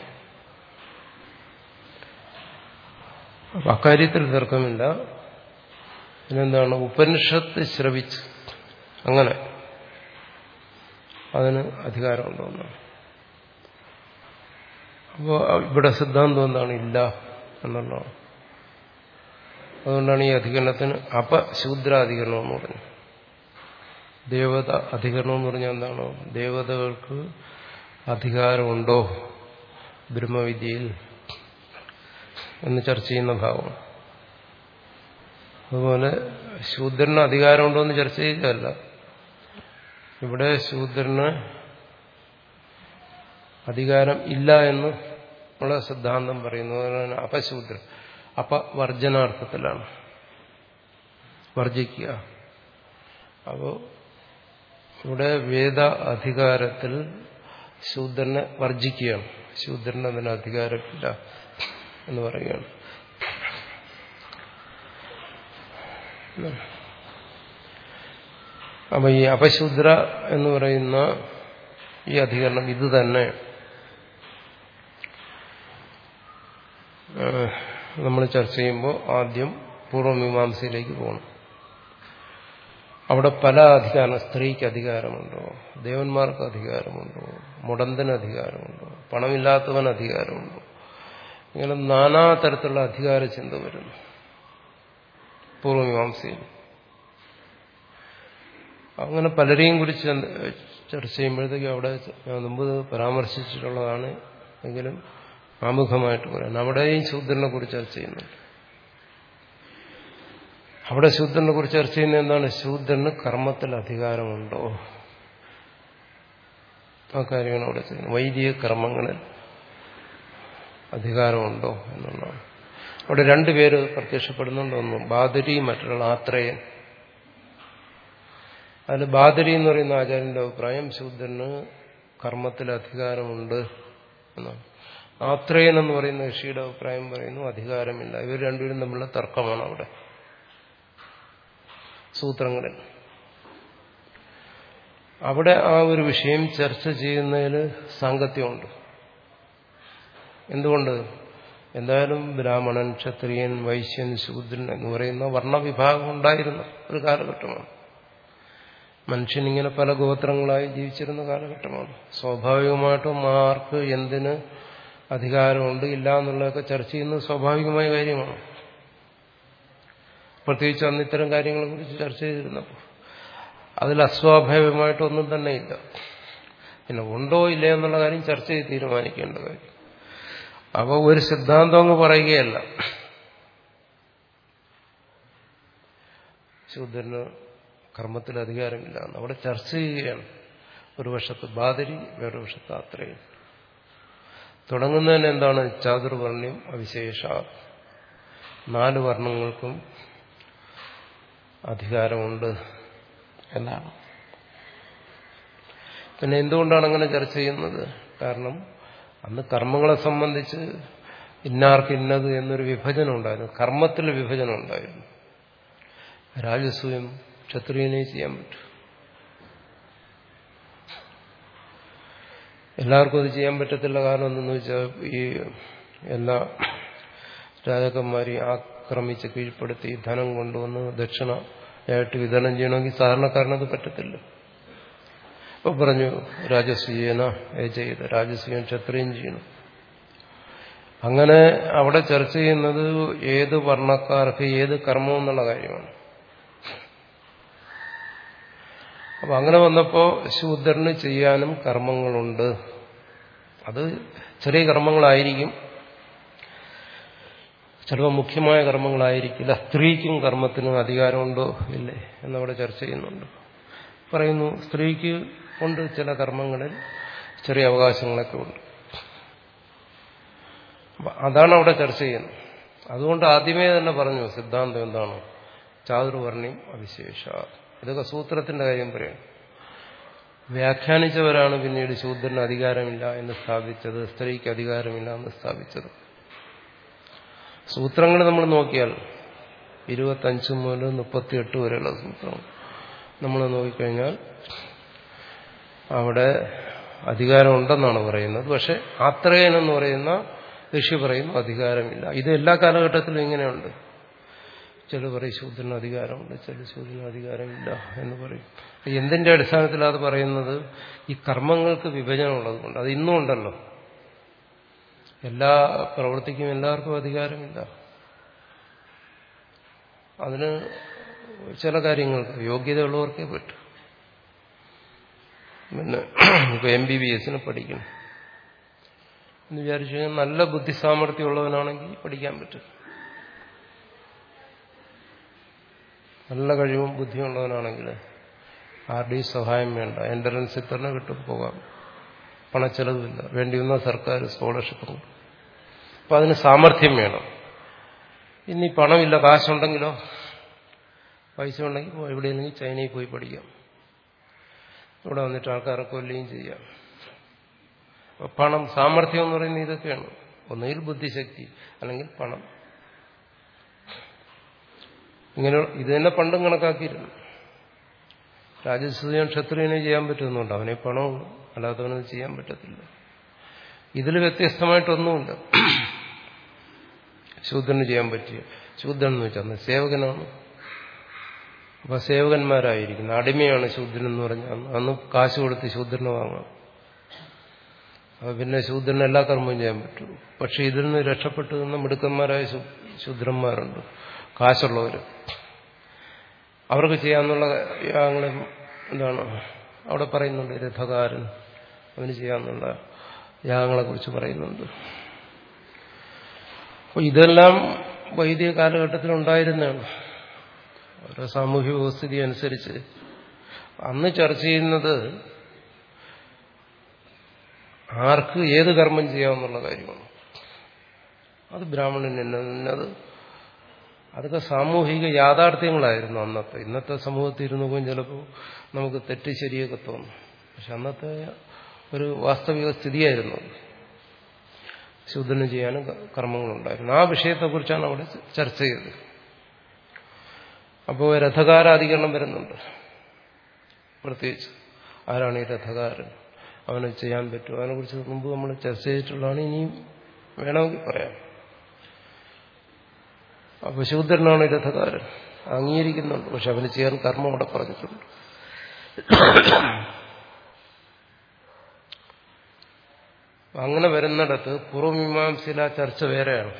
അപ്പൊ അക്കാര്യത്തിൽ തർക്കമില്ല പിന്നെന്താണ് ഉപനിഷത്ത് ശ്രവിച്ച് അങ്ങനെ അതിന് അധികാരമുണ്ടോ എന്നാണ് അപ്പോൾ ഇവിടെ സിദ്ധാന്തം എന്താണ് ഇല്ല എന്നുള്ളതാണ് അതുകൊണ്ടാണ് ഈ അധികരണത്തിന് അപശൂദ്രാധികരണം എന്ന് പറഞ്ഞത് ദേവത അധികരണം എന്ന് പറഞ്ഞാൽ എന്താണ് ദേവതകൾക്ക് അധികാരമുണ്ടോ ബ്രഹ്മവിദ്യയിൽ എന്ന് ചർച്ച ചെയ്യുന്ന ഭാഗം അതുപോലെ ശൂദ്രന് അധികാരമുണ്ടോ എന്ന് ചർച്ച ചെയ്തതല്ല ഇവിടെ ശൂദ്രന് അധികാരം ഇല്ല എന്ന് ഉള്ള സിദ്ധാന്തം പറയുന്നു അതുപോലെ അപശൂദ്രൻ അപവർജനാർത്ഥത്തിലാണ് വർജിക്കുക അപ്പോൾ ഇവിടെ വേദ അധികാരത്തിൽ ശൂദ്രനെ വർജിക്കുകയാണ് ശൂദ്രന് അതിന് അധികാരമില്ല എന്ന് പറയുകയാണ് അപ്പൊ ഈ അപശൂദ്ര എന്ന് പറയുന്ന ഈ അധികരണം ഇത് തന്നെ നമ്മൾ ചർച്ച ചെയ്യുമ്പോൾ ആദ്യം പൂർവ്വമീമാംസയിലേക്ക് പോകണം അവിടെ പല അധികാരം സ്ത്രീക്ക് അധികാരമുണ്ടോ ദേവന്മാർക്ക് അധികാരമുണ്ടോ മുടന്തന് അധികാരമുണ്ടോ പണമില്ലാത്തവൻ അധികാരമുണ്ടോ ഇങ്ങനെ നാനാ തരത്തിലുള്ള അധികാര ചിന്ത വരുന്നു പൂർവ്വമീമാംസയിൽ അങ്ങനെ പലരെയും കുറിച്ച് ചർച്ച ചെയ്യുമ്പോഴത്തേക്കും അവിടെ ഞാൻ മുമ്പ് പരാമർശിച്ചിട്ടുള്ളതാണ് എങ്കിലും ആമുഖമായിട്ട് പറയാൻ അവിടെയും ശൂദ്രനെ കുറിച്ച് ചർച്ച ചെയ്യുന്നുണ്ട് അവിടെ ശൂദ്രനെ കുറിച്ച് ചർച്ച ചെയ്യുന്നത് എന്താണ് ശൂദ്രന് കർമ്മത്തിൽ അധികാരമുണ്ടോ ആ കാര്യമാണ് അവിടെ ചെയ്യുന്നത് വൈദിക കർമ്മങ്ങളിൽ അധികാരമുണ്ടോ എന്നുള്ളതാണ് അവിടെ രണ്ടുപേര് പ്രത്യക്ഷപ്പെടുന്നുണ്ട് ഒന്ന് ബാദരി മറ്റൊരാൾ ആത്രേയൻ അതിൽ ബാദരി എന്ന് പറയുന്ന ആചാര്യന്റെ അഭിപ്രായം ശൂദ്രന് കർമ്മത്തിൽ അധികാരമുണ്ട് എന്നാണ് ആത്രേയൻ എന്ന് പറയുന്ന ഋഷിയുടെ അഭിപ്രായം പറയുന്നു അധികാരമില്ല ഇവർ രണ്ടുപേരും തമ്മിലുള്ള തർക്കമാണ് അവിടെ സൂത്രങ്ങളിൽ അവിടെ ആ ഒരു വിഷയം ചർച്ച ചെയ്യുന്നതിൽ സാങ്കത്യമുണ്ട് എന്തുകൊണ്ട് എന്തായാലും ബ്രാഹ്മണൻ ക്ഷത്രിയൻ വൈശ്യൻ ശൂദ്രൻ എന്ന് പറയുന്ന വർണ്ണവിഭാഗം ഉണ്ടായിരുന്ന ഒരു കാലഘട്ടമാണ് മനുഷ്യനിങ്ങനെ പല ഗോത്രങ്ങളായി ജീവിച്ചിരുന്ന കാലഘട്ടമാണ് സ്വാഭാവികമായിട്ടും ആർക്ക് എന്തിന് അധികാരമുണ്ട് ഇല്ല എന്നുള്ളതൊക്കെ ചർച്ച ചെയ്യുന്നത് സ്വാഭാവികമായ കാര്യമാണ് പ്രത്യേകിച്ച് അന്ന് ഇത്തരം കാര്യങ്ങളെ കുറിച്ച് ചർച്ച ചെയ്തിരുന്നപ്പോൾ അതിൽ അസ്വാഭാവികമായിട്ടൊന്നും തന്നെ ഇല്ല പിന്നെ ഉണ്ടോ ഇല്ലേ എന്നുള്ള കാര്യം ചർച്ച ചെയ്ത് തീരുമാനിക്കേണ്ട കാര്യം അപ്പോൾ ഒരു സിദ്ധാന്തം അങ്ങ് പറയുകയല്ല ശൂദ്രന് കർമ്മത്തിൽ അധികാരമില്ല എന്ന് അവിടെ ചർച്ച ചെയ്യുകയാണ് ഒരു വശത്ത് ബാദരി വേറൊരു വശത്ത് അത്രയും തുടങ്ങുന്നതിന് എന്താണ് ചാതുർവർണ്ണ്യം അവിശേഷ നാല് വർണ്ണങ്ങൾക്കും അധികാരമുണ്ട് എന്നാണ് പിന്നെ എന്തുകൊണ്ടാണ് അങ്ങനെ ചർച്ച ചെയ്യുന്നത് കാരണം അന്ന് കർമ്മങ്ങളെ സംബന്ധിച്ച് ഇന്നാർക്ക് ഇന്നത് എന്നൊരു വിഭജനം ഉണ്ടായിരുന്നു കർമ്മത്തിൽ വിഭജനം ഉണ്ടായിരുന്നു രാജസ്വയം ക്ഷത്രിയനെ ചെയ്യാൻ പറ്റും എല്ലാവർക്കും അത് ചെയ്യാൻ പറ്റത്തില്ല കാരണം എന്തെന്ന് വെച്ചാൽ ഈ എല്ലാ രാജാക്കന്മാരെയും ആക്രമിച്ച് കീഴ്പ്പെടുത്തി ധനം കൊണ്ടുവന്ന് ദക്ഷിണയായിട്ട് വിതരണം ചെയ്യണമെങ്കിൽ സാധാരണക്കാരനത് പറ്റത്തില്ല അപ്പൊ പറഞ്ഞു രാജസ്വീയന ചെയ്ത് രാജസ്വീയൻ ക്ഷത്രിയം ചെയ്യണം അങ്ങനെ അവിടെ ചർച്ച ചെയ്യുന്നത് ഏത് വർണ്ണക്കാർക്ക് ഏത് കർമ്മം എന്നുള്ള കാര്യമാണ് അപ്പൊ അങ്ങനെ വന്നപ്പോ ശൂദ്രന് ചെയ്യാനും കർമ്മങ്ങളുണ്ട് അത് ചെറിയ കർമ്മങ്ങളായിരിക്കും ചിലപ്പോൾ മുഖ്യമായ കർമ്മങ്ങളായിരിക്കില്ല സ്ത്രീക്കും കർമ്മത്തിനും അധികാരമുണ്ടോ ഇല്ലേ എന്നവിടെ ചർച്ച ചെയ്യുന്നുണ്ട് പറയുന്നു സ്ത്രീക്ക് ഉണ്ട് ചില കർമ്മങ്ങളിൽ ചെറിയ അവകാശങ്ങളൊക്കെ ഉണ്ട് അതാണ് അവിടെ ചർച്ച ചെയ്യുന്നത് അതുകൊണ്ട് ആദ്യമേ തന്നെ പറഞ്ഞു സിദ്ധാന്തം എന്താണ് ചാതുർവർണ്ണ്യം അവിശേഷ ഇതൊക്കെ സൂത്രത്തിന്റെ കാര്യം പറയണം വ്യാഖ്യാനിച്ചവരാണ് പിന്നീട് ശൂദ്രന് അധികാരമില്ല എന്ന് സ്ഥാപിച്ചത് സ്ത്രീക്ക് അധികാരമില്ല എന്ന് സ്ഥാപിച്ചത് സൂത്രങ്ങൾ നമ്മൾ നോക്കിയാൽ ഇരുപത്തഞ്ച് മുതൽ മുപ്പത്തിയെട്ട് വരെയുള്ള സൂത്രങ്ങൾ നമ്മൾ നോക്കിക്കഴിഞ്ഞാൽ അവിടെ അധികാരമുണ്ടെന്നാണ് പറയുന്നത് പക്ഷെ ആത്രേയൻ എന്ന് പറയുന്ന ഋഷി പറയുന്നു അധികാരമില്ല ഇത് എല്ലാ കാലഘട്ടത്തിലും ഇങ്ങനെയുണ്ട് ചില പറയും ശൂദ്രന് അധികാരമുണ്ട് ചില ശൂദ്രന് അധികാരമില്ല എന്ന് പറയും എന്തിന്റെ അടിസ്ഥാനത്തിൽ അത് പറയുന്നത് ഈ കർമ്മങ്ങൾക്ക് വിഭജനമുള്ളത് കൊണ്ട് അത് ഇന്നും ഉണ്ടല്ലോ എല്ലാ പ്രവൃത്തിക്കും എല്ലാവർക്കും അധികാരമില്ല അതിന് ചില കാര്യങ്ങൾക്ക് യോഗ്യതയുള്ളവർക്കേ പറ്റൂ പിന്നെ ഇപ്പൊ എം ബി ബി എസിന് പഠിക്കണം എന്ന് വിചാരിച്ചു കഴിഞ്ഞാൽ നല്ല ബുദ്ധി സാമർഥ്യമുള്ളവനാണെങ്കിൽ പഠിക്കാൻ പറ്റും നല്ല കഴിവും ബുദ്ധിയുള്ളവനാണെങ്കിൽ ആരുടെയും സഹായം വേണ്ട എൻട്രൻസിൽ തന്നെ കിട്ടും പോകാം പണച്ചെലവില്ല വേണ്ടി വന്ന സർക്കാർ സ്കോളർഷിപ്പ് കൊടുക്കും അപ്പം അതിന് സാമർഥ്യം വേണം ഇനി പണമില്ല കാശുണ്ടെങ്കിലോ പൈസ ഉണ്ടെങ്കിൽ എവിടെയെങ്കിലും ചൈനയിൽ പോയി പഠിക്കാം ഇവിടെ വന്നിട്ട് ആൾക്കാരെ കൊല്ലുകയും ചെയ്യാം പണം സാമർഥ്യം എന്ന് പറയുന്നത് ഇതൊക്കെയാണ് ഒന്നുകിൽ ബുദ്ധിശക്തി അല്ലെങ്കിൽ പണം ഇങ്ങനെ ഇത് തന്നെ പണ്ടും കണക്കാക്കിയിരുന്നു രാജസൂയൻ ക്ഷത്രിയനെ ചെയ്യാൻ പറ്റുന്നുണ്ട് അവനെ പണമുള്ളൂ അല്ലാത്തവനത് ചെയ്യാൻ പറ്റത്തില്ല ഇതിൽ വ്യത്യസ്തമായിട്ടൊന്നുമില്ല ശൂദ്രന് ചെയ്യാൻ പറ്റിയ ശൂദ്രൻ എന്ന് വെച്ചാൽ സേവകനാണ് അപ്പൊ സേവകന്മാരായിരിക്കുന്നു അടിമയാണ് ശൂദ്രൻ എന്ന് പറഞ്ഞാൽ അന്ന് കാശ് കൊടുത്ത് ശൂദ്രനെ വാങ്ങാം അപ്പൊ പിന്നെ ശൂദ്രന് എല്ലാ കർമ്മവും ചെയ്യാൻ പറ്റും പക്ഷെ ഇതിൽ നിന്ന് രക്ഷപ്പെട്ടു നിന്ന മിടുക്കന്മാരായ ശൂദ്രന്മാരുണ്ട് കാശുള്ളവർ അവർക്ക് ചെയ്യാന്നുള്ള യാഗങ്ങൾ എന്താണ് അവിടെ പറയുന്നുണ്ട് രഥകാരൻ അവന് ചെയ്യാന്നുള്ള യാഗങ്ങളെ കുറിച്ച് പറയുന്നുണ്ട് അപ്പോൾ ഇതെല്ലാം വൈദിക കാലഘട്ടത്തിൽ ഉണ്ടായിരുന്നതാണ് ഓരോ സാമൂഹ്യ വ്യവസ്ഥിതി അനുസരിച്ച് അന്ന് ചർച്ച ചെയ്യുന്നത് ആർക്ക് ഏത് കർമ്മം ചെയ്യാമെന്നുള്ള കാര്യമാണ് അത് ബ്രാഹ്മണൻ എന്നത് അതൊക്കെ സാമൂഹിക യാഥാർത്ഥ്യങ്ങളായിരുന്നു അന്നത്തെ ഇന്നത്തെ സമൂഹത്തിൽ ഇരുന്നു പോയി ചിലപ്പോൾ നമുക്ക് തെറ്റ് ശരിയൊക്കെ തോന്നും പക്ഷെ അന്നത്തെ ഒരു വാസ്തവിക സ്ഥിതിയായിരുന്നു ശൂദ്രന് ചെയ്യാനും കർമ്മങ്ങളുണ്ടായിരുന്നു ആ വിഷയത്തെക്കുറിച്ചാണ് അവിടെ ചർച്ച ചെയ്തത് അപ്പോൾ രഥകാരാധികരണം വരുന്നുണ്ട് പ്രത്യേകിച്ച് ആരാണ് ഈ രഥകാരൻ അവന് ചെയ്യാൻ പറ്റും അതിനെക്കുറിച്ച് മുമ്പ് നമ്മൾ ചർച്ച ചെയ്തിട്ടുള്ളതാണ് ഇനിയും വേണമെങ്കിൽ പറയാം അപ്പൊ ശൂദ്രനാണ് രഥകാരൻ അംഗീകരിക്കുന്നുണ്ട് പക്ഷെ അവന് ചെയ്യാൻ കർമ്മം അവിടെ പറഞ്ഞിട്ടുണ്ട് അങ്ങനെ വരുന്നിടത്ത് പൂർവമീമാംസയിലെ ചർച്ച വേറെയാണ്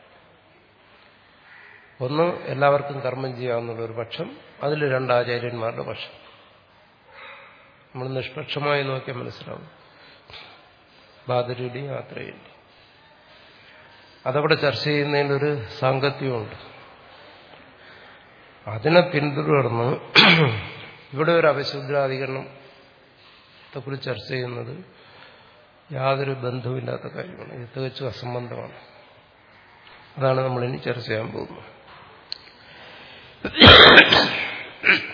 ഒന്ന് എല്ലാവർക്കും കർമ്മം ചെയ്യാവുന്നുള്ള ഒരു പക്ഷം അതിൽ രണ്ടാചാര്യന്മാരുടെ പക്ഷം നമ്മൾ നിഷ്പക്ഷമായി നോക്കിയാൽ മനസ്സിലാവും ബാദരിയുടെയും യാത്രയുടെയും അതവിടെ ചർച്ച ചെയ്യുന്നതിലൊരു സാങ്കത്യമുണ്ട് അതിനെ പിന്തുടർന്ന് ഇവിടെ ഒരു അപശുദ്രാധികരണത്തെക്കുറിച്ച് ചർച്ച ചെയ്യുന്നത് യാതൊരു ബന്ധവുമില്ലാത്ത കാര്യമാണ് ഇത് തികച്ചും അസംബന്ധമാണ് അതാണ് നമ്മളിനി ചർച്ച ചെയ്യാൻ പോകുന്നത്